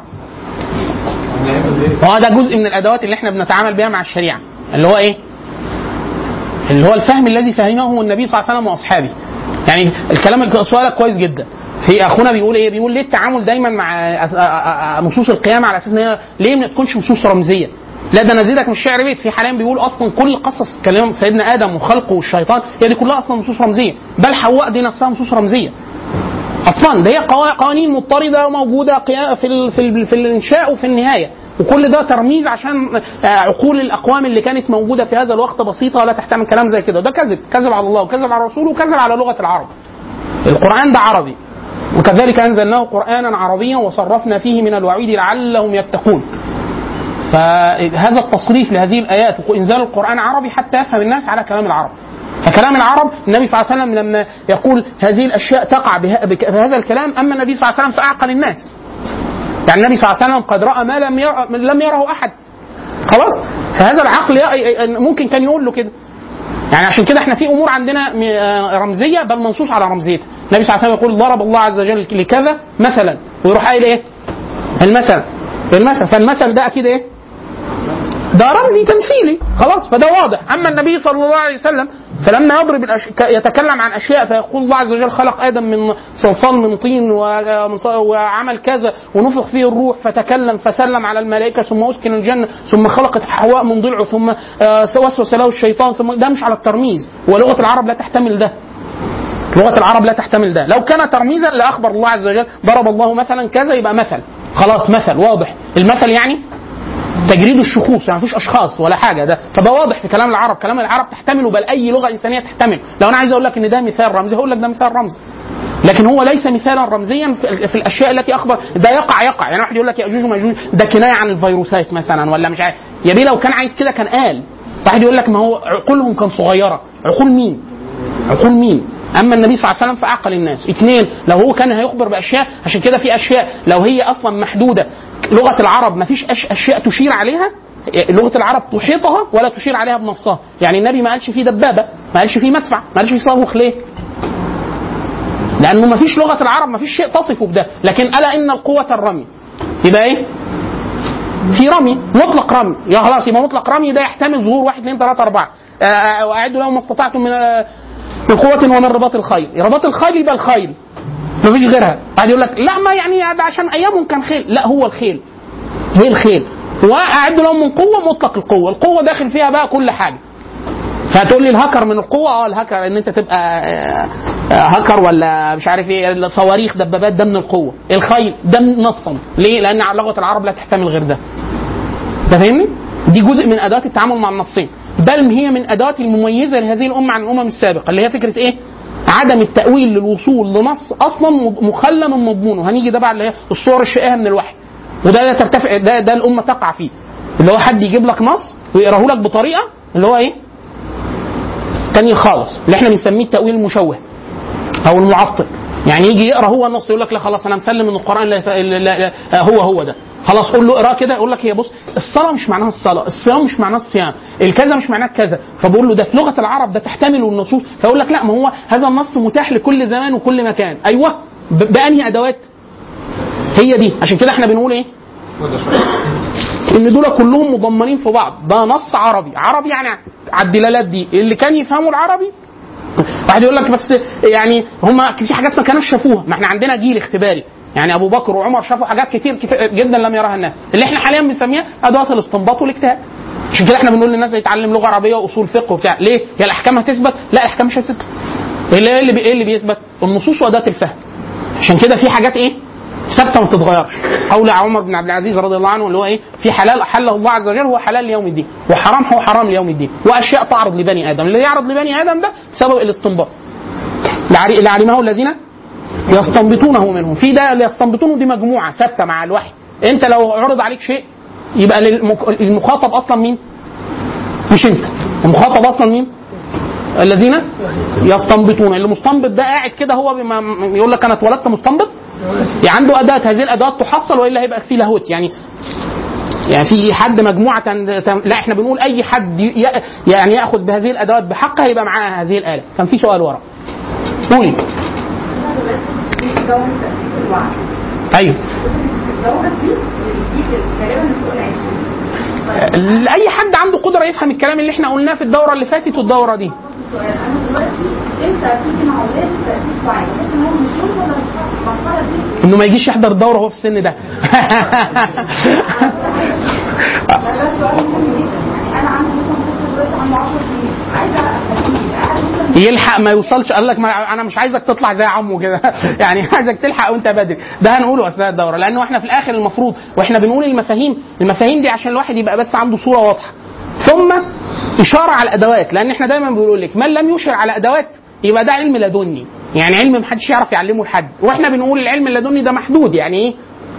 هو ده جزء من الادوات اللي احنا بنتعامل بيها مع الشريعه اللي هو ايه؟ اللي هو الفهم الذي فهمه النبي صلى الله عليه وسلم واصحابه يعني الكلام سؤالك كويس جدا في اخونا بيقول ايه بيقول ليه التعامل دايما مع أس- أ- أ- أ- نصوص القيامه على اساس ان هي ليه ما تكونش نصوص رمزيه لا ده نزيدك من الشعر بيت في حاليا بيقول اصلا كل قصص كلام سيدنا ادم وخلقه والشيطان هي دي كلها اصلا نصوص رمزيه بل حواء دي نفسها نصوص رمزيه اصلا ده هي قوا- قوانين مضطرده وموجوده قيا- في ال- في ال- في الانشاء وفي النهايه وكل ده ترميز عشان آه، عقول الاقوام اللي كانت موجوده في هذا الوقت بسيطه ولا تحتمل كلام زي كده ده كذب كذب على الله وكذب على رسوله وكذب على لغه العرب القران ده عربي وكذلك انزلناه قرانا عربيا وصرفنا فيه من الوعيد لعلهم يتقون فهذا التصريف لهذه الايات وانزال القران عربي حتى يفهم الناس على كلام العرب فكلام العرب النبي صلى الله عليه وسلم لما يقول هذه الاشياء تقع بها- بك- بهذا الكلام اما النبي صلى الله عليه وسلم فاعقل الناس يعني النبي صلى الله عليه وسلم قد راى ما لم يرى لم يره احد خلاص فهذا العقل ي- ممكن كان يقول له كده يعني عشان كده احنا في امور عندنا م- آه رمزيه بل منصوص على رمزيتها النبي صلى الله عليه وسلم يقول ضرب الله عز وجل لكذا مثلا ويروح قايل ايه المثل المثل فالمثل ده اكيد ايه ده رمزي تمثيلي خلاص فده واضح اما النبي صلى الله عليه وسلم فلما يضرب الأش... ك- يتكلم عن اشياء فيقول الله عز وجل خلق ادم من صلصال من طين و- وعمل كذا ونفخ فيه الروح فتكلم فسلم على الملائكه ثم اسكن الجنه ثم خلقت حواء من ضلعه ثم آه، وسوس له الشيطان ثم ده مش على الترميز ولغه العرب لا تحتمل ده لغه العرب لا تحتمل ده لو كان ترميزا لاخبر الله عز وجل ضرب الله مثلا كذا يبقى مثل خلاص مثل واضح المثل يعني تجريد الشخوص يعني مفيش اشخاص ولا حاجه ده فده واضح في كلام العرب كلام العرب تحتمله بل اي لغه انسانيه تحتمل لو انا عايز اقول لك ان ده مثال رمزي هقول لك ده مثال رمزي لكن هو ليس مثالا رمزيا في في الاشياء التي اخبر ده يقع يقع يعني واحد يقول لك ياجوج وماجوج ده كنايه عن الفيروسات مثلا ولا مش عارف يا بيه لو كان عايز كده كان قال واحد يقول لك ما هو عقولهم كان صغيره عقول مين عقول مين اما النبي صلى الله عليه وسلم فعقل الناس اثنين لو هو كان هيخبر باشياء عشان كده في اشياء لو هي اصلا محدوده لغه العرب ما فيش أش- اشياء تشير عليها لغه العرب تحيطها ولا تشير عليها بنصها يعني النبي ما قالش فيه دبابه ما قالش فيه مدفع ما قالش فيه صاروخ ليه لانه ما فيش لغه العرب ما فيش شيء تصفه بده لكن الا ان القوه الرمي يبقى ايه في رمي مطلق رمي يا خلاص يبقى مطلق رمي ده يحتمل ظهور واحد اثنين ثلاثة أربعة آه، آه، وأعدوا لهم ما استطعتم من آه، من قوة ومن رباط الخيل رباط الخيل يبقى الخيل مفيش غيرها بعد يقول لك لا ما يعني ده عشان أيامهم كان خيل لا هو الخيل هي الخيل وأعدوا لهم من قوة مطلق القوة القوة داخل فيها بقى كل حاجة فهتقول لي الهاكر من القوة اه الهاكر ان انت تبقى آه، آه، هاكر ولا مش عارف ايه صواريخ دبابات ده من القوة الخيل ده نصا ليه لان لغة العرب لا تحتمل غير ده انت فاهمني؟ دي جزء من ادوات التعامل مع النصين بل هي من ادوات المميزه لهذه الامه عن الامم السابقه اللي هي فكره ايه؟ عدم التاويل للوصول لنص اصلا مخلى من مضمونه هنيجي ده بقى اللي هي الصور الشائعه من الوحي وده لا ترتفع ده ده الامه تقع فيه اللي هو حد يجيب لك نص ويقراه لك بطريقه اللي هو ايه؟ تاني خالص اللي احنا بنسميه التاويل المشوه او المعطل يعني يجي يقرا هو النص يقول لك لا خلاص انا مسلم ان القران لا, لا, لا, لا هو هو ده خلاص قول له اقراه كده يقول لك هي بص الصلاه مش معناها الصلاه الصيام مش معناه الصيام الكذا مش معناه كذا فبقول له ده في لغه العرب ده تحتمل النصوص فيقول لك لا ما هو هذا النص متاح لكل زمان وكل مكان ايوه ب- بانهي ادوات هي دي عشان كده احنا بنقول ايه ان دول كلهم مضمنين في بعض ده نص عربي عربي يعني على الدلالات دي اللي كان يفهموا العربي واحد يقول لك بس يعني هم في حاجات ما كانوش شافوها ما احنا عندنا جيل اختباري يعني ابو بكر وعمر شافوا حاجات كتير, كتير جدا لم يراها الناس اللي احنا حاليا بنسميها ادوات الاستنباط والاجتهاد عشان كده احنا بنقول للناس يتعلم لغه عربيه واصول فقه وبتاع ليه؟ هي الاحكام هتثبت؟ لا الاحكام مش هتثبت ايه اللي ايه اللي, بي- إيه اللي بيثبت؟ النصوص واداه الفهم عشان كده في حاجات ايه؟ ثابته ما بتتغيرش قول عمر بن عبد العزيز رضي الله عنه اللي هو ايه في حلال احله الله عز وجل هو حلال ليوم الدين وحرام هو حرام ليوم الدين واشياء تعرض لبني ادم اللي يعرض لبني ادم ده بسبب الاستنباط لعل- لعلمه الذين يستنبطونه منهم في ده اللي يستنبطونه دي مجموعه ثابته مع الوحي انت لو عرض عليك شيء يبقى للمك- المخاطب اصلا مين مش انت المخاطب اصلا مين الذين يستنبطون اللي مستنبط ده قاعد كده هو بما يقول لك انا اتولدت مستنبط يعني عنده اداه هذه الادوات تحصل والا هيبقى في لاهوت يعني يعني في حد مجموعه تن... تن... لا احنا بنقول اي حد ي... يعني ياخذ بهذه الادوات بحق هيبقى معاه هذه الاله كان في سؤال ورا قولي ايوه اي حد عنده قدره يفهم الكلام اللي احنا قلناه في الدوره اللي فاتت والدوره دي انه ما يجيش يحضر الدوره وهو في السن ده يلحق ما يوصلش قال لك ما انا مش عايزك تطلع زي عمو كده يعني عايزك تلحق وانت بدري ده هنقوله اثناء الدوره لانه احنا في الاخر المفروض واحنا بنقول المفاهيم المفاهيم دي عشان الواحد يبقى بس عنده صوره واضحه ثم اشاره على الادوات لان احنا دايما بنقول لك من لم يشر على ادوات يبقى ده علم لدني يعني علم محدش يعرف يعلمه لحد واحنا بنقول العلم اللدني ده محدود يعني ايه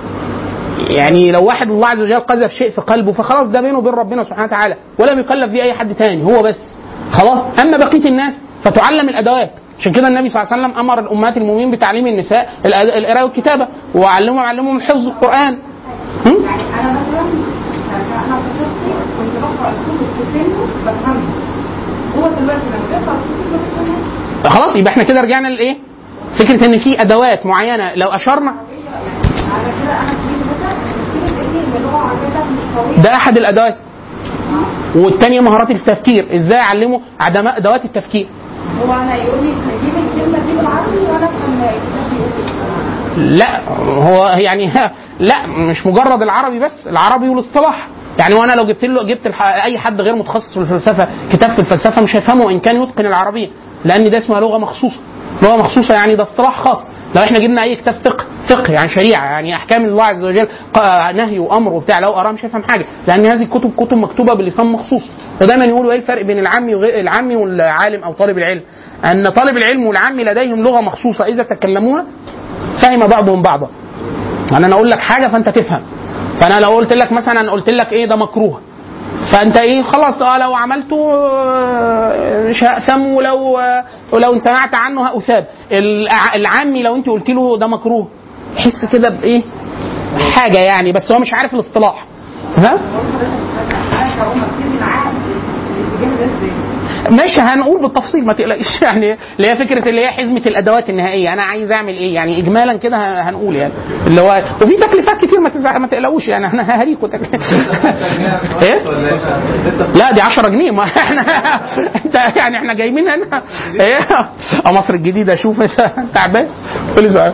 يعني لو واحد الله عز وجل قذف شيء في قلبه فخلاص ده بينه وبين ربنا سبحانه وتعالى ولم يكلف بيه اي حد تاني هو بس خلاص اما بقيه الناس فتعلم الادوات عشان كده النبي صلى الله عليه وسلم امر الامهات المؤمنين بتعليم النساء الأد- القراءه والكتابه وعلمهم علمهم حفظ القران هم؟ يعني انا مثلا انا كشخصي كنت بقرا الكتب في سنه بفهمها هو دلوقتي لما بيقرا الكتب ما بيفهمهاش خلاص يبقى احنا كده رجعنا لايه؟ فكره ان في ادوات معينه لو اشرنا على كده انا في مثلا مشكله ابني ان اللغه العربيه بتاعته مش قويه ده احد الادوات والتانية مهارات التفكير ازاي اعلمه عدم ادوات التفكير هو انا يقول لي جيب الكلمه دي بالعربي وانا افهم الكتاب بيقول ايه لا هو يعني لا مش مجرد العربي بس العربي والاصطلاح يعني وانا لو جبت له جبت الح- اي حد غير متخصص في الفلسفه كتاب في الفلسفه مش هيفهمه ان كان يتقن العربيه لان ده اسمها لغه مخصوصه لغه مخصوصه يعني ده اصطلاح خاص لو احنا جبنا اي كتاب فقه فقه يعني شريعه يعني احكام الله عز وجل ق- نهي وامر وبتاع لو قراه مش هيفهم حاجه لان هذه الكتب كتب مكتوبه بلسان مخصوص ودايما يقولوا ايه الفرق بين العامي وغير العامي والعالم او طالب العلم ان طالب العلم والعامي لديهم لغه مخصوصه اذا تكلموها فهم بعضهم بعضا يعني انا اقول لك حاجه فانت تفهم فانا لو قلت لك مثلا قلت لك ايه ده مكروه فانت ايه خلاص اه لو عملته آه، مش هاثم ولو آه، ولو امتنعت عنه هاثاب الع- العامي لو انت قلت له ده مكروه يحس كده بايه حاجه يعني بس هو مش عارف الاصطلاح ها انا كأم ابتدي معاه الاتجاه ده ازاي ماشي هنقول بالتفصيل ما تقلقش يعني اللي هي فكره اللي هي حزمه الادوات النهائيه انا عايز اعمل ايه يعني اجمالا كده ه- هنقول يعني اللي هو وفي تكليفات كتير ما تزع... ما تقلقوش يعني احنا هريكوا تكليف ايه لا دي 10 جنيه ما احنا انت يعني احنا جايبين هنا ايه اه مصر الجديده شوف انت تعبان كل سؤال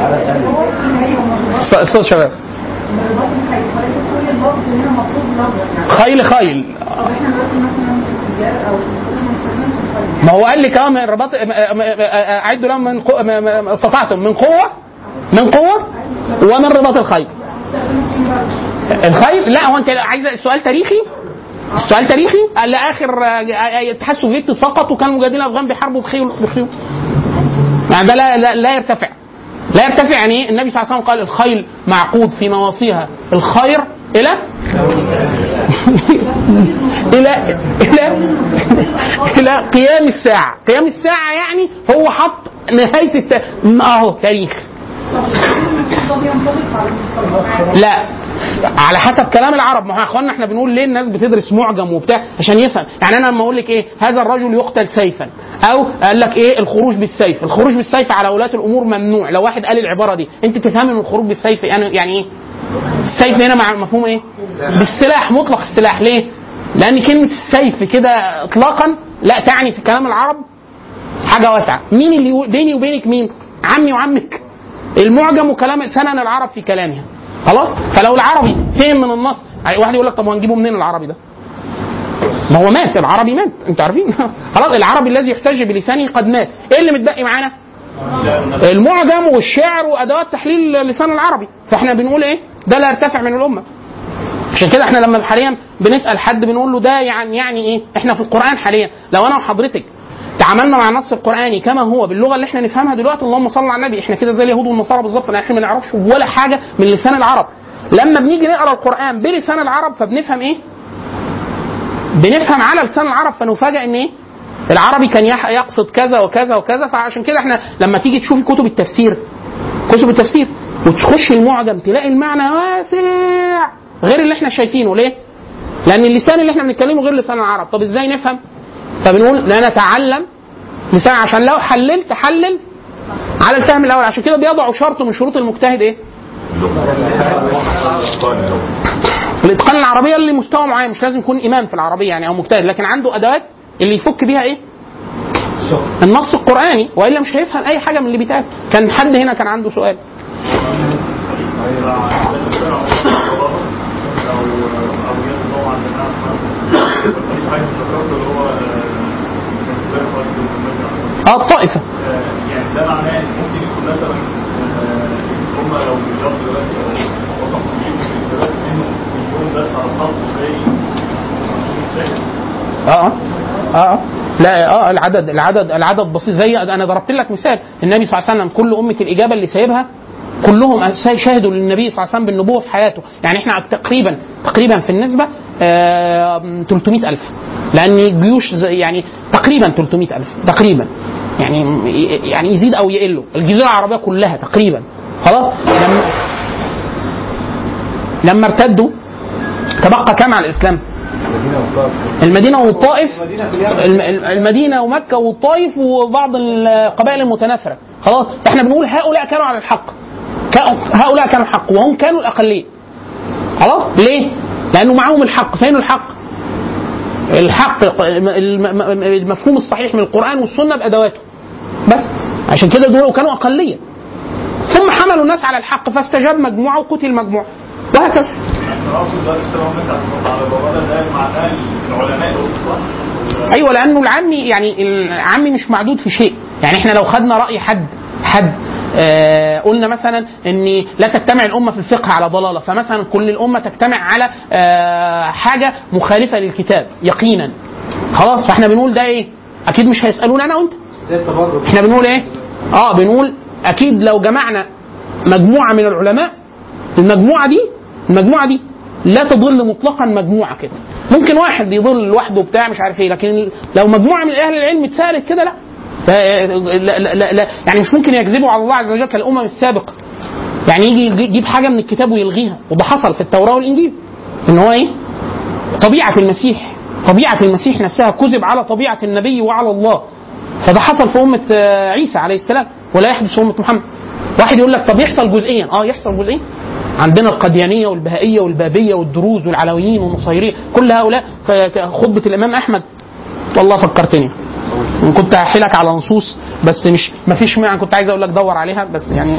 الص- الصوت شباب خيل خيل ما هو قال لك اه من رباط اعدوا لهم من قو... م- م- استطعتم من قوه من قوه ومن رباط الخيل الخيل لا هو انت عايز سؤال تاريخي السؤال تاريخي قال لاخر آه، الاتحاد السوفيتي سقط وكان المجاهدين الافغان بيحاربوا بخيل بخيول يعني ده لا, لا, لا يرتفع لا يرتفع يعني ايه النبي صلى الله عليه وسلم قال الخيل معقود في نواصيها الخير الى الى الى الى قيام الساعه قيام الساعه يعني هو حط نهايه الت... اهو تاريخ لا على حسب كلام العرب ما هو يا اخوانا احنا بنقول ليه الناس بتدرس معجم وبتاع عشان يفهم يعني انا لما اقول لك ايه هذا الرجل يقتل سيفا او قال لك ايه الخروج بالسيف الخروج بالسيف على ولاة الامور ممنوع لو واحد قال العباره دي انت تفهمي من الخروج بالسيف يعني يعني ايه السيف هنا مع مفهوم ايه بالسلاح مطلق السلاح ليه لان كلمه السيف كده اطلاقا لا تعني في كلام العرب حاجه واسعه مين اللي يقول بيني وبينك مين عمي وعمك المعجم وكلام سنن العرب في كلامها خلاص فلو العربي فهم من النص واحد يقول لك طب هنجيبه منين العربي ده ما هو مات العربي مات انتوا عارفين خلاص العربي الذي يحتج بلسانه قد مات ايه اللي متبقي معانا المعجم والشعر وادوات تحليل اللسان العربي فاحنا بنقول ايه ده لا يرتفع من الامه عشان كده احنا لما حاليا بنسال حد بنقول له ده يعني يعني ايه احنا في القران حاليا لو انا وحضرتك تعاملنا مع النص القراني كما هو باللغه اللي احنا نفهمها دلوقتي اللهم صل على النبي احنا كده زي اليهود والنصارى بالظبط لان احنا ما نعرفش ولا حاجه من لسان العرب لما بنيجي نقرا القران بلسان العرب فبنفهم ايه بنفهم على لسان العرب فنفاجئ ان ايه العربي كان يح- يقصد كذا وكذا وكذا فعشان كده احنا لما تيجي تشوفي كتب التفسير كتب التفسير وتخش المعجم تلاقي المعنى واسع غير اللي احنا شايفينه ليه؟ لان اللسان اللي احنا بنتكلمه غير لسان العرب طب ازاي نفهم؟ فبنقول لا نتعلم لسان عشان لو حللت حلل على الفهم الاول عشان كده بيضعوا شرط من شروط المجتهد ايه؟ الاتقان العربيه اللي مستوى معين مش لازم يكون امام في العربيه يعني او مجتهد لكن عنده ادوات اللي يفك بيها ايه؟ النص القراني والا مش هيفهم اي حاجه من اللي بيتقال كان حد هنا كان عنده سؤال اه الطائفه يعني ده معناه ان ممكن يكون مثلا آه، هم لو بيجربوا دلوقتي او وضعوا تقييم دلوقتي انه يكون بس على الخط زي اه اه اه لا اه العدد العدد العدد بسيط زي انا ضربت لك مثال النبي صلى الله عليه وسلم كل امه الاجابه اللي سايبها كلهم شهدوا للنبي صلى الله عليه وسلم بالنبوه في حياته يعني احنا تقريبا تقريبا في النسبه آه 300 ألف لان جيوش زي- يعني تقريبا 300 ألف تقريبا يعني يعني يزيد او يقل الجزيره العربيه كلها تقريبا خلاص لما لما ارتدوا تبقى كام على الاسلام؟ المدينه والطائف الم- الم- المدينه ومكه والطائف وبعض القبائل المتنافره خلاص احنا بنقول هؤلاء كانوا على الحق كا- هؤلاء كانوا الحق وهم كانوا الاقليه خلاص ليه؟ لانه معاهم الحق فين الحق؟ الحق الم- الم- المفهوم الصحيح من القران والسنه بادواته بس عشان كده دول كانوا اقليه ثم حملوا الناس على الحق فاستجاب مجموعه وقتل مجموعه وهكذا اقصد ده السبب مثلا على البوابه ده معناه العلماء دول صح؟ ايوه لانه العامي يعني العامي مش معدود في شيء يعني احنا لو خدنا راي حد حد آه قلنا مثلا ان لا تجتمع الامه في الفقه على ضلاله فمثلا كل الامه تجتمع على آه حاجه مخالفه للكتاب يقينا خلاص فاحنا بنقول ده ايه اكيد مش هيسالونا انا وانت زي التبرج احنا بنقول ايه اه بنقول اكيد لو جمعنا مجموعه من العلماء المجموعه دي المجموعه دي لا تضل مطلقا مجموعه كده ممكن واحد يضل لوحده بتاع مش عارف ايه لكن لو مجموعه من اهل العلم اتسالت كده لا ف- لا, لا, لا, لا يعني مش ممكن يكذبوا على الله عز وجل كالامم السابقه يعني يجي يجيب حاجه من الكتاب ويلغيها وده حصل في التوراه والانجيل ان هو ايه طبيعه المسيح طبيعه المسيح نفسها كذب على طبيعه النبي وعلى الله فده حصل في امه آه، عيسى عليه السلام ولا يحدث في امه محمد واحد يقول لك طب يحصل جزئيا اه يحصل جزئيا عندنا القديانيه والبهائيه والبابيه والدروز والعلويين والنصيريه كل هؤلاء ف- خطبه الامام احمد والله فكرتني إن كنت هحيلك على نصوص بس مش ما فيش معنى كنت عايز اقول لك دور عليها بس يعني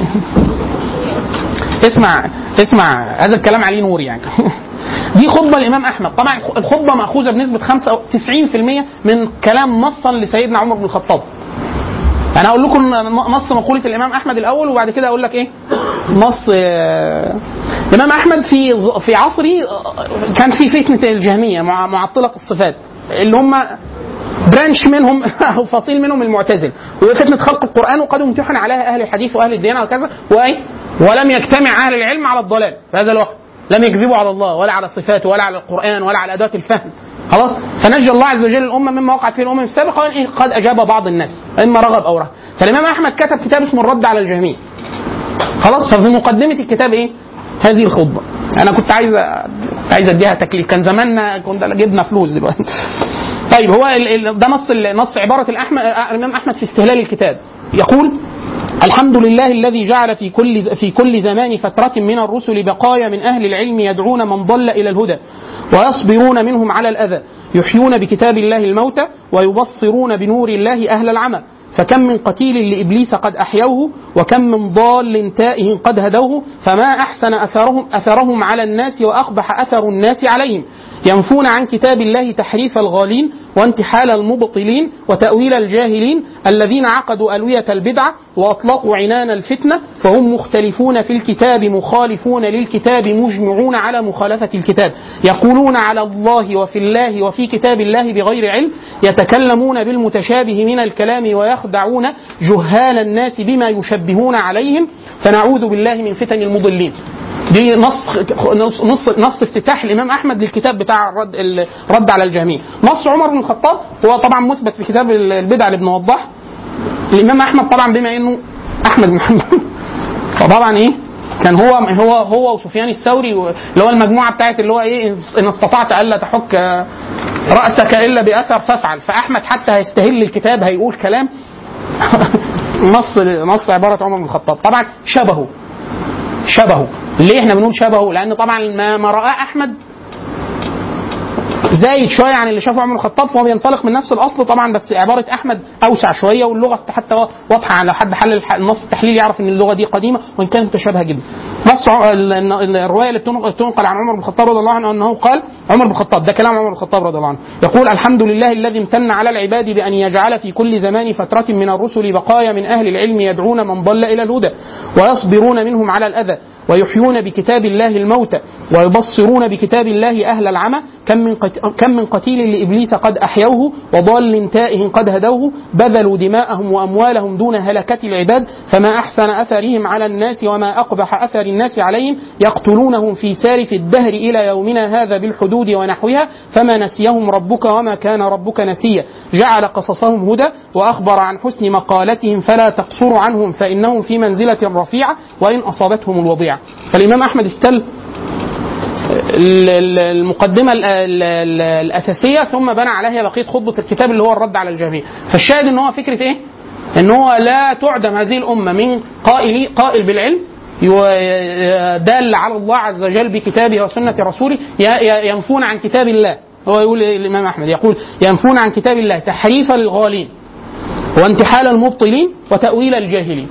اسمع اسمع هذا الكلام عليه نور يعني دي خطبه الامام احمد طبعا الخطبه ماخوذه بنسبه 95% من كلام نصا لسيدنا عمر بن الخطاب انا اقول لكم نص مقوله الامام احمد الاول وبعد كده اقول لك ايه نص آه، الامام احمد في في عصره آه، كان في فتنه الجهميه مع معطله الصفات اللي هم برانش منهم او فصيل منهم المعتزل وفتنه خلق القران وقد امتحن عليها اهل الحديث واهل الديانه وكذا وايه ولم يجتمع اهل العلم على الضلال في هذا الوقت لم يكذبوا على الله ولا على صفاته ولا على القران ولا على ادوات الفهم خلاص فنجى الله عز وجل الامه مما وقعت فيه الامم السابقه وان إيه قد اجاب بعض الناس اما رغب او رهب فالامام احمد كتب كتاب اسمه الرد على الجهميه خلاص ففي مقدمه الكتاب ايه هذه الخطبه انا كنت عايز كنت عايز اديها تكليف كان زماننا كنا جبنا فلوس دلوقتي طيب هو ال- ال- ده نص ال- نص عباره الأحمد الامام احمد في استهلال الكتاب يقول الحمد لله الذي جعل في كل في كل زمان فترة من الرسل بقايا من أهل العلم يدعون من ضل إلى الهدى ويصبرون منهم على الأذى يحيون بكتاب الله الموتى ويبصرون بنور الله أهل العمى فكم من قتيل لإبليس قد أحيوه وكم من ضال تائه قد هدوه فما أحسن أثرهم أثرهم على الناس وأقبح أثر الناس عليهم ينفون عن كتاب الله تحريف الغالين وانتحال المبطلين وتأويل الجاهلين الذين عقدوا ألوية البدعة وأطلقوا عنان الفتنة فهم مختلفون في الكتاب مخالفون للكتاب مجمعون على مخالفة الكتاب يقولون على الله وفي الله وفي كتاب الله بغير علم يتكلمون بالمتشابه من الكلام ويخدعون جهال الناس بما يشبهون عليهم فنعوذ بالله من فتن المضلين دي نص نص نص افتتاح الامام احمد للكتاب بتاع الرد الرد على الجهميه نص عمر بن الخطاب هو طبعا مثبت في كتاب البدع لابن وضاح الامام احمد طبعا بما انه احمد بن محمد فطبعا ايه كان هو هو هو وسفيان الثوري و- اللي هو المجموعه بتاعت اللي هو ايه ان استطعت الا تحك راسك الا باثر فافعل فاحمد حتى هيستهل الكتاب هيقول كلام نص نص عباره عمر بن الخطاب طبعا شبهه شبهه ليه احنا بنقول شبهه لان طبعا ما, ما راه احمد زايد شويه عن اللي شافه عمر الخطاب فهو بينطلق من نفس الاصل طبعا بس عباره احمد اوسع شويه واللغه حتى واضحه على حد حل الح- النص التحليلي يعرف ان اللغه دي قديمه وان كانت متشابهه جدا. نص ع- ال- ال- الروايه اللي بتنقل بتنقل عن عمر بن الخطاب رضي الله عنه انه قال عمر بن الخطاب ده كلام عمر بن الخطاب رضي الله عنه يقول الحمد لله الذي امتن على العباد بان يجعل في كل زمان فتره من الرسل بقايا من اهل العلم يدعون من ضل الى الهدى ويصبرون منهم على الاذى ويحيون بكتاب الله الموتى ويبصرون بكتاب الله أهل العمى كم من قت- كم من قتيل لإبليس قد أحيوه وضال تائه قد هدوه بذلوا دماءهم وأموالهم دون هلكة العباد فما أحسن أثرهم على الناس وما أقبح أثر الناس عليهم يقتلونهم في سارف الدهر إلى يومنا هذا بالحدود ونحوها فما نسيهم ربك وما كان ربك نسيا جعل قصصهم هدى وأخبر عن حسن مقالتهم فلا تقصر عنهم فإنهم في منزلة رفيعة وإن أصابتهم الوضيعة فالإمام أحمد استل ال- ال- المقدمة ال- ال- ال- الأساسية ثم بنى عليها بقية خطبة الكتاب اللي هو الرد على الجميع فالشاهد ان هو فكرة ايه ان هو لا تعدم هذه الأمة من قائل قائل بالعلم يو- دال على الله عز وجل بكتابه وسنة رسوله ي- ي- ينفون عن كتاب الله هو يقول الإمام أحمد يقول ينفون عن كتاب الله تحريف الغالين وانتحال المبطلين وتأويل الجاهلين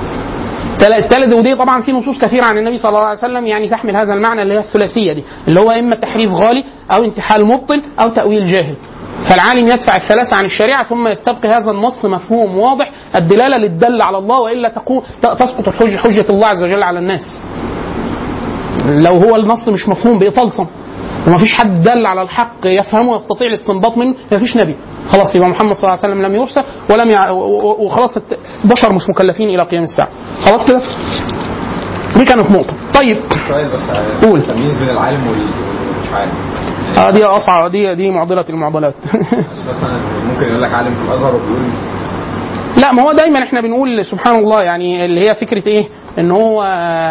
الثالث ودي طبعا في نصوص كثيره عن النبي صلى الله عليه وسلم يعني تحمل هذا المعنى اللي هي الثلاثيه دي اللي هو اما تحريف غالي او انتحال مبطل او تاويل جاهل فالعالم يدفع الثلاثه عن الشريعه ثم يستبقي هذا النص مفهوم واضح الدلاله للدل على الله والا تقوم تسقط الحجه حجه الله عز وجل على الناس لو هو النص مش مفهوم بيطلسم وما فيش حد دل على الحق يفهمه ويستطيع الاستنباط منه ما فيش نبي خلاص يبقى محمد صلى الله عليه وسلم لم يرسل ولم يع... و- و- وخلاص الت- بشر مش مكلفين الى قيام الساعه خلاص كده دي كانت نقطه طيب سؤال بس قول. التمييز بين العالم وال- والمش عالم آه دي اصعب دي دي معضله المعضلات بس مثلا ممكن يقول لك عالم في الازهر وبيقول لا ما هو دايما احنا بنقول سبحان الله يعني اللي هي فكره ايه ان هو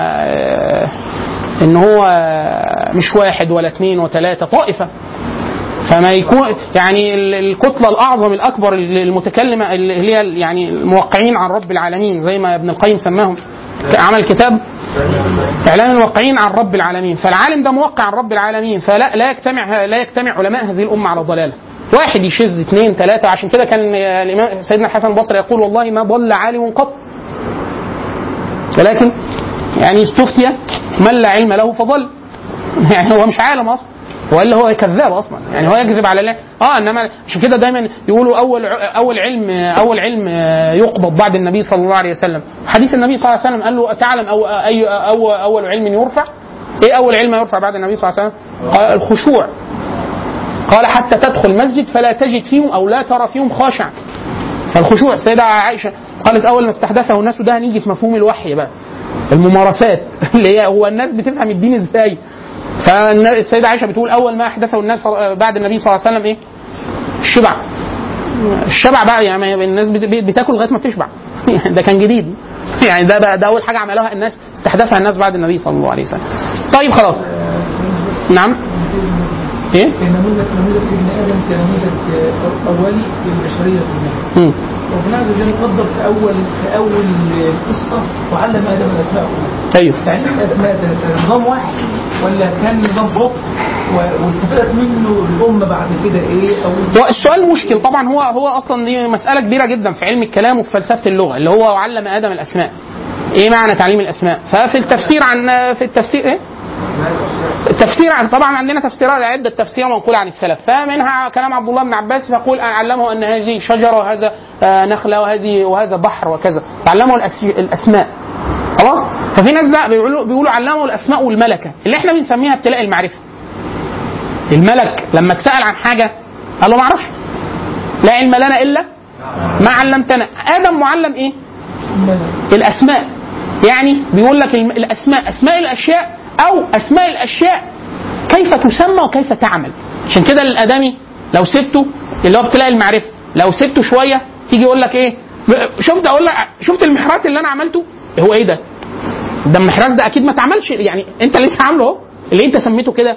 ان هو مش واحد ولا اثنين وثلاثه طائفه فما يكون يعني ال- الكتله الاعظم الاكبر المتكلمه اللي هي يعني الموقعين عن رب العالمين زي ما ابن القيم سماهم عمل كتاب اعلام الموقعين عن رب العالمين فالعالم ده موقع عن رب العالمين فلا لا يجتمع لا يجتمع علماء هذه الامه على ضلاله واحد يشذ اثنين ثلاثه عشان كده كان الامام سيدنا الحسن البصري يقول والله ما ضل عالم قط ولكن يعني استفتي من لا علم له فضل يعني هو مش عالم اصلا والا هو كذاب اصلا يعني هو يكذب على الله اه انما عشان كده دايما يقولوا اول اول علم اول علم يقبض بعد النبي صلى الله عليه وسلم حديث النبي صلى الله عليه وسلم قال له تعلم أو اي أو اول علم يرفع ايه اول علم يرفع بعد النبي صلى الله عليه وسلم قال الخشوع قال حتى تدخل مسجد فلا تجد فيهم او لا ترى فيهم خاشع فالخشوع السيده عائشه قالت اول ما استحدثه الناس ده هنيجي في مفهوم الوحي بقى الممارسات اللي هي هو الناس بتفهم الدين ازاي فالسيده عائشه بتقول اول ما احدثه الناس بعد النبي صلى الله عليه وسلم ايه؟ الشبع الشبع بقى يعني الناس بت- بتاكل لغايه ما تشبع ده كان جديد يعني ده بقى ده اول حاجه عملوها الناس استحدثها الناس بعد النبي صلى الله عليه وسلم طيب خلاص نعم ايه نموذج نموذج سيدنا ادم كنموذج آه، اولي للبشريه كلها مم. ربنا عز وجل صدر في اول في اول القصه وعلم ادم الاسماء كلها ايوه تعليم الاسماء ده ده نظام واحد ولا كان نظام حكم و- واستفادت منه الامه بعد كده ايه او هو السؤال مشكل طبعا هو هو اصلا دي مساله كبيره جدا في علم الكلام وفي فلسفه اللغه اللي هو علم ادم الاسماء ايه معنى تعليم الاسماء ففي التفسير عن في التفسير ايه تفسير عن طبعا عندنا تفسيرات عده تفسير منقوله عن السلف فمنها كلام عبد الله بن عباس يقول ان علمه ان هذه شجره وهذا آه، نخله وهذه وهذا بحر وكذا علمه الأس- الاسماء خلاص ففي ناس لا بيقولوا بيقولوا علمه الاسماء والملكه اللي احنا بنسميها ابتلاء المعرفه الملك لما اتسال عن حاجه قال له ما اعرفش لا علم لنا الا ما علمتنا ادم معلم ايه الاسماء يعني بيقول لك الم- الاسماء اسماء الاشياء او اسماء الاشياء كيف تسمى وكيف تعمل عشان كده الادمي لو سبته اللي هو ابتلاء المعرفه لو سبته شويه تيجي يقول لك ايه ب- شفت اقول لك شفت المحرات اللي انا عملته هو ايه ده ده المحراث ده اكيد ما اتعملش يعني انت لسه عامله اهو اللي انت سميته كده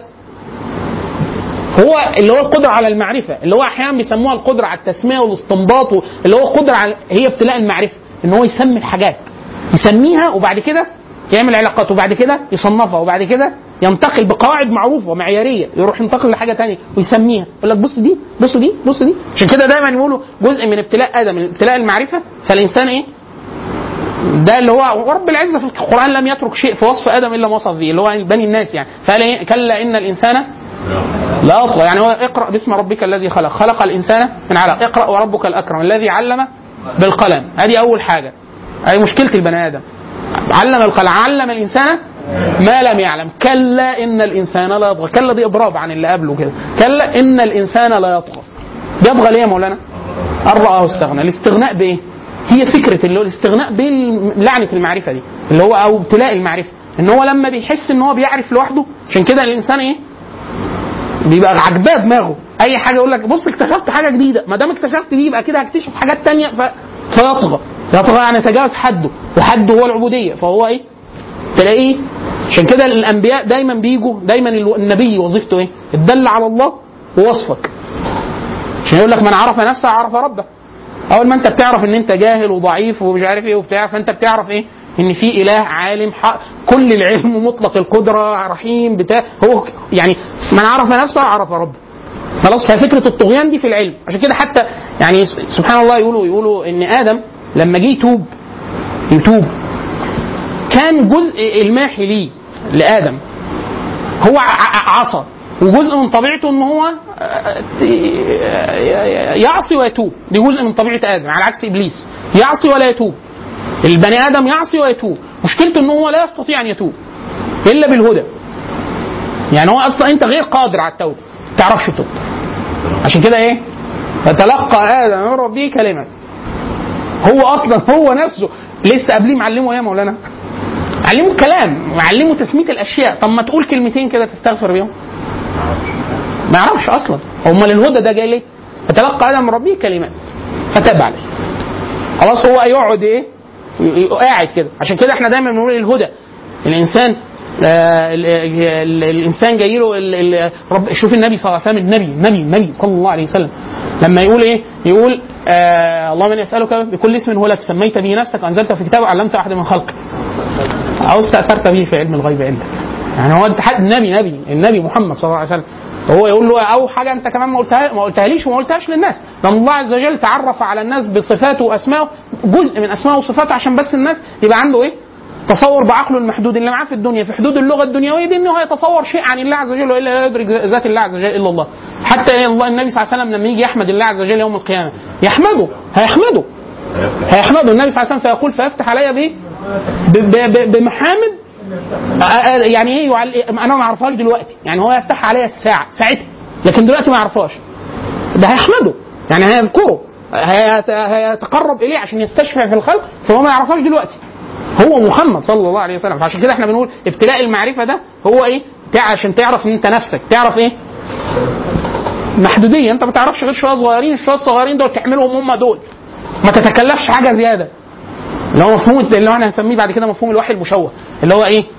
هو اللي هو القدرة على المعرفة اللي هو أحيانا بيسموها القدرة على التسمية والاستنباط و- اللي هو قدرة على هي ابتلاء المعرفة إن هو يسمي الحاجات يسميها وبعد كده يعمل علاقات وبعد كده يصنفها وبعد كده ينتقل بقواعد معروفة ومعيارية يروح ينتقل لحاجة تانية ويسميها يقول لك بص دي بص دي بص دي عشان كده دايما يقولوا جزء من ابتلاء آدم من ابتلاء المعرفة فالإنسان إيه ده اللي هو ورب العزه في القران لم يترك شيء في وصف ادم الا ما وصف به اللي هو بني الناس يعني فقال إيه؟ كلا ان الانسان لا يطغى يعني هو اقرا باسم ربك الذي خلق خلق الانسان من علق اقرا وربك الاكرم الذي علم بالقلم هذه اول حاجه هذه مشكله البني ادم علم القلم علم الانسان ما لم يعلم كلا ان الانسان لا يطغى كلا دي اضراب عن اللي قبله كده كلا ان الانسان لا يطغى يطغى ليه يا مولانا؟ ان رآه استغنى الاستغناء بايه؟ هي فكره اللي هو الاستغناء بلعنه المعرفه دي اللي هو او ابتلاء المعرفه ان هو لما بيحس ان هو بيعرف لوحده عشان كده الانسان ايه؟ بيبقى عجباه دماغه اي حاجه يقول لك بص اكتشفت حاجه جديده ما دام اكتشفت دي يبقى كده هكتشف حاجات تانية ف... فيطغى يطغى يعني يتجاوز حده وحده هو العبوديه فهو ايه؟ تلاقيه عشان كده الانبياء دايما بيجوا دايما النبي وظيفته ايه؟ الدل على الله ووصفك عشان يقول لك من عرف نفسه عرف ربه اول ما انت بتعرف ان انت جاهل وضعيف ومش عارف ايه وبتاع فانت بتعرف ايه ان في اله عالم حق كل العلم مطلق القدره رحيم بتاع هو يعني من عرف نفسه عرف ربه خلاص ففكره الطغيان دي في العلم عشان كده حتى يعني سبحان الله يقولوا يقولوا ان ادم لما جه يتوب يتوب كان جزء الماحي ليه لادم هو ع- ع- عصى وجزء من طبيعته ان هو يعصي ويتوب دي جزء من طبيعه ادم على عكس ابليس يعصي ولا يتوب البني ادم يعصي ويتوب مشكلته ان هو لا يستطيع ان يتوب الا بالهدى يعني هو اصلا انت غير قادر على التوبه ما تعرفش تتوب عشان كده ايه فتلقى ادم من ربه كلمه هو اصلا هو نفسه لسه قبليه معلمه ايه يا مولانا علمه الكلام وعلمه تسميه الاشياء طب ما تقول كلمتين كده تستغفر بيهم ما يعرفش اصلا امال الهدى ده جاي ليه فتلقى ادم من ربه كلمات فتاب عليه خلاص هو يقعد ايه ي- ي- قاعد كده عشان كده احنا دايما بنقول الهدى الانسان آه ال- ال- الانسان جاي له ال- ال- رب شوف النبي صلى الله عليه وسلم النبي النبي النبي صلى الله عليه وسلم لما يقول ايه يقول آه اللهم اني اسالك بكل اسم هو لك سميت به نفسك وانزلته في كتاب وعلمت احد من خلقك او استاثرت به في علم الغيب عندك يعني هو انت حد النبي نبي النبي محمد صلى الله عليه وسلم هو يقول له او حاجه انت كمان ما قلتها ما قلتهاليش وما قلتهاش للناس لان الله عز وجل تعرف على الناس بصفاته واسمائه جزء من اسمائه وصفاته عشان بس الناس يبقى عنده ايه تصور بعقله المحدود اللي معاه في الدنيا في حدود اللغه الدنيويه دي انه يتصور شيء عن الله عز وجل والا لا يدرك ذات الله عز وجل الا الله حتى إيه الله النبي صلى الله عليه وسلم لما يجي يحمد الله عز وجل يوم القيامه يحمده هيحمده هيحمده النبي صلى الله عليه وسلم فيقول فيفتح علي بايه؟ ب- ب- ب- بمحامد آه، آه، يعني ايه يعل... انا ما اعرفهاش دلوقتي يعني هو يفتح عليا الساعه ساعتها لكن دلوقتي ما اعرفهاش ده هيحمده يعني هيذكره هيت- هيتقرب اليه عشان يستشفع في الخلق فهو ما يعرفهاش دلوقتي هو محمد صلى الله عليه وسلم فعشان كده احنا بنقول ابتلاء المعرفه ده هو ايه تع- عشان تعرف ان انت نفسك تعرف ايه محدوديه انت ما تعرفش غير شويه صغيرين الشويه الصغيرين دول تعملهم هم دول ما تتكلفش حاجه زياده اللي هو مفهوم اللي هو انا هنسميه بعد كده مفهوم الوحي المشوه اللي هو ايه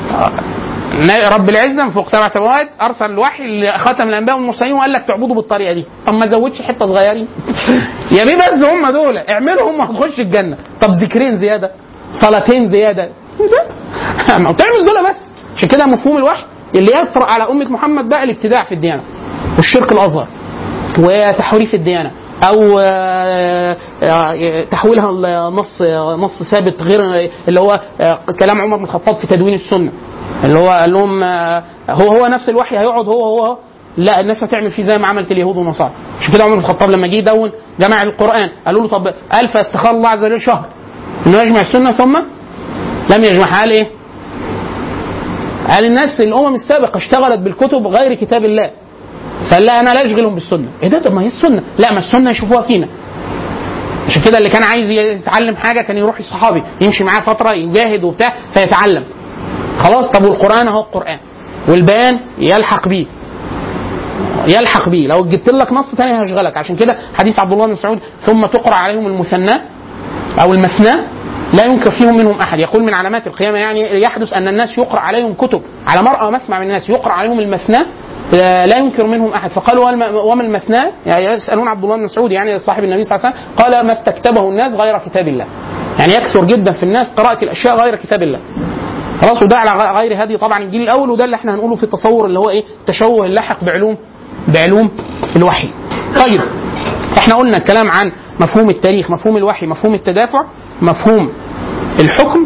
آه، رب العزه من فوق سبع سماوات ارسل الوحي لخاتم الانبياء والمرسلين وقال لك تعبدوا بالطريقه دي طب ما زودش حته صغيرين يا بيه بس هم دول اعملوا هم هتخش الجنه طب ذكرين زياده صلاتين زياده ده ما تعمل دول بس عشان كده مفهوم الوحي اللي يطرأ على امه محمد بقى الابتداع في الديانه والشرك الاصغر وتحريف الديانه او آه، آه، تحويلها لنص نص ثابت غير اللي هو آه، كلام عمر بن الخطاب في تدوين السنه اللي هو قال لهم آه، هو هو نفس الوحي هيقعد هو هو لا الناس هتعمل فيه زي ما عملت اليهود والنصارى عشان كده عمر بن الخطاب لما جه يدون جمع القران قالوا له طب قال فاستخار الله عز وجل شهر انه يجمع السنه ثم لم يجمعها قال ايه؟ قال الناس الامم السابقه اشتغلت بالكتب غير كتاب الله فقال لا انا لا اشغلهم بالسنه ايه ده طب ما هي السنه لا ما السنه يشوفوها فينا عشان كده اللي كان عايز يتعلم حاجه كان يروح الصحابي يمشي معاه فتره يجاهد وبتاع فيتعلم خلاص طب والقران اهو القران والبيان يلحق بيه يلحق بيه لو جبت لك نص تاني هيشغلك عشان كده حديث عبد الله بن مسعود ثم تقرا عليهم المثنى او المثنى لا ينكر فيهم منهم احد يقول من علامات القيامه يعني يحدث ان الناس يقرا عليهم كتب على مرأى ومسمع من الناس يقرا عليهم المثنى لا لا ينكر منهم احد فقالوا والم- وما المثنى يعني يسالون عبد الله بن مسعود يعني صاحب النبي صلى الله عليه وسلم قال ما استكتبه الناس غير كتاب الله يعني يكثر جدا في الناس قراءه الاشياء غير كتاب الله خلاص وده على غ- غير هدي طبعا الجيل الاول وده اللي احنا هنقوله في التصور اللي هو ايه التشوه اللاحق بعلوم بعلوم الوحي طيب احنا قلنا الكلام عن مفهوم التاريخ مفهوم الوحي مفهوم التدافع مفهوم الحكم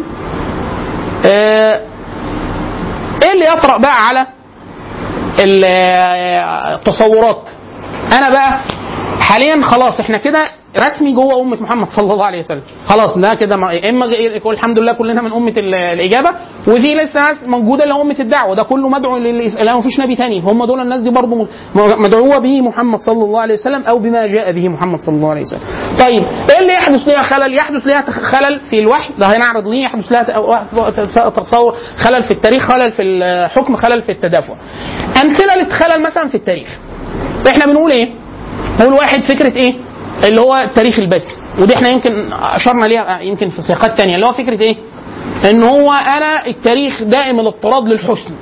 اه ايه اللي يطرأ بقى على ال- آه، التصورات انا بقى حاليا خلاص احنا كده رسمي جوه امه محمد صلى الله عليه وسلم خلاص ده كده ما- اما يقول الحمد لله كلنا من امه ال- الاجابه وفي لسه ناس موجوده اللي هو امه الدعوه ده كله مدعو لل- لا مفيش نبي تاني هم دول الناس دي برضه م- مدعوه به محمد صلى الله عليه وسلم او بما جاء به محمد صلى الله عليه وسلم طيب ايه اللي يحدث ليها خلل يحدث ليها خلل في الوحي ده هنعرض ليه يحدث لها ت- تصور خلل في التاريخ خلل في الحكم خلل في التدافع امثله للخلل مثلا في التاريخ احنا بنقول ايه نقول واحد فكره ايه اللي هو التاريخ الباسم ودي احنا يمكن اشرنا ليها يمكن في سياقات تانية اللي هو فكره ايه ان هو انا التاريخ دائم الاضطراد للحسن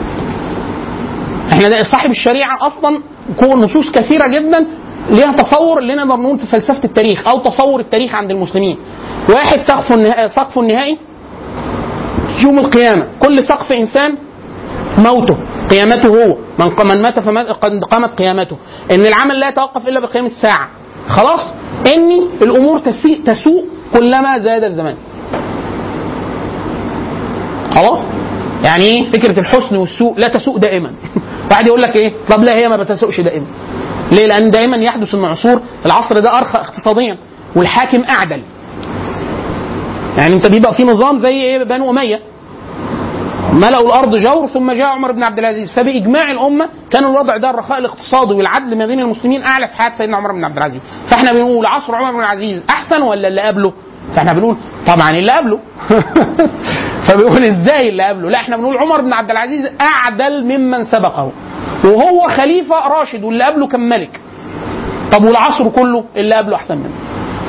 احنا ده صاحب الشريعه اصلا كو- نصوص كثيره جدا ليها تصور اللي نقدر نقول في فلسفه التاريخ او تصور التاريخ عند المسلمين واحد سقفه النهائي سقفه النهائي يوم القيامه كل سقف انسان موته قيامته هو من ق- من مات فمات قد قامت قيامته ان العمل لا يتوقف الا بقيام الساعه خلاص اني الامور تسيء تسوء كلما زاد الزمان خلاص يعني ايه فكره الحسن والسوء لا تسوء دائما واحد يقول لك ايه طب لا هي ما بتسوءش دائما ليه لان دائما يحدث ان عصور العصر ده ارخى اقتصاديا والحاكم اعدل يعني انت بيبقى في نظام زي ايه بنو اميه ملأوا الأرض جور ثم جاء عمر بن عبد العزيز فبإجماع الأمة كان الوضع ده الرخاء الاقتصادي والعدل ما بين المسلمين أعلى في حياة سيدنا عمر بن عبد العزيز فإحنا بنقول عصر عمر بن العزيز أحسن ولا اللي قبله فإحنا بنقول طبعا اللي قبله فبيقول ازاي اللي قبله لا احنا بنقول عمر بن عبد العزيز أعدل ممن سبقه وهو خليفة راشد واللي قبله كان ملك طب والعصر كله اللي قبله أحسن منه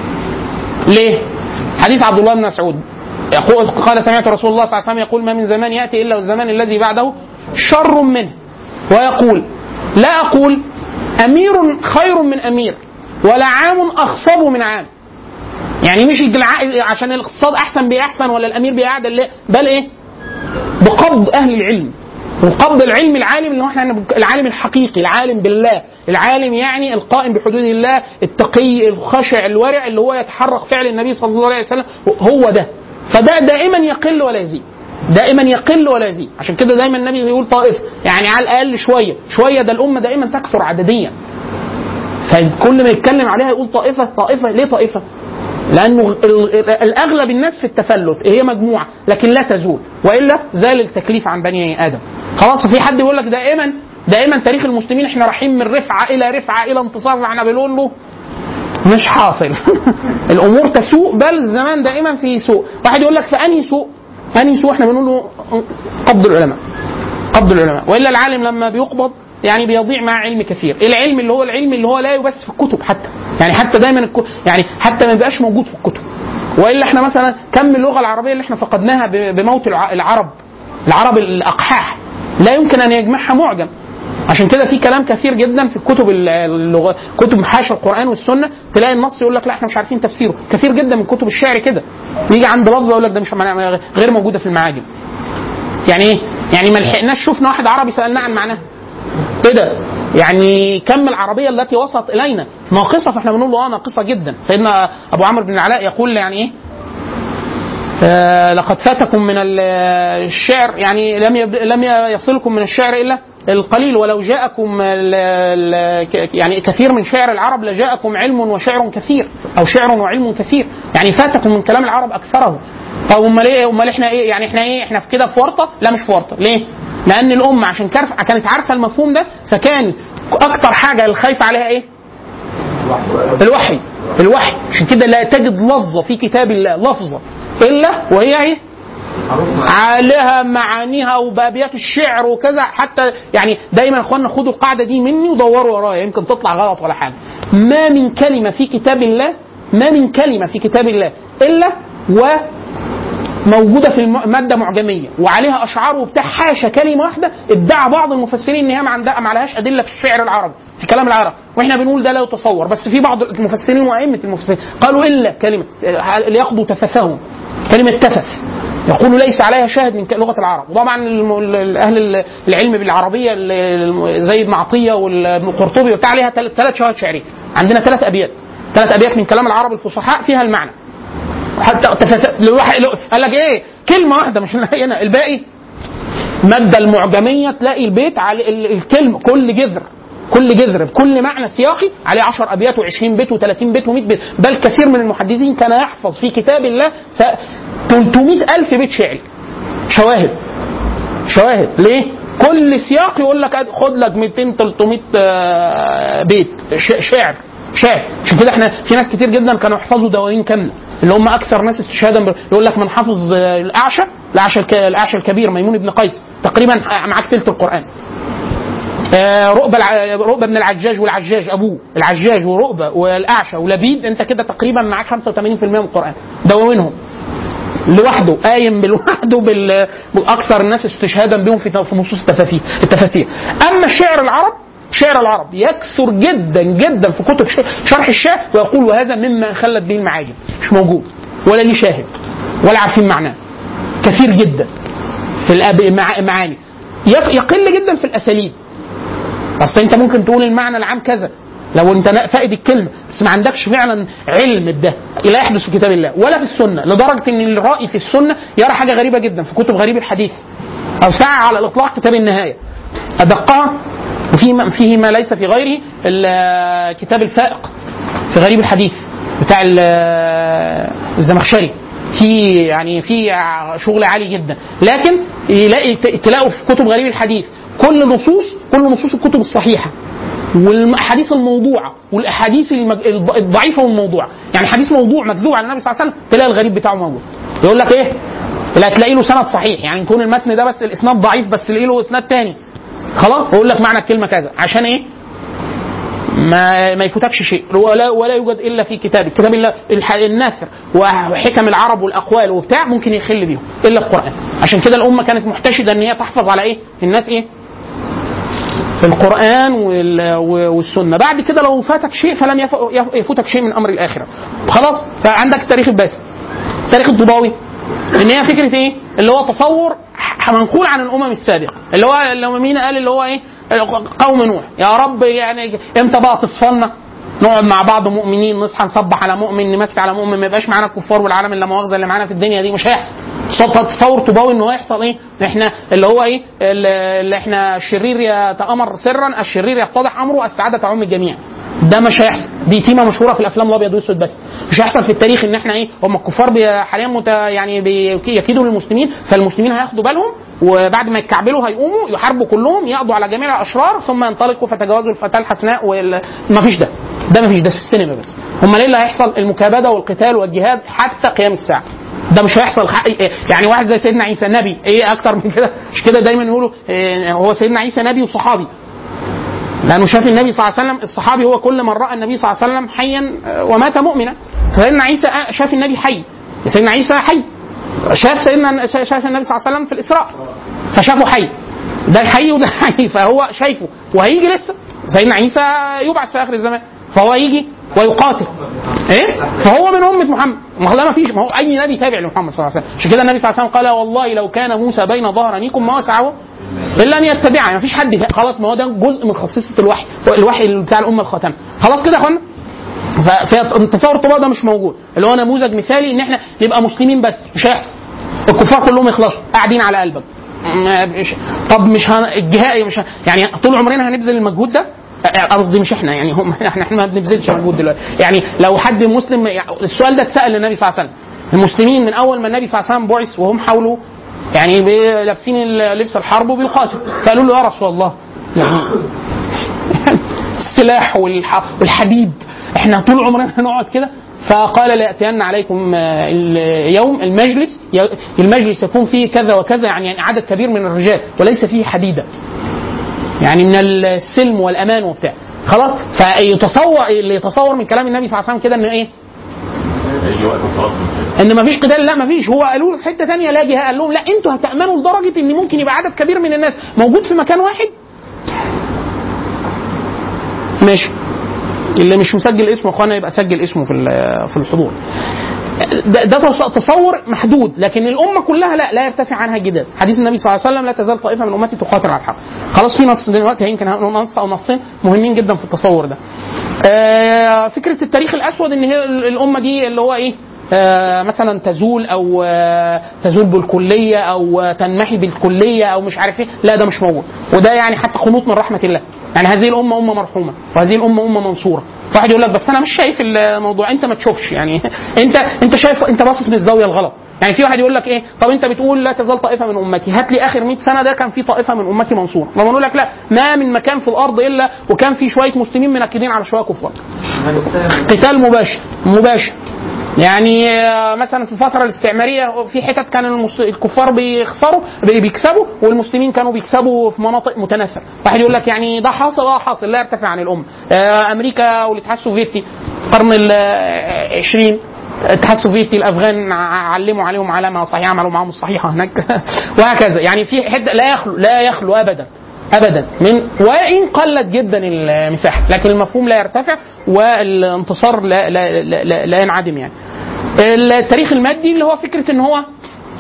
ليه؟ حديث عبد الله بن مسعود يقول قال سمعت رسول الله صلى الله عليه وسلم يقول ما من زمان ياتي الا والزمان الذي بعده شر منه ويقول لا اقول امير خير من امير ولا عام اخصب من عام يعني مش الجلع- عشان الاقتصاد احسن باحسن ولا الامير باعدل لا بل ايه بقبض اهل العلم وقبض العلم العالم اللي هو احنا العالم الحقيقي العالم بالله العالم يعني القائم بحدود الله التقي الخشع الورع اللي هو يتحرك فعل النبي صلى الله عليه وسلم هو ده فده دائما يقل ولا يزيد دائما يقل ولا يزيد عشان كده دايما النبي يقول طائفه يعني على الاقل شويه شويه ده الامه دائما تكثر عدديا فكل ما يتكلم عليها يقول طائفه طائفه ليه طائفه؟ لانه ال- ال- الاغلب الناس في التفلت هي مجموعه لكن لا تزول والا زال التكليف عن بني ادم خلاص في حد يقول لك دائما دائما تاريخ المسلمين احنا رايحين من رفعه الى رفعه الى انتصار احنا بنقول له مش حاصل الامور تسوء بل الزمان دائما فيه سوء واحد يقول لك في انهي سوء انهي سوء احنا بنقول له قبض العلماء قبض العلماء والا العالم لما بيقبض يعني بيضيع مع علم كثير العلم اللي هو العلم اللي هو لا يبث في الكتب حتى يعني حتى دايما الكو... يعني حتى ما يبقاش موجود في الكتب والا احنا مثلا كم اللغه العربيه اللي احنا فقدناها ب- بموت الع- العرب العرب الاقحاح لا يمكن ان يجمعها معجم عشان كده في كلام كثير جدا في الكتب ال- اللغة كتب حاشا القران والسنه تلاقي النص يقول لك لا احنا مش عارفين تفسيره كثير جدا من كتب الشعر كده يجي عند لفظه يقول لك ده مش معنى- غير موجوده في المعاجم يعني ايه؟ يعني ما لحقناش شفنا واحد عربي سالناه عن معناها ايه ده؟ يعني كم العربيه التي وصلت الينا ناقصه فاحنا بنقول له اه ناقصه جدا سيدنا ابو عمرو بن العلاء يقول يعني ايه؟ آه، لقد فاتكم من ال- الشعر يعني لم يب- لم يصلكم من الشعر الا القليل ولو جاءكم ال- ال- ك- يعني كثير من شعر العرب لجاءكم علم وشعر كثير او شعر وعلم كثير يعني فاتكم من كلام العرب اكثره طب امال ايه امال احنا ايه يعني احنا ايه احنا في كده في ورطه لا مش في ورطه ليه لان الامه عشان كرف كانت عارفه المفهوم ده فكان اكتر حاجه الخايفه عليها ايه الوحي الوحي عشان كده لا تجد لفظه في كتاب الله لفظه الا وهي ايه عليها معانيها وبابيات الشعر وكذا حتى يعني دايما يا اخوانا خدوا القاعده دي مني ودوروا ورايا يمكن تطلع غلط ولا حاجه ما من كلمه في كتاب الله ما من كلمه في كتاب الله الا و موجوده في الم- ماده معجميه وعليها اشعار وبتاع حاشا كلمه واحده ادعى بعض المفسرين ان هي ما عندها ما عليهاش ادله في الشعر العربي في كلام العرب واحنا بنقول ده لا يتصور بس في بعض المفسرين وائمه المفسرين قالوا الا كلمه ليقضوا تفثهم كلمه تفث يقول ليس عليها شاهد من لغه العرب وطبعا الم- ال- اهل العلم بالعربيه ال- الم- زي ابن عطيه والقرطبي وبتاع عليها ثلاث شواهد شعريه عندنا ثلاث ابيات ثلاث ابيات من كلام العرب الفصحاء فيها المعنى حتى تفت... الواحد قال لك ايه كلمه واحده مش هنا الباقي مادة المعجمية تلاقي البيت على ال- الكلمة كل جذر كل جذر بكل معنى سياقي عليه 10 ابيات و20 بيت و30 بيت و100 بيت بل كثير من المحدثين كان يحفظ في كتاب الله س- 300 الف بيت شعري شواهد شواهد ليه؟ كل سياق يقول لك أد- خد لك 200 300 آه، بيت ش- شعر شعر عشان كده احنا في ناس كتير جدا كانوا يحفظوا دواوين كامله اللي هم اكثر ناس استشهادا بال- يقول لك من حافظ آه، الاعشى الاعشى الك- الاعشى الكبير ميمون بن قيس تقريبا معاك ثلث القران آه، رؤبة الع- رؤبة بن العجاج والعجاج ابوه العجاج ورؤبة والاعشى ولبيد انت كده تقريبا معاك 85% من القران دواوينهم لوحده قايم لوحده بال باكثر الناس استشهادا بهم في في نصوص التفاسير التفاسير اما شعر العرب شعر العرب يكثر جدا جدا في كتب ش- شرح الشعر ويقول وهذا مما خلت به المعاجم مش موجود ولا ليه شاهد ولا عارفين معناه كثير جدا في الأب- مع- معاني يق- يقل جدا في الاساليب اصل انت ممكن تقول المعنى العام كذا لو انت نا- فائد الكلمه بس ما عندكش فعلا علم بده لا يحدث في كتاب الله ولا في السنه لدرجه ان الرائي في السنه يرى حاجه غريبه جدا في كتب غريب الحديث او ساعه على الاطلاق كتاب النهايه ادقها وفيه ما فيه ما ليس في غيره ال- كتاب الفائق في غريب الحديث بتاع ال- الزمخشري في يعني في شغل عالي جدا لكن يلاقي تلاقوا في كتب غريب الحديث كل نصوص كل نصوص الكتب الصحيحه والاحاديث الموضوعه والاحاديث المج... الض- الضعيفه والموضوعه يعني حديث موضوع مكذوب على النبي صلى الله عليه وسلم تلاقي الغريب بتاعه موجود يقول لك ايه لا تلاقي له سند صحيح يعني يكون المتن ده بس الاسناد ضعيف بس تلاقي له اسناد تاني خلاص يقول لك معنى الكلمه كذا عشان ايه ما ما يفوتكش شيء ولا ولا يوجد الا في كتاب كتاب الله الح- النثر وحكم العرب والاقوال وبتاع ممكن يخل بيهم الا القران عشان كده الامه كانت محتشده ان هي تحفظ على ايه الناس ايه في القرآن وال- والسنة بعد كده لو فاتك شيء فلم يف- يف- يفوتك شيء من أمر الآخرة خلاص فعندك التاريخ الباسم التاريخ الطباوي ان هي فكره ايه؟ اللي هو تصور ح- منقول عن الامم السابقه اللي هو اللي هو مين قال اللي هو ايه؟ قوم نوح يا رب يعني امتى بقى تصفلنا؟ نقعد مع بعض مؤمنين نصحى نصبح على مؤمن نمسي على مؤمن ما يبقاش معانا الكفار والعالم اللي مؤاخذه اللي معانا في الدنيا دي مش هيحصل تصور- تصور طباوي ان هو يحصل ايه؟ احنا اللي هو ايه؟ اللي احنا الشرير يتامر سرا الشرير يتضح امره السعاده تعم الجميع ده مش هيحصل دي تيمه مشهوره في الافلام الابيض والاسود بس مش هيحصل في التاريخ ان احنا ايه هم الكفار بي- حاليا مت يعني بيكيدوا للمسلمين فالمسلمين هياخدوا بالهم وبعد ما يتكعبلوا هيقوموا يحاربوا كلهم يقضوا على جميع الاشرار ثم ينطلقوا فتجاوزوا الفتاه الحسناء وال... ما فيش ده ده ما فيش ده في السينما بس هم ايه اللي هيحصل المكابده والقتال والجهاد حتى قيام الساعه ده مش هيحصل حق يعني واحد زي سيدنا عيسى نبي ايه اكتر من كده مش كده دايما يقولوا إيه هو سيدنا عيسى نبي وصحابي لانه شاف النبي صلى الله عليه وسلم الصحابي هو كل من راى النبي صلى الله عليه وسلم حيا آه، ومات مؤمنا فسيدنا عيسى آه، شاف النبي حي سيدنا عيسى حي شاف سيدنا شاف النبي صلى الله عليه وسلم في الاسراء فشافه حي ده حي وده حي فهو شايفه وهيجي لسه سيدنا عيسى يبعث في اخر الزمان فهو يجي ويقاتل ايه فهو من امه محمد ما هو ده ما فيش ما هو اي نبي تابع لمحمد صلى الله عليه وسلم عشان كده النبي صلى الله عليه وسلم قال والله لو كان موسى بين ظهرانيكم ما وسعه الا ان يتبعني ما فيش حد خلاص ما هو ده جزء من خصيصه الوحي الوحي بتاع الامه الخاتمه خلاص كده يا اخوانا ف- فتصور الطباع ده مش موجود اللي هو نموذج مثالي ان احنا نبقى مسلمين بس مش هيحصل الكفار كلهم يخلصوا قاعدين على قلبك ما- مش- طب مش هن... الجهاد مش ه... يعني طول عمرنا هنبذل المجهود ده قصدي مش احنا يعني هم احنا احنا ما بنبذلش مجهود دلوقتي يعني لو حد مسلم يعني السؤال ده اتسال للنبي صلى الله عليه وسلم المسلمين من اول ما النبي صلى الله عليه وسلم بعث وهم حوله يعني بي- لابسين ال- لبس الحرب وبيقاتلوا فقالوا له يا رسول الله يعني السلاح والح... والحديد احنا طول عمرنا هنقعد كده فقال ليأتين عليكم آه، اليوم المجلس ي- المجلس يكون فيه كذا وكذا يعني عدد كبير من الرجال وليس فيه حديدة يعني من السلم والأمان وبتاع خلاص فيتصور اللي يتصور من كلام النبي صلى الله عليه وسلم كده ان ايه هيجي وقت الصلاه ان مفيش قتال لا مفيش هو قالوا له في حته ثانيه لا جهاد قال لهم لا انتوا هتامنوا لدرجه ان ممكن يبقى عدد كبير من الناس موجود في مكان واحد ماشي اللي مش مسجل اسمه اخوانا يبقى سجل اسمه في ال- في الحضور ده, ده تص- تصور محدود لكن الامه كلها لا لا يرتفع عنها جدال حديث النبي صلى الله عليه وسلم لا تزال طائفه من امتي تقاتل على الحق خلاص في نص دلوقتي يمكن هنقول نص او نصين مهمين جدا في التصور ده آه، فكره التاريخ الاسود ان هي ال- الامه دي اللي هو ايه آه، مثلا تزول او آه، تزول بالكليه او آه، تنمحي بالكليه او مش عارف ايه لا ده مش موجود وده يعني حتى قنوط من رحمه الله يعني هذه الامه امه مرحومه وهذه الامه امه منصوره فواحد يقول لك بس انا مش شايف الموضوع انت ما تشوفش يعني انت انت شايف انت باصص من الزاويه الغلط يعني في واحد يقول لك ايه طب انت بتقول لا تزال طائفه من امتي هات لي اخر 100 سنه ده كان في طائفه من امتي منصوره لما نقول لك لا ما من مكان في الارض الا وكان في شويه مسلمين منكدين على شويه كفار قتال مباشر مباشر يعني آه، مثلا في الفترة الاستعمارية في حتت كان المس- الكفار بيخسروا بي- بيكسبوا والمسلمين كانوا بيكسبوا في مناطق متناثرة واحد يقول لك يعني ده حاصل اه حاصل لا يرتفع عن الأمة آه، أمريكا والاتحاد السوفيتي القرن العشرين الاتحاد السوفيتي الافغان ع- علموا عليهم علامه صحيحه عملوا معاهم الصحيحه هناك وهكذا يعني في حته لا يخلو لا يخلو ابدا ابدا من وان قلت جدا المساحه لكن المفهوم لا يرتفع والانتصار لا لا لا, لا, لا ينعدم يعني التاريخ المادي اللي هو فكره ان هو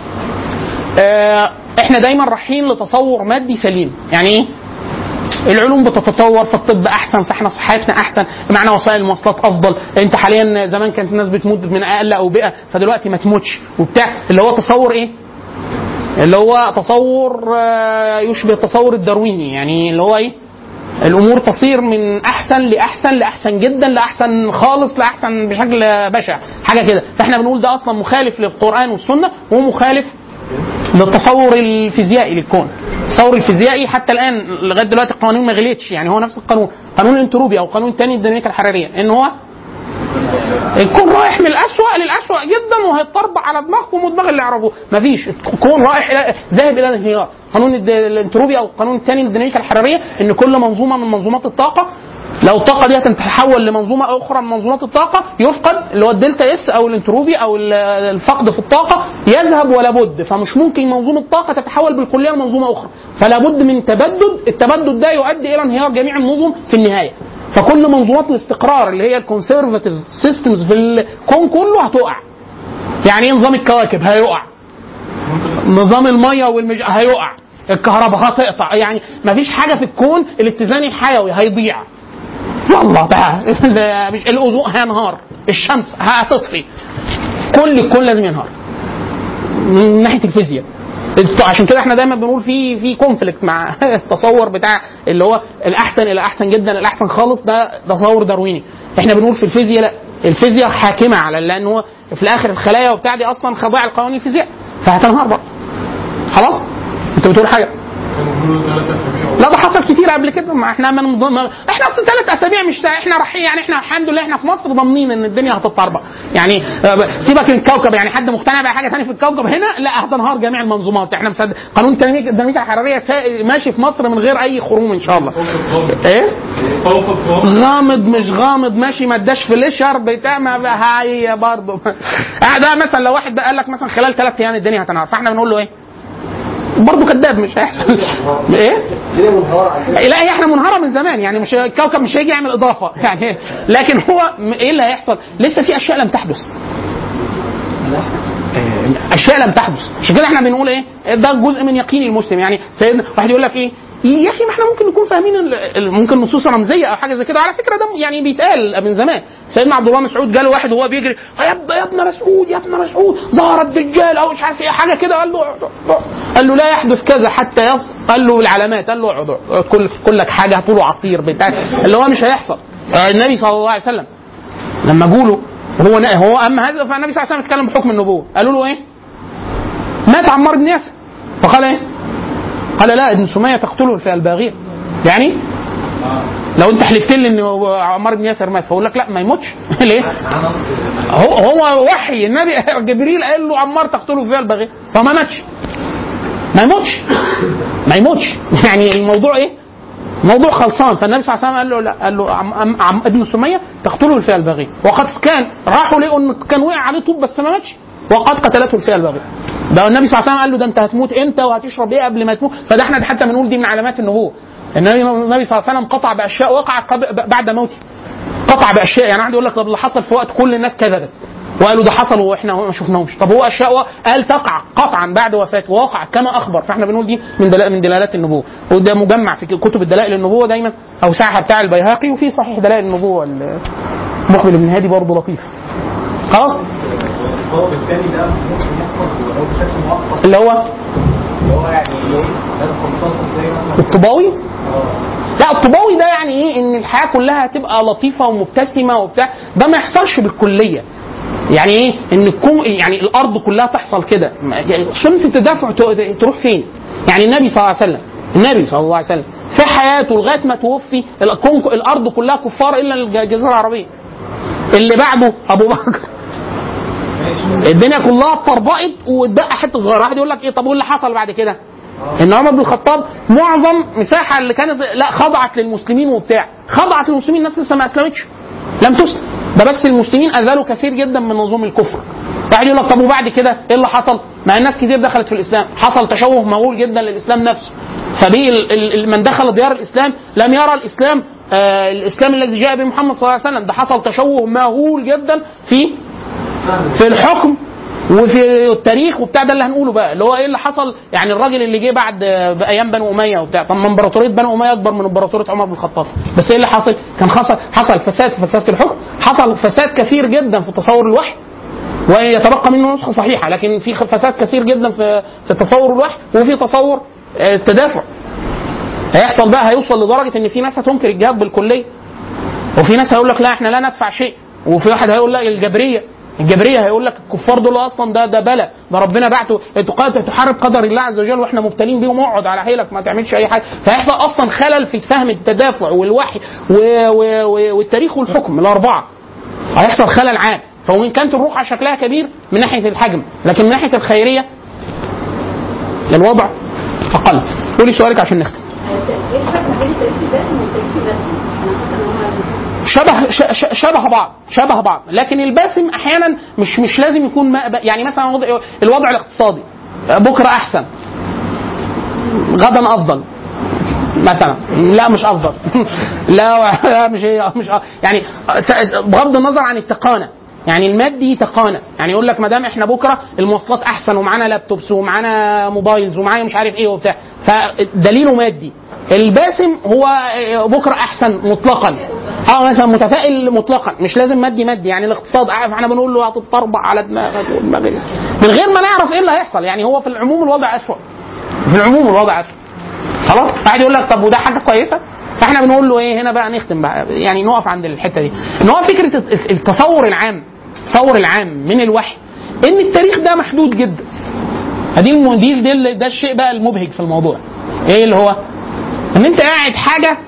آه، احنا دايما رايحين لتصور مادي سليم يعني ايه العلوم بتتطور فالطب احسن فاحنا صحتنا احسن معنى وسائل المواصلات افضل انت حاليا زمان كانت الناس بتموت من اقل اوبئه فدلوقتي ما تموتش وبتاع اللي هو تصور ايه اللي هو تصور آه، يشبه التصور الدارويني يعني اللي هو ايه الامور تصير من احسن لاحسن لاحسن جدا لاحسن خالص لاحسن بشكل بشع حاجه كده فاحنا بنقول ده اصلا مخالف للقران والسنه ومخالف للتصور الفيزيائي للكون التصور الفيزيائي حتى الان لغايه دلوقتي القوانين ما غليتش يعني هو نفس القانون قانون الانتروبي او قانون الثاني الديناميكا الحراريه ان هو الكون رايح من الأسوأ للأسوأ جدا وهيتطربع على دماغكم ودماغ اللي يعرفوه مفيش الكون رايح إلى ذاهب إلى الانهيار قانون الد- الانتروبي أو القانون الثاني للديناميكا الحرارية إن كل منظومة من منظومات الطاقة لو الطاقة دي هتتحول لمنظومة أخرى من منظومات الطاقة يفقد اللي هو الدلتا اس أو الانتروبي أو ال- الفقد في الطاقة يذهب ولا بد فمش ممكن منظومة طاقة تتحول بالكلية لمنظومة أخرى فلا بد من تبدد التبدد ده يؤدي إلى انهيار جميع النظم في النهاية فكل منظومات الاستقرار اللي هي الكونسرفاتيف سيستمز في الكون كله هتقع يعني ايه نظام الكواكب هيقع نظام الميه والمج هيقع الكهرباء هتقطع يعني مفيش حاجه في الكون الاتزان الحيوي هيضيع يلا بقى لا، مش الاوزون هينهار الشمس هتطفي كل الكون لازم ينهار من ناحيه الفيزياء عشان كده احنا دايما بنقول في في كونفليكت مع التصور بتاع اللي هو الاحسن الى احسن جدا الاحسن خالص ده تصور دارويني احنا بنقول في الفيزياء لا الفيزياء حاكمه على لان هو في الاخر الخلايا وبتاع دي اصلا خضاع لقوانين الفيزياء فهتنهار بقى خلاص انت بتقول حاجه لا ده حصل كتير قبل كده ما احنا من ما احنا اصلا ثلاث اسابيع مش احنا رايحين يعني احنا الحمد لله احنا في مصر ضامنين ان الدنيا هتتطربق يعني آه، سيبك من الكوكب يعني حد مقتنع بحاجه ثانيه في الكوكب هنا لا هتنهار جميع المنظومات احنا مصدق قانون الديناميكا الديناميكا الحراريه سا- ماشي في مصر من غير اي خروم ان شاء الله ايه فوق الصوت غامض مش غامض ماشي ما اداش فليشر بتاع ما بقى هي برضه آه، ده مثلا لو واحد بقى قال لك مثلا خلال ثلاث ايام الدنيا هتنهار فاحنا بنقول له ايه برضه كذاب مش هيحصل ايه الدنيا منهارة عندنا لا هي احنا منهاره من زمان يعني مش الكوكب مش هيجي يعمل اضافه يعني لكن هو م- ايه اللي هيحصل؟ لسه في اشياء لم تحدث. اشياء لم تحدث عشان كده احنا بنقول ايه ده جزء من يقين المسلم يعني سيدنا واحد يقول لك ايه يا اخي ما احنا ممكن نكون فاهمين ال- ال- ممكن نصوص رمزيه او حاجه زي كده على فكره ده يعني بيتقال من زمان سيدنا عبد الله مسعود جاله واحد وهو بيجري يا ابن يا ابن مسعود يا ابن مسعود ظهر الدجال او مش عارف ايه حاجه كده قال له قال له لا يحدث كذا حتى يص قال له العلامات قال له اقعد اقعد. كل كل لك حاجه هاتوا له عصير بتاع اللي هو مش هيحصل آه، النبي صلى الله عليه وسلم لما جوله هو هو اما هذا فالنبي صلى الله عليه وسلم اتكلم بحكم النبوه قالوا له ايه؟ مات عمار بن ياسر فقال ايه؟ قال لا ابن سميه تقتله في الباغيه يعني لو انت حلفت لي ان عمار بن ياسر مات فاقول لك لا ما يموتش ليه؟ هو هو وحي النبي جبريل قال له عمار تقتله في الباغيه فما ماتش ما يموتش ما يموتش يعني الموضوع ايه؟ موضوع خلصان فالنبي صلى الله عليه وسلم قال له لا قال له عم عم عم ابن سميه تقتله الفئه الباغيه وقد كان راحوا لقوا ان كان وقع عليه طوب بس ما ماتش وقد قتلته الفئه الباغيه ده النبي صلى الله عليه وسلم قال له ده انت هتموت امتى وهتشرب ايه قبل ما تموت فده احنا حتى بنقول دي من علامات النبوه النبي النبي صلى الله عليه وسلم قطع باشياء وقعت قبل- بعد موته قطع باشياء يعني واحد يقول لك طب اللي حصل في وقت كل الناس كذبت وقالوا ده حصل واحنا ما شفناهوش طب هو اشياء و- قال تقع قطعا بعد وفاته ووقع كما اخبر فاحنا بنقول دي من دلال من دلالات النبوه وده مجمع في كتب الدلائل النبوه دايما او ساعه بتاع البيهقي وفي صحيح دلائل النبوه ال- مقبل بن هادي برضه لطيف خلاص الصواب الثاني ده ممكن يحصل ولو بشكل مؤقت اللي هو اللي هو يعني ايه ناس تنتصر زي مثلا الطباوي لا الطباوي ده يعني ايه ان الحياه كلها هتبقى لطيفه ومبتسمه وبتاع ده ما يحصلش بالكليه يعني ايه ان الكون يعني الارض كلها تحصل كده يعني سنه التدافع ت- تروح فين يعني النبي صلى الله عليه وسلم النبي صلى الله عليه وسلم في حياته لغايه ما توفي الكون الارض كلها كفار الا الجزيره العربيه اللي بعده ابو بكر الدنيا كلها اتطربقت واتبقى حته صغيره واحد يقول لك ايه طب وايه اللي حصل بعد كده؟ ان عمر بن الخطاب معظم مساحه اللي كانت لا خضعت للمسلمين وبتاع خضعت للمسلمين الناس لسه ما اسلمتش لم تسلم ده بس المسلمين ازالوا كثير جدا من نظام الكفر واحد يقول لك طب وبعد كده ايه اللي حصل؟ ما الناس كتير دخلت في الاسلام حصل تشوه مهول جدا للاسلام نفسه فبقي ال- ال- ال- من دخل ديار الاسلام لم يرى الاسلام آه الاسلام الذي جاء به محمد صلى الله عليه وسلم ده حصل تشوه مهول جدا في في الحكم وفي التاريخ وبتاع ده اللي هنقوله بقى اللي هو ايه اللي حصل يعني الراجل اللي جه بعد بايام بنو اميه وبتاع طب ما امبراطوريه بنو اميه اكبر من امبراطوريه عمر بن الخطاب بس ايه اللي حصل؟ كان حصل حصل فساد في فساد الحكم حصل فساد كثير جدا في تصور الوحي ويتبقى منه نسخه صحيحه لكن في فساد كثير جدا في في تصور الوحي وفي تصور آه، التدافع هيحصل بقى هيوصل لدرجه ان في ناس هتنكر الجهاد بالكليه وفي ناس هيقول لك لا احنا لا ندفع شيء وفي واحد هيقول لا الجبريه الجبريه هيقول لك الكفار دول اصلا ده ده بلا ده ربنا بعته تقاتل تحارب قدر الله عز وجل واحنا مبتلين بيهم اقعد على حيلك ما تعملش اي حاجه فهيحصل اصلا خلل في فهم التدافع والوحي و و و والتاريخ والحكم الاربعه هيحصل خلل عام فوان كانت الرقعه شكلها كبير من ناحيه الحجم لكن من ناحيه الخيريه الوضع اقل قولي سؤالك عشان نختم ايه الفرق ما بين التاريخ الباسم والتاريخ الباسم؟ انا حاسه ان هو شبه ش- ش- شبه بعض شبه بعض لكن الباسم احيانا مش مش لازم يكون ما يعني مثلا وضع- الوضع الاقتصادي بكره احسن غدا افضل مثلا لا مش افضل لا لا مش هي مش أ- يعني س- بغض النظر عن التقانه يعني المادي تقانه يعني يقول لك ما دام احنا بكره المواصلات احسن ومعانا لابتوبس ومعانا موبايلز ومعانا مش عارف ايه وبتاع فدليله مادي الباسم هو بكره احسن مطلقا اه مثلا متفائل مطلقا مش لازم مادي مادي يعني الاقتصاد عارف احنا بنقول له هتتطربع على دماغك ودماغك من غير ما نعرف ايه اللي هيحصل يعني هو في العموم الوضع اسوء في العموم الوضع اسوء خلاص قاعد يقول لك طب وده حاجه كويسه فاحنا بنقول له ايه هنا بقى نختم بقى يعني نقف عند الحته دي ان هو فكره التصور العام التصور العام من الوحي ان التاريخ ده محدود جدا دي الم- دي دي ده الشيء بقى المبهج في الموضوع ايه اللي هو ان انت قاعد حاجه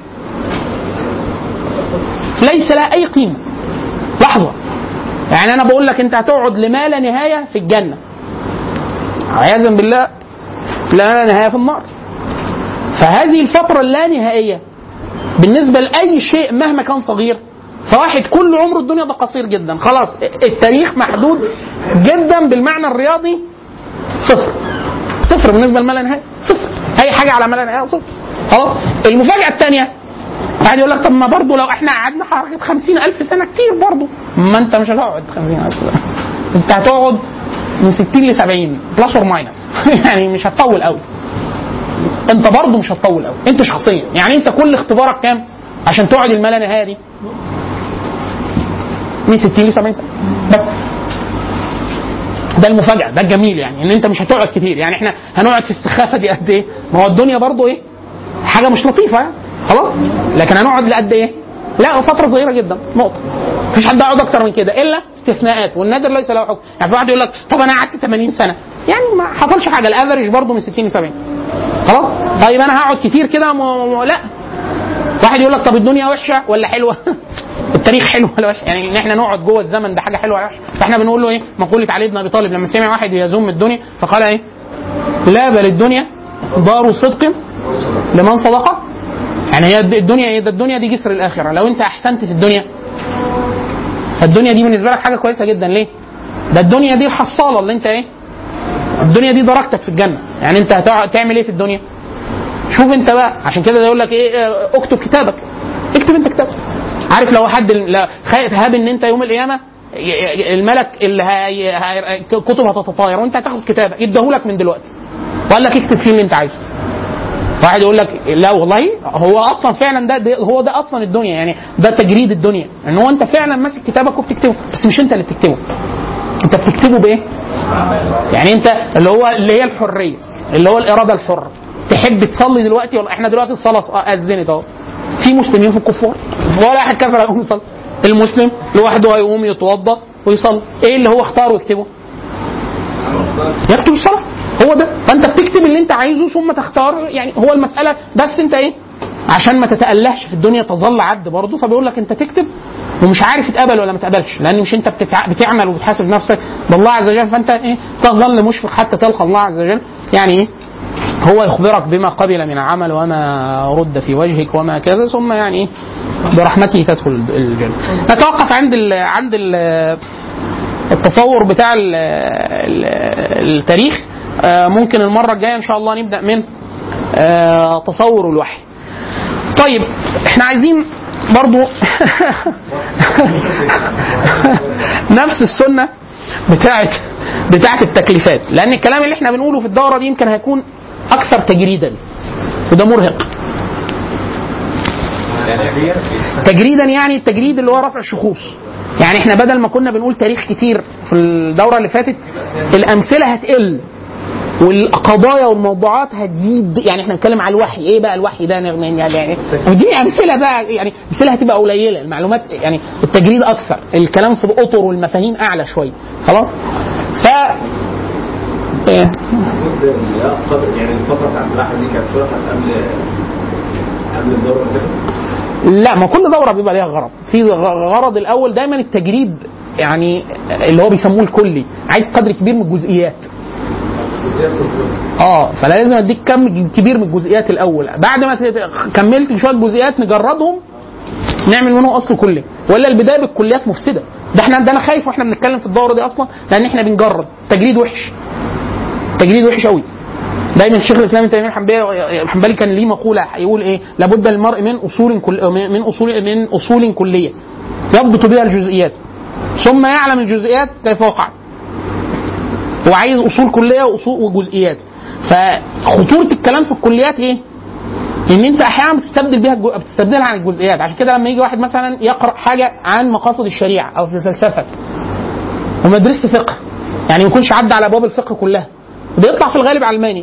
ليس لها اي قيمه لحظه يعني انا بقول لك انت هتقعد لما لا نهايه في الجنه عياذا بالله لا نهايه في النار فهذه الفتره اللانهائيه بالنسبه لاي شيء مهما كان صغير فواحد كل عمره الدنيا ده قصير جدا خلاص التاريخ محدود جدا بالمعنى الرياضي صفر صفر بالنسبه لما لا نهايه صفر اي حاجه على ما لا نهايه صفر خلاص المفاجاه الثانيه واحد يقول لك طب ما برضه لو احنا قعدنا حركه 50000 سنه كتير برضه ما انت مش هتقعد 50000 سنه انت هتقعد من 60 ل 70 بلس اور ماينس يعني مش هتطول قوي انت برضه مش هتطول قوي انت شخصيا يعني انت كل اختبارك كام عشان تقعد الما لا نهايه دي من 60 ل 70 سنه بس ده المفاجاه ده الجميل يعني ان انت مش هتقعد كتير يعني احنا هنقعد في السخافه دي قد ايه ما هو الدنيا برضه ايه حاجه مش لطيفه يعني خلاص لكن هنقعد لقد ايه لا فتره صغيره جدا نقطه مفيش حد يقعد اكتر من كده الا استثناءات والنادر ليس له حكم يعني في واحد يقول لك طب انا قعدت 80 سنه يعني ما حصلش حاجه الافرج برضه من 60 ل 70 خلاص طيب انا هقعد كتير كده م... م... لا واحد يقول لك طب الدنيا وحشه ولا حلوه التاريخ حلو ولا وحش يعني ان احنا نقعد جوه الزمن ده حاجه حلوه ولا وحشه فاحنا بنقول له ايه مقوله علي بن ابي طالب لما سمع واحد يذم الدنيا فقال ايه لا بل الدنيا دار صدق لمن صدق يعني هي الدنيا ايه ده الدنيا دي جسر الاخره لو انت احسنت في الدنيا فالدنيا دي بالنسبه لك حاجه كويسه جدا ليه ده الدنيا دي الحصاله اللي انت ايه الدنيا دي درجتك في الجنه يعني انت هتقعد تعمل ايه في الدنيا شوف انت بقى عشان كده ده يقول لك ايه اه، اكتب كتابك اكتب انت كتابك عارف لو حد لا خايف هاب ان انت يوم القيامه ي- ي- الملك اللي هي هي- كتب هتتطاير وانت هتاخد كتابك يديهولك من دلوقتي وقال لك اكتب فيه اللي انت عايزه واحد يقول لك لا والله هو اصلا فعلا ده, ده هو ده اصلا الدنيا يعني ده تجريد الدنيا ان هو انت فعلا ماسك كتابك وبتكتبه بس مش انت اللي بتكتبه انت بتكتبه بايه؟ يعني انت اللي هو اللي هي الحريه اللي هو الاراده الحره تحب تصلي دلوقتي ولا احنا دلوقتي الصلاه اذنت اهو في مسلمين في الكفار ولا واحد كافر هيقوم يصلي المسلم لوحده هيقوم يتوضا ويصلي ايه اللي هو اختاره يكتبه؟ يكتب الصلاه هو ده فانت بتكتب اللي انت عايزه ثم تختار يعني هو المساله بس انت ايه عشان ما تتألهش في الدنيا تظل عبد برضه فبيقول لك انت تكتب ومش عارف يتقبل ولا ما تقبلش لان مش انت بتتع... بتعمل وبتحاسب نفسك بالله عز وجل فانت ايه تظل مشفق حتى تلقى الله عز وجل يعني ايه هو يخبرك بما قبل من عمل وما رد في وجهك وما كذا ثم يعني ايه برحمته تدخل الجنه. نتوقف عند ال عند ال التصور بتاع ال ال التاريخ آه، ممكن المره الجايه ان شاء الله نبدا من آه، تصور الوحي. طيب احنا عايزين برضو نفس السنه بتاعت بتاعت التكليفات لان الكلام اللي احنا بنقوله في الدوره دي يمكن هيكون اكثر تجريدا وده مرهق تجريدا يعني التجريد اللي هو رفع الشخوص يعني احنا بدل ما كنا بنقول تاريخ كتير في الدوره اللي فاتت الامثله هتقل والقضايا والموضوعات هتزيد يعني احنا بنتكلم على الوحي ايه بقى الوحي ده يعني يعني اديني امثله بقى يعني امثله هتبقى قليله المعلومات يعني التجريد اكثر الكلام في الاطر والمفاهيم اعلى شويه خلاص ف ايه يعني الفتره بتاعت اللحظه دي كانت شرحت قبل قبل الدوره اللي فاتت لا ما كل دوره بيبقى ليها غرض في غ- غرض الاول دايما التجريد يعني اللي هو بيسموه الكلي عايز قدر كبير من الجزئيات اه فلازم اديك كم كبير من الجزئيات الاول بعد ما ت- كملت شويه جزئيات نجردهم نعمل منهم اصل كلي ولا البدايه بالكليات مفسده ده احنا ده انا خايف واحنا بنتكلم في الدوره دي اصلا لان احنا بنجرد تجريد وحش تجريد وحش قوي دايما شيخ الاسلام ابن تيميه الحنبلي الحنبلي كان ليه مقوله يقول ايه لابد للمرء من اصول كل من اصول من اصول كليه يضبط بها الجزئيات ثم يعلم الجزئيات كيف وقعت هو عايز اصول كليه واصول وجزئيات فخطوره الكلام في الكليات ايه؟ ان انت احيانا بتستبدل بيها الجو... بتستبدلها عن الجزئيات عشان كده لما يجي واحد مثلا يقرا حاجه عن مقاصد الشريعه او في الفلسفه وما يدرسش فقه يعني ما يكونش عدى على ابواب الفقه كلها بيطلع في الغالب علماني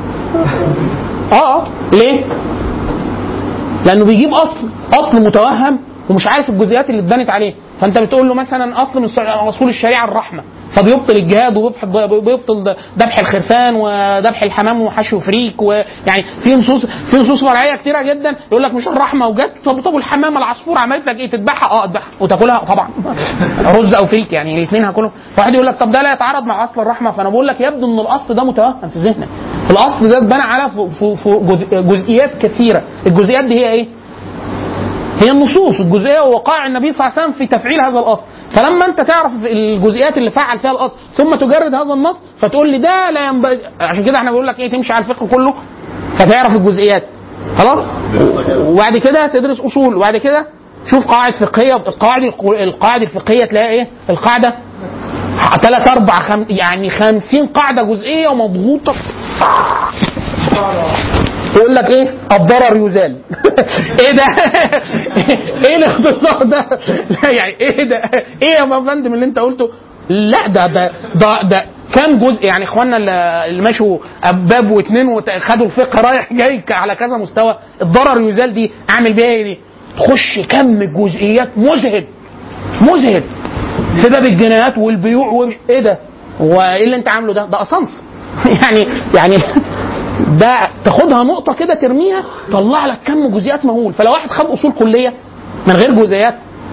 اه اه ليه؟ لانه بيجيب اصل اصل متوهم ومش عارف الجزئيات اللي اتبنت عليه فانت بتقول له مثلا اصل من اصول الشريعه الرحمه فبيبطل الجهاد وبيبطل ذبح الخرفان وذبح الحمام وحشو فريك ويعني في نصوص في نصوص فرعيه كتيره جدا يقول لك مش الرحمه وجت طب طب الحمام العصفور عملت لك ايه تذبحها اه اذبحها وتاكلها طبعا رز او فريك يعني الاثنين هاكلهم فواحد يقول لك طب ده لا يتعارض مع اصل الرحمه فانا بقول لك يبدو ان الاصل ده متوهم في ذهنك الاصل ده اتبنى على في- في في جزء- جزئيات كثيره الجزئيات دي هي ايه؟ هي النصوص الجزئيه ووقائع النبي صلى الله عليه وسلم في تفعيل هذا الاصل فلما انت تعرف الجزئيات اللي فعل فيها الاصل ثم تجرد هذا النص فتقول لي ده لا ينبغي عشان كده احنا بنقول لك ايه تمشي على الفقه كله فتعرف الجزئيات خلاص وبعد كده تدرس اصول وبعد كده شوف قواعد فقهيه القواعد القواعد الفقهيه تلاقي ايه القاعده ثلاث اربع خم... يعني خمسين قاعده جزئيه ومضغوطه يقول لك ايه الضرر يزال ايه ده ايه الاختصار ده لا يعني ايه ده ايه يا فندم اللي انت قلته لا ده ده ده, ده كام جزء يعني اخواننا اللي اللي مشوا باب واثنين وخدوا الفقه رايح جاي على كذا مستوى الضرر يزال دي اعمل بيها ايه دي تخش كم جزئيات مذهل مذهل في باب الجنايات والبيوع ومش ايه ده هو ايه اللي انت عامله ده ده اسانس يعني يعني ده تاخدها نقطه كده ترميها طلع لك كم جزئيات مهول فلو واحد خد اصول كليه من غير جزئيات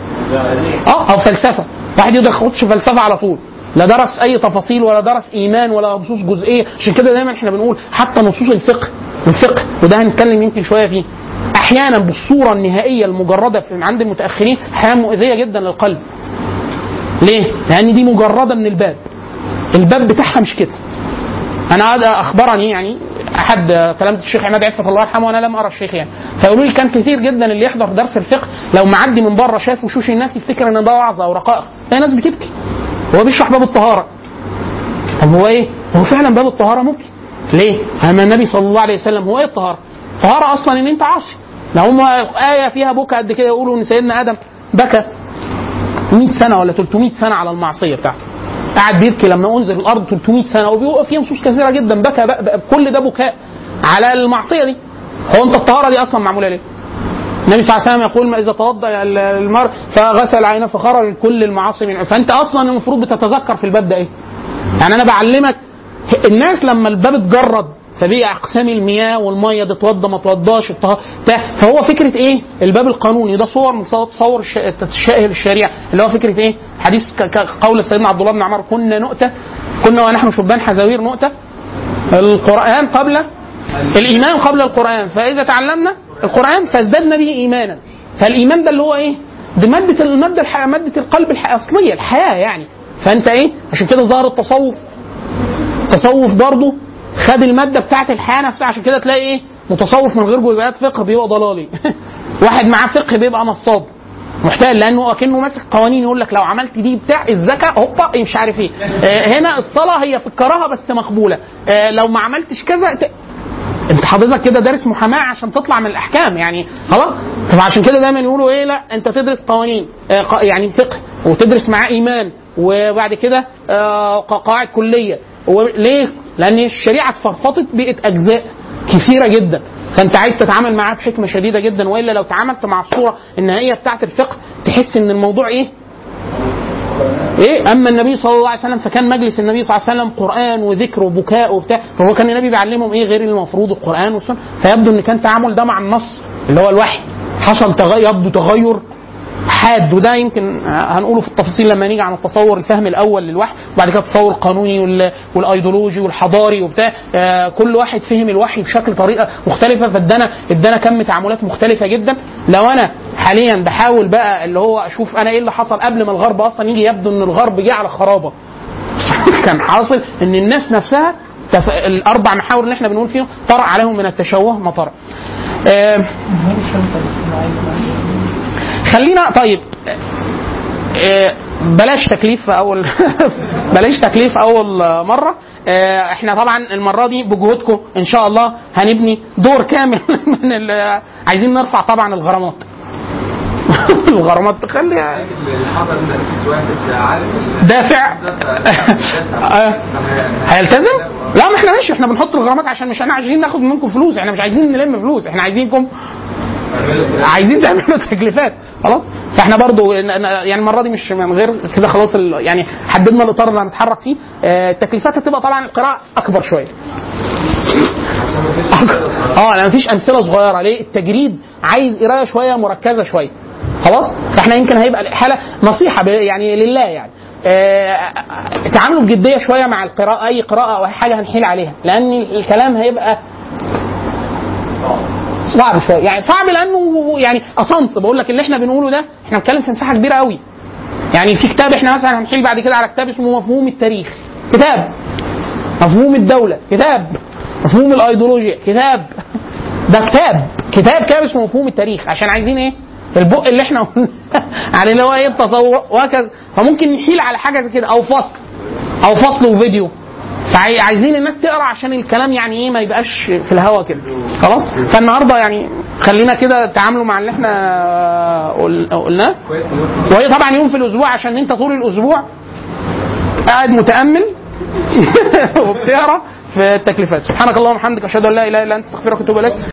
اه او فلسفه واحد يقدر ياخدش فلسفه على طول لا درس اي تفاصيل ولا درس ايمان ولا نصوص جزئيه عشان كده دايما احنا بنقول حتى نصوص الفقه الفقه وده هنتكلم يمكن شويه فيه احيانا بالصوره النهائيه المجرده في عند المتاخرين احيانا مؤذيه جدا للقلب ليه؟ لان دي مجرده من الباب الباب بتاعها مش كده انا هذا اخبرني يعني احد تلامذه الشيخ عماد عفه الله يرحمه وانا لم ارى الشيخ يعني فيقولوا لي كان كتير جدا اللي يحضر درس الفقه لو معدي من بره شاف وشوش الناس يفتكر ان ده وعظ او رقائق تلاقي ناس بتبكي هو بيشرح باب الطهاره طب هو ايه؟ هو فعلا باب الطهاره ممكن ليه؟ اما النبي صلى الله عليه وسلم هو ايه الطهاره؟ الطهاره اصلا ان انت عاصي لو هم ايه فيها بكى قد كده يقولوا ان سيدنا ادم بكى 100 سنه ولا 300 سنه على المعصيه بتاعته قاعد بيبكي لما انزل الارض 300 سنه وبيوقف فيها نصوص كثيره جدا بكى بقى بقى كل ده بكاء على المعصيه دي هو انت الطهاره دي اصلا معموله ليه؟ النبي صلى الله عليه وسلم يقول ما اذا توضا المرء فغسل عينه فخرج كل المعاصي من فانت اصلا المفروض بتتذكر في الباب ده ايه؟ يعني انا بعلمك الناس لما الباب اتجرد فبقي اقسام المياه والميه دي توضى ما توضاش الطه- بتاع فهو فكره ايه؟ الباب القانوني ده صور من صور- تصور الش- التشائه للشريعه اللي هو فكره ايه؟ حديث ك- ك- قول سيدنا عبد الله بن عمر كنا نؤتى كنا ونحن شبان حزاوير نؤتى القران قبل الايمان قبل القران فاذا تعلمنا القران فازددنا به ايمانا فالايمان ده اللي هو ايه؟ دي ماده الماده الح... ماده القلب الح- الاصليه الحياه يعني فانت ايه؟ عشان كده ظهر التصوف التصوف برضه خد الماده بتاعت الحياه نفسها عشان كده تلاقي ايه متصوف من غير جزئيات فقه بيبقى ضلالي واحد معاه فقه بيبقى نصاب محتال لانه اكنه ماسك قوانين يقول لك لو عملت دي بتاع الزكاه هوبا إيه مش عارف ايه آه هنا الصلاه هي في الكراهه بس مقبوله آه لو ما عملتش كذا ت... انت حضرتك كده دارس محاماه عشان تطلع من الاحكام يعني خلاص فعشان كده دايما يقولوا ايه لا انت تدرس قوانين آه ق- يعني فقه وتدرس معاه ايمان وبعد كده آه ق- قواعد كليه وليه؟ لان الشريعه اتفرفطت بقت اجزاء كثيره جدا فانت عايز تتعامل معاه بحكمه شديده جدا والا لو تعاملت مع الصوره النهائيه بتاعه الفقه تحس ان الموضوع ايه؟ ايه اما النبي صلى الله عليه وسلم فكان مجلس النبي صلى الله عليه وسلم قران وذكر وبكاء وبتاع فهو كان النبي بيعلمهم ايه غير المفروض القران والسنه فيبدو ان كان تعامل ده مع النص اللي هو الوحي حصل تغير يبدو تغير حاد وده يمكن هنقوله في التفاصيل لما نيجي عن التصور الفهم الاول للوحي وبعد كده التصور القانوني وال- والايديولوجي والحضاري وبتاع آه، كل واحد فهم الوحي بشكل طريقه مختلفه فادانا ادانا كم تعاملات مختلفه جدا لو انا حاليا بحاول بقى اللي هو اشوف انا ايه اللي حصل قبل ما الغرب اصلا يجي يبدو ان الغرب جه على خرابه كان حاصل ان الناس نفسها تف... الاربع محاور اللي احنا بنقول فيهم طرأ عليهم من التشوه ما طرأ آه، خلينا طيب آه، بلاش تكليف في اول بلاش تكليف في اول مره آه، احنا طبعا المره دي بجهودكم ان شاء الله هنبني دور كامل من ال- عايزين نرفع طبعا الغرامات الغرامات تخلي اللي حضر تأسيس واحد عارف ال- دافع آه. هيلتزم؟ لا ما احنا ماشي احنا بنحط الغرامات عشان مش احنا عايزين ناخد منكم فلوس احنا مش عايزين نلم فلوس احنا عايزينكم عايزين تعملوا تكليفات خلاص فاحنا برضو ن- ن- يعني المره دي مش من غير كده خلاص ال- يعني حددنا الاطار اللي هنتحرك فيه آه، التكليفات هتبقى طبعا القراءه اكبر شويه اه لا مفيش امثله صغيره ليه التجريد عايز قرايه شويه مركزه شويه خلاص فاحنا يمكن هيبقى الحاله نصيحه ب- يعني لله يعني آه، تعاملوا بجديه شويه مع القراءه اي قراءه او أي حاجه هنحيل عليها لان الكلام هيبقى صعب شويه يعني صعب لانه يعني اصنص بقول لك اللي احنا بنقوله ده احنا بنتكلم في مساحه كبيره قوي يعني في كتاب احنا مثلا هنحيل بعد كده على كتاب اسمه مفهوم التاريخ كتاب مفهوم الدوله كتاب مفهوم الايديولوجيا كتاب ده كتاب كتاب كتاب اسمه مفهوم التاريخ عشان عايزين ايه البق اللي احنا قلنا يعني اللي هو ايه التصور وهكذا فممكن نحيل على حاجه زي كده او فصل او فصل وفيديو فعايزين الناس تقرا عشان الكلام يعني ايه ما يبقاش في الهوا كده خلاص فالنهارده يعني خلينا كده تعاملوا مع اللي احنا قل- قلناه وهي طبعا يوم في الاسبوع عشان انت طول الاسبوع قاعد متامل وبتقرا في التكليفات سبحانك اللهم وبحمدك اشهد ان لا اله الا انت استغفرك واتوب اليك